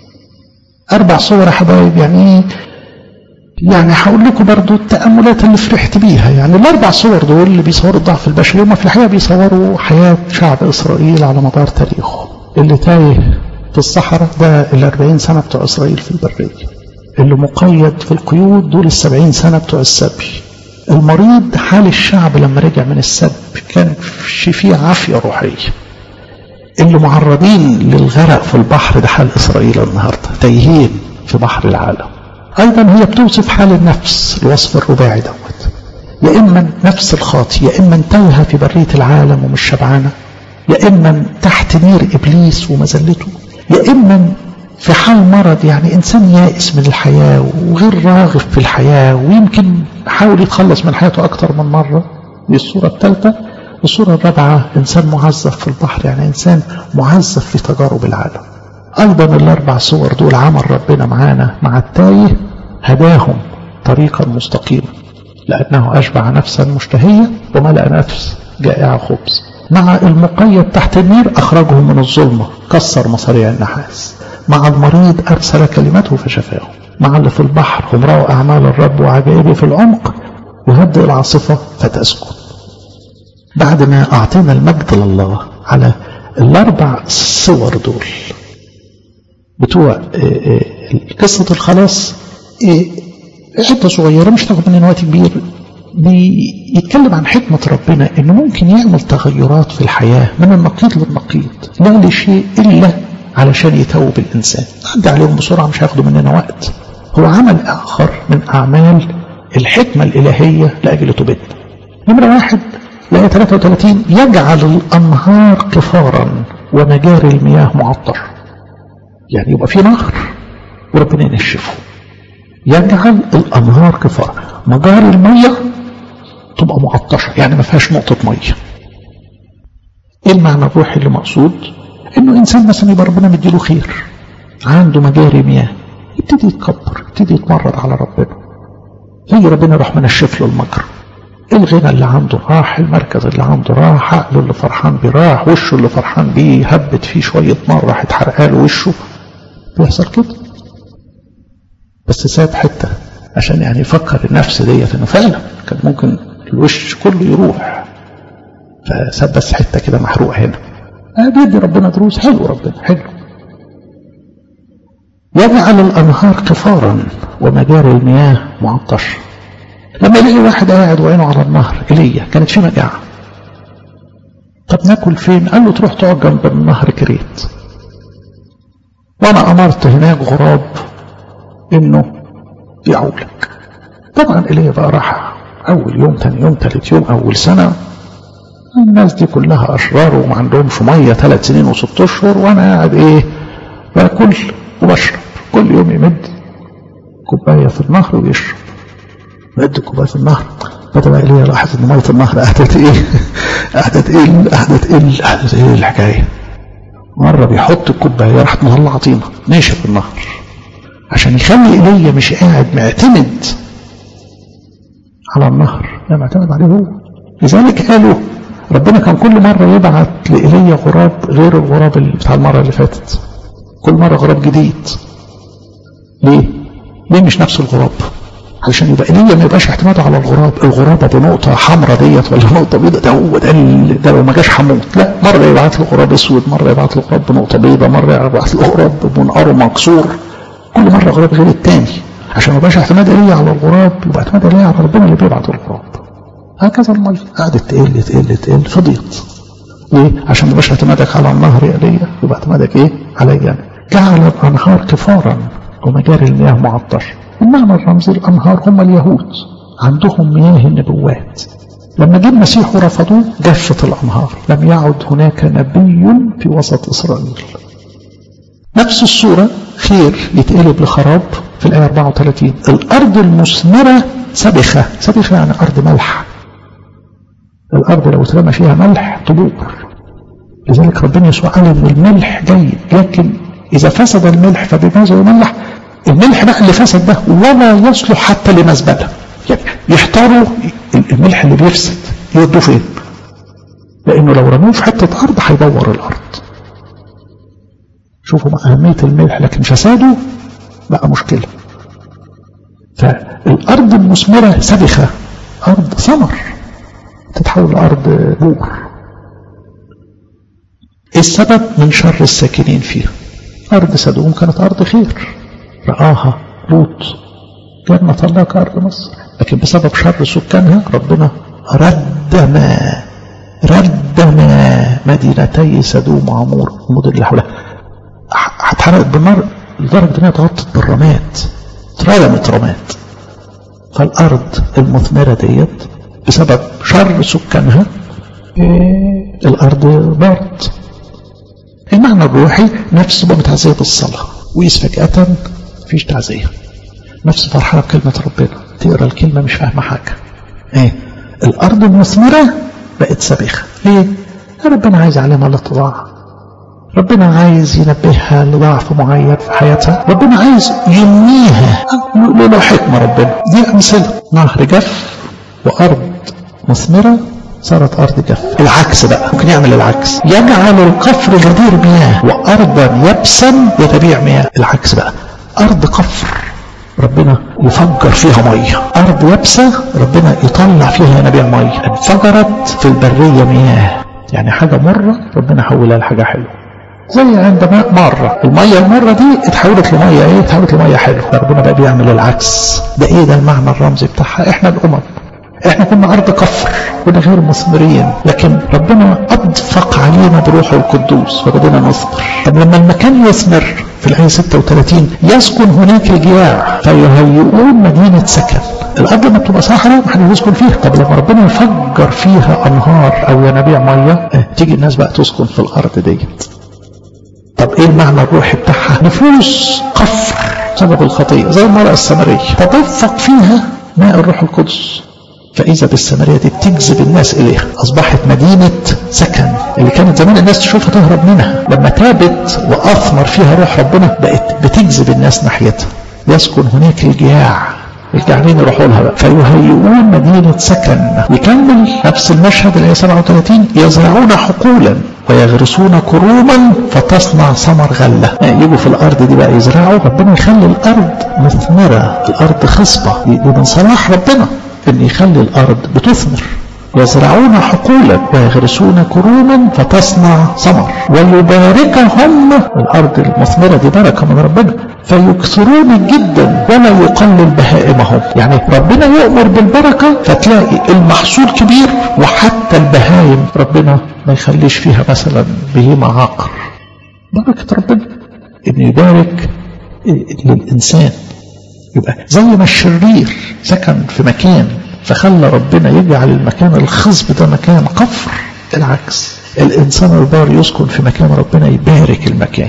أربع صور يا حبايب يعني يعني هقول لكم برضو التأملات اللي فرحت بيها يعني الأربع صور دول اللي بيصوروا الضعف البشري هم في الحقيقة بيصوروا حياة شعب إسرائيل على مدار تاريخه اللي تايه في الصحراء ده الأربعين سنة بتوع إسرائيل في البرية اللي مقيد في القيود دول السبعين سنة بتوع السبي المريض حال الشعب لما رجع من السب كان فيه عافية روحية اللي معرضين للغرق في البحر ده حال إسرائيل النهاردة تايهين في بحر العالم أيضا هي بتوصف حال النفس الوصف الرباعي دوت يا إما نفس الخاطي يا إما تايهة في برية العالم ومش شبعانة يا إما تحت نير إبليس ومذلته يا إما في حال مرض يعني إنسان يائس من الحياة وغير راغب في الحياة ويمكن حاول يتخلص من حياته أكتر من مرة دي الصورة الثالثة الصورة الرابعة إنسان معذب في البحر يعني إنسان معذب في تجارب العالم أيضا الأربع صور دول عمل ربنا معانا مع التايه هداهم طريقا مستقيما لأنه أشبع نفسا مشتهية وملأ نفس جائعة خبز مع المقيد تحت النير أخرجه من الظلمة كسر مصاريع النحاس مع المريض أرسل كلمته فشفاه مع اللي في البحر هم رأوا أعمال الرب وعجائبه في العمق وهدئ العاصفة فتسكن بعد ما أعطينا المجد لله على الأربع صور دول بتوع قصة الخلاص حتة صغيرة مش تاخد مننا وقت كبير بيتكلم عن حكمة ربنا انه ممكن يعمل تغيرات في الحياة من النقيض للنقيض لا لشيء الا علشان يتوب الانسان عدي عليهم بسرعة مش هياخدوا مننا وقت هو عمل اخر من اعمال الحكمة الالهية لاجل توبتنا نمرة واحد الآية 33 يجعل الأنهار قفارا ومجاري المياه معطر يعني يبقى في نهر وربنا ينشفه يجعل الأنهار قفارا مجاري المية تبقى معطشة يعني ما فيهاش نقطة مية ايه المعنى الروحي اللي مقصود انه انسان مثلا يبقى ربنا مديله خير عنده مجاري مياه يبتدي يتكبر يبتدي يتمرد على ربنا يجي ربنا يروح منشف له المجرى الغنى اللي عنده راح المركز اللي عنده راح عقله اللي فرحان بيه راح وشه اللي فرحان بيه هبت فيه شوية نار راح اتحرق له وشه بيحصل كده بس ساب حتة عشان يعني يفكر النفس ديت انه فعلا كان ممكن الوش كله يروح فساب بس حتة كده محروق هنا آه بيدي ربنا دروس حلو ربنا حلو يجعل الأنهار قفارا ومجاري المياه معطشة لما يلاقي واحد قاعد وعينه على النهر ايليا كانت في مجاعة طب ناكل فين قال له تروح تقعد جنب النهر كريت وانا امرت هناك غراب انه يعولك طبعا ايليا بقى راح اول يوم تاني يوم تالت يوم اول سنة الناس دي كلها اشرار وما عندهمش مية ثلاث سنين وست اشهر وانا قاعد ايه باكل وبشرب كل يوم يمد كوباية في النهر ويشرب مد كوبايه في النهر بدا بقى ليه لاحظ ان ميه النهر قعدت ايه قعدت ايه قعدت ايه قعدت ايه الحكايه مره بيحط الكوبايه راحت مطلعه طينه ناشف النهر عشان يخلي ايليا مش قاعد معتمد على النهر لا معتمد عليه هو لذلك قالوا ربنا كان كل مرة يبعت لإيليا غراب غير الغراب اللي بتاع المرة اللي فاتت كل مرة غراب جديد ليه؟ ليه مش نفس الغراب؟ علشان يبقى ايليا ما يبقاش اعتماده على الغراب الغرابه بنقطه حمراء ديت ولا نقطه بيضاء ده هو ده ده لو ما جاش حموت لا مره يبعت له غراب اسود مره يبعت له غراب بنقطه بيضاء مره يبعت له غراب بمنقاره مكسور كل مره غراب غير الثاني عشان ما يبقاش اعتماد ايليا على الغراب يبقى اعتماد ايليا على ربنا اللي بيبعت الغراب هكذا الميه قعدت تقل تقل تقل فضيت ليه؟ عشان ما يبقاش اعتمادك على النهر يا ايليا يبقى اعتمادك ايه؟ عليا جعل الانهار كفارا ومجاري المياه معطشه المعنى الرمزي الأنهار هم اليهود عندهم مياه النبوات لما جه المسيح ورفضوه جفت الأنهار لم يعد هناك نبي في وسط إسرائيل نفس الصورة خير يتقلب لخراب في الآية 34 الأرض المثمرة سبخة سبخة يعني أرض ملح الأرض لو اترمى فيها ملح تبور لذلك ربنا يسوع قال إن الملح جيد لكن إذا فسد الملح فبماذا يملح الملح بقى اللي فسد ده ولا يصلح حتى لمزبلة يعني يحتاروا الملح اللي بيفسد يودوه فين لأنه لو رموه في حتة أرض هيدور الأرض شوفوا أهمية الملح لكن فساده بقى مشكلة فالأرض المثمرة سبخة أرض ثمر تتحول لأرض بور السبب من شر الساكنين فيها أرض سدوم كانت أرض خير رآها لوط جنة الله كأرض مصر لكن بسبب شر سكانها ربنا ردم ردم مدينتي سدوم وعمور المدن اللي حولها هتحرقت بالنار لدرجة انها تغطت بالرماد اتردمت رماد فالأرض المثمرة ديت بسبب شر سكانها إيه الأرض بارد المعنى الروحي نفس متعزية بالصلاة ويس فجأة مفيش تعزية نفس فرحانة بكلمة ربنا تقرا الكلمة مش فاهمة حاجة ايه الأرض المثمرة بقت سبيخة ليه؟ ربنا عايز عليها الاتضاع ربنا عايز ينبهها لضعف معين في حياتها ربنا عايز يمنيها له حكمة ربنا دي أمثلة نهر جف وأرض مثمرة صارت أرض جف العكس بقى ممكن يعمل العكس يجعل القفر غدير مياه وأرضا يبسا يتبيع مياه العكس بقى أرض قفر ربنا يفجر فيها مية أرض يابسة ربنا يطلع فيها ينابيع مية انفجرت في البرية مياه يعني حاجة مرة ربنا حولها لحاجة حلوة زي عندما مرة المية المرة دي اتحولت لمية ايه اتحولت لمية حلوة ربنا بقى بيعمل العكس ده ايه ده المعنى الرمزي بتاعها احنا الامم احنا كنا ارض كفر كنا غير مثمرين لكن ربنا اضفق علينا بروحه القدوس فبدنا نصبر طب لما المكان يثمر في الآية 36 يسكن هناك الجياع فيهيئون مدينة سكن الأرض لما بتبقى صحراء محدش يسكن فيها طب لما ربنا يفجر فيها أنهار أو ينابيع مية اه تيجي الناس بقى تسكن في الأرض ديت طب ايه المعنى الروحي بتاعها نفوس قفر سبب الخطية زي المرأة السامرية تدفق فيها ماء الروح القدس فإذا بالسامرية دي بتجذب الناس إليها أصبحت مدينة سكن اللي كانت زمان الناس تشوفها تهرب منها لما تابت وأثمر فيها روح ربنا بقت بتجذب الناس ناحيتها يسكن هناك الجياع الجعانين يروحوا لها بقى فيهيئون مدينة سكن يكمل نفس المشهد الآية 37 يزرعون حقولا ويغرسون كروما فتصنع ثمر غلة يعني يجوا في الأرض دي بقى يزرعوا ربنا يخلي الأرض مثمرة الأرض خصبة من صلاح ربنا ان يخلي الارض بتثمر يزرعون حقولا ويغرسون كروما فتصنع ثمر ويباركهم الارض المثمره دي بركه من ربنا فيكثرون جدا ولا يقلل بهائمهم يعني ربنا يؤمر بالبركه فتلاقي المحصول كبير وحتى البهايم ربنا ما يخليش فيها مثلا بهيمه عقر بركه ربنا ان يبارك للانسان يبقى زي ما الشرير سكن في مكان فخلى ربنا يجعل المكان الخصب ده مكان قفر العكس الإنسان البار يسكن في مكان ربنا يبارك المكان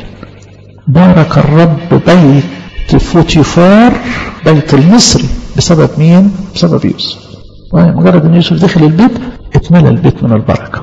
بارك الرب بيت فوتيفار بيت المصري بسبب مين؟ بسبب يوسف مجرد ان يوسف دخل البيت اتملى البيت من البركه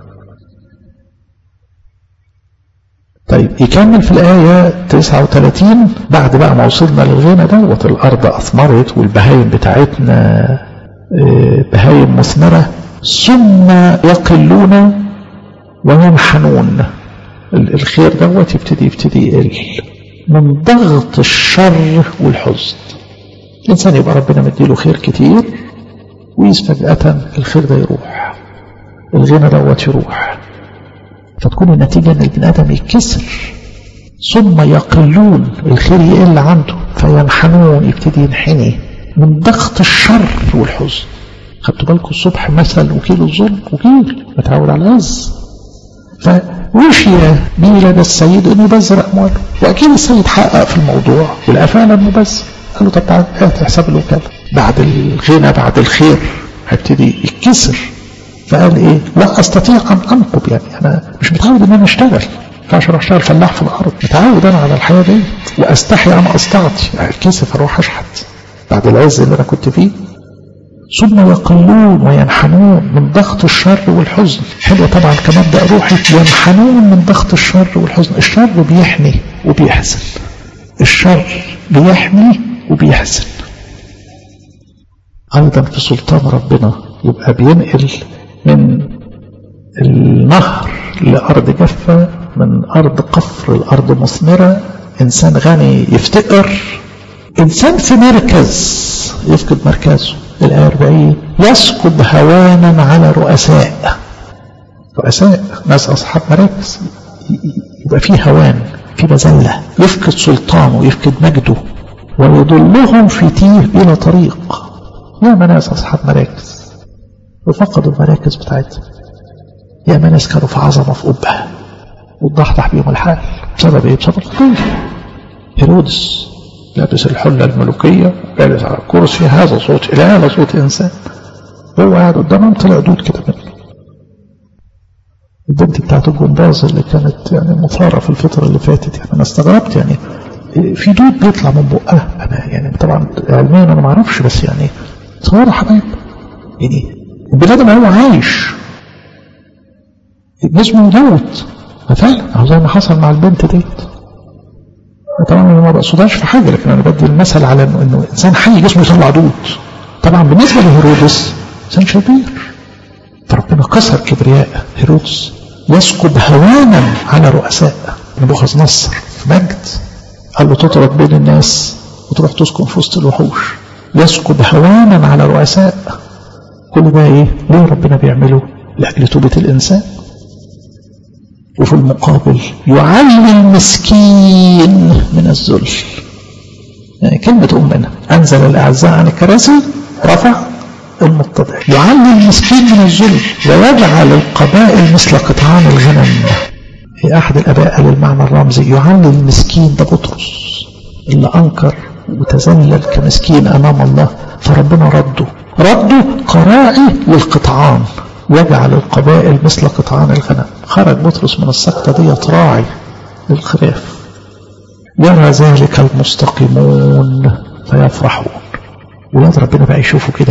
طيب يكمل في الآية 39 بعد بقى ما وصلنا للغنى دوت الأرض أثمرت والبهايم بتاعتنا بهايم مثمرة ثم يقلون وينحنون الخير دوت يبتدي يبتدي يقل من ضغط الشر والحزن الإنسان يبقى ربنا مديله خير كتير ويس فجأة الخير ده يروح الغنى دوت يروح فتكون النتيجة ان البني ادم يتكسر ثم يقلون الخير يقل عنده فينحنون يبتدي ينحني من ضغط الشر والحزن خدتوا بالكم الصبح مثل وكيل الظلم وكيل متعود على العز فوشي به لدى السيد انه يبذر امواله واكيد السيد حقق في الموضوع ولقى فعلا مبذر قال له طب تعالى هات حساب الوكاله بعد الغنى بعد الخير هيبتدي يتكسر فقال ايه لا استطيع ان انقب يعني انا مش متعود ان انا اشتغل فعشان اشتغل فلاح في الارض متعود انا على الحياه دي واستحي انا استعطي الكسف اروح اشحت بعد العز اللي انا كنت فيه ثم يقلون وينحنون من ضغط الشر والحزن حلوة طبعا كمبدأ روحي ينحنون من ضغط الشر والحزن الشر بيحمي وبيحزن الشر بيحمي وبيحزن أيضا في سلطان ربنا يبقى بينقل من النهر لأرض جافة من أرض قفر الأرض مثمرة إنسان غني يفتقر إنسان في مركز يفقد مركزه الآية 40 يسكب هوانا على رؤساء رؤساء ناس أصحاب مراكز يبقى في هوان في مذلة يفقد سلطانه يفقد مجده ويضلهم في تيه بلا طريق يا ناس أصحاب مراكز وفقدوا المراكز بتاعتهم يا ناس كانوا في عظمة في قبة واتضحضح بيهم الحال بسبب ايه؟ بسبب الخطية هيرودس لابس الحلة الملوكية جالس على الكرسي هذا صوت إله هذا صوت إنسان هو قاعد قدامهم طلع دود كده منه البنت بتاعت الجمباز اللي كانت يعني مثارة في الفترة اللي فاتت يعني أنا استغربت يعني في دود بيطلع من بقها أنا يعني طبعا علميا أنا ما أعرفش بس يعني تصوروا حبايب يعني البني آدم هو عايش جسمه يموت فعلا زي ما حصل مع البنت ديت طبعا انا ما بقصدهاش في حاجه لكن انا بدي المثل على انه انه انسان حي جسمه يطلع دود طبعا بالنسبه لهيرودس انسان شرير فربنا كسر كبرياء هيرودس يسكب هوانا على رؤساء نبوخذ نصر في مجد قال له تطرد بين الناس وتروح تسكن في وسط الوحوش يسكب هوانا على رؤساء كل ده ايه ليه ربنا بيعمله لاجل توبه الانسان وفي المقابل يعلي المسكين من الذل يعني كلمة أمنا أنزل الأعزاء عن الكراسي رفع المتضع يعلي المسكين من الذل ويجعل القبائل مثل قطعان الغنم في أحد الآباء قال المعنى الرمزي يعلي المسكين ده بطرس اللي أنكر وتذلل كمسكين أمام الله فربنا رده رده قراعي للقطعان يجعل القبائل مثل قطعان الغنم خرج بطرس من السقطة دي راعي للخراف يرى ذلك المستقيمون فيفرحون ولاد ربنا بقى يشوفوا كده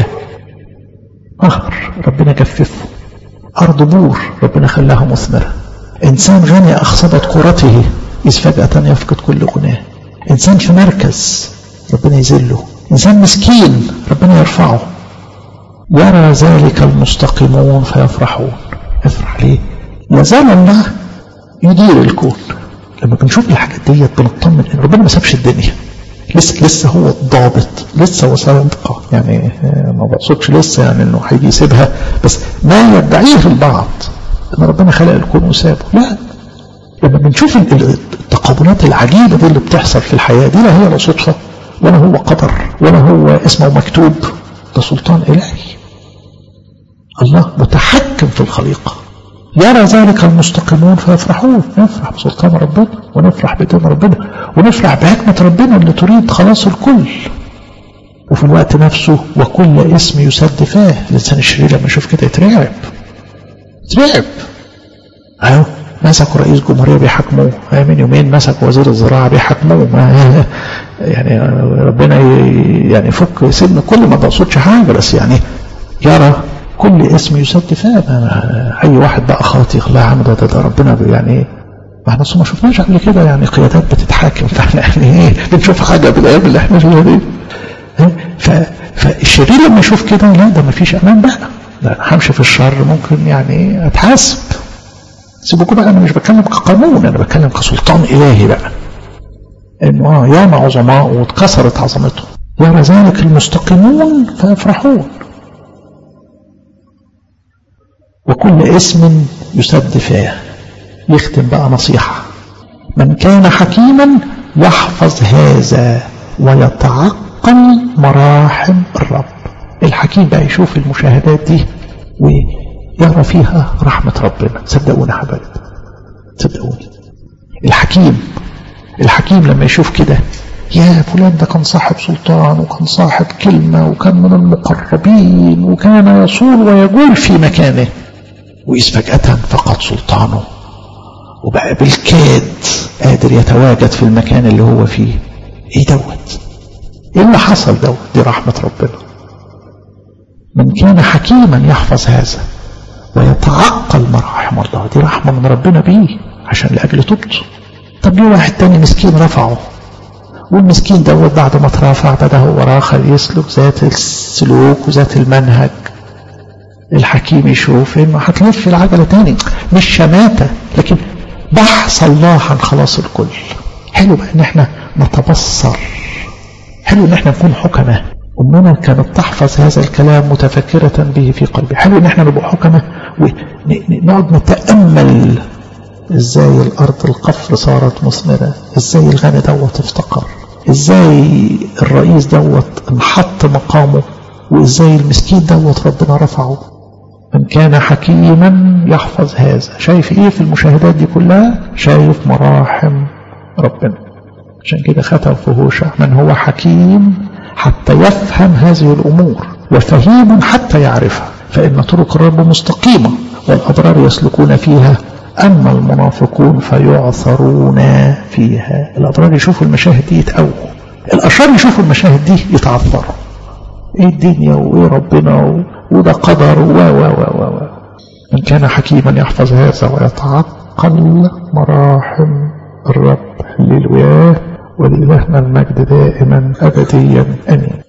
نهر ربنا جففه أرض بور ربنا خلاها مثمرة إنسان غني أخصبت كرته إذ فجأة يفقد كل غناه إنسان في مركز ربنا يذله إنسان مسكين ربنا يرفعه يرى ذلك المستقيمون فيفرحون افرح ليه لازال الله يدير الكون لما بنشوف الحاجات ديت بنطمن ان ربنا ما سابش الدنيا لسه لسه هو الضابط لسه وصادقه يعني ما بقصدش لسه يعني انه هيجي يسيبها بس ما يدعيه البعض ان ربنا خلق الكون وسابه لا لما بنشوف التقابلات العجيبه دي اللي بتحصل في الحياه دي لا هي لا صدفه ولا هو قدر ولا هو اسمه مكتوب ده سلطان إلهي الله متحكم في الخليقة يرى ذلك المستقيمون فيفرحون نفرح بسلطان ربنا ونفرح بدين ربنا ونفرح بحكمة ربنا اللي تريد خلاص الكل وفي الوقت نفسه وكل اسم يسد فاه الإنسان الشرير لما يشوف كده يترعب يترعب أهو مسكوا رئيس جمهورية بيحاكموه من يومين مسكوا وزير الزراعة بيحاكموه يعني ربنا يعني يفك سن كل ما بقصدش حاجة بس يعني يرى كل اسم يسد فاه اي واحد بقى خاطي لا عم ده, ده, ده ربنا يعني ما احنا ما شفناش قبل كده يعني قيادات بتتحاكم فاحنا يعني ايه بنشوف حاجه بالايام اللي احنا فيها دي فالشرير لما يشوف كده لا ده ما فيش امان بقى ده انا همشي في الشر ممكن يعني اتحاسب سيبوكوا بقى انا مش بتكلم كقانون انا بتكلم كسلطان الهي بقى انه اه ياما عظماء واتكسرت عظمته يرى ذلك المستقيمون فيفرحون وكل اسم يسد فيه يختم بقى نصيحة من كان حكيما يحفظ هذا ويتعقل مراحم الرب الحكيم بقى يشوف المشاهدات دي ويرى فيها رحمة ربنا صدقوني يا حبايب صدقوني الحكيم الحكيم لما يشوف كده يا فلان ده كان صاحب سلطان وكان صاحب كلمة وكان من المقربين وكان يصول ويجول في مكانه وإذ فجأة فقد سلطانه وبقى بالكاد قادر يتواجد في المكان اللي هو فيه ايه دوت ايه اللي حصل دوت دي رحمة ربنا من كان حكيما يحفظ هذا ويتعقل مراحم الله دي رحمة من ربنا بيه عشان لأجل توبته طب ليه واحد تاني مسكين رفعه والمسكين دوت بعد ما اترفع بدا هو راخر يسلك ذات السلوك وذات المنهج الحكيم يشوف انه هتلف العجله تاني مش شماته لكن بحث الله عن خلاص الكل حلو بقى ان احنا نتبصر حلو ان احنا نكون حكماء امنا كانت تحفظ هذا الكلام متفكرة به في قلبي حلو ان احنا نبقى حكماء ونقعد نتأمل ازاي الارض القفر صارت مثمرة ازاي الغني دوت افتقر ازاي الرئيس دوت انحط مقامه وازاي المسكين دوت ربنا رفعه من كان حكيما يحفظ هذا شايف ايه في المشاهدات دي كلها شايف مراحم ربنا عشان كده ختم في هوشع من هو حكيم حتى يفهم هذه الامور وفهيم حتى يعرفها فان طرق الرب مستقيمه والابرار يسلكون فيها أما المنافقون فيعثرون فيها الأبرار يشوفوا المشاهد دي يتقووا الأشرار يشوفوا المشاهد دي يتعثروا إيه الدنيا وإيه ربنا وده قدر و و و و من كان حكيما يحفظ هذا ويتعقل مراحم الرب هللوياه ولإلهنا المجد دائما أبديا أمين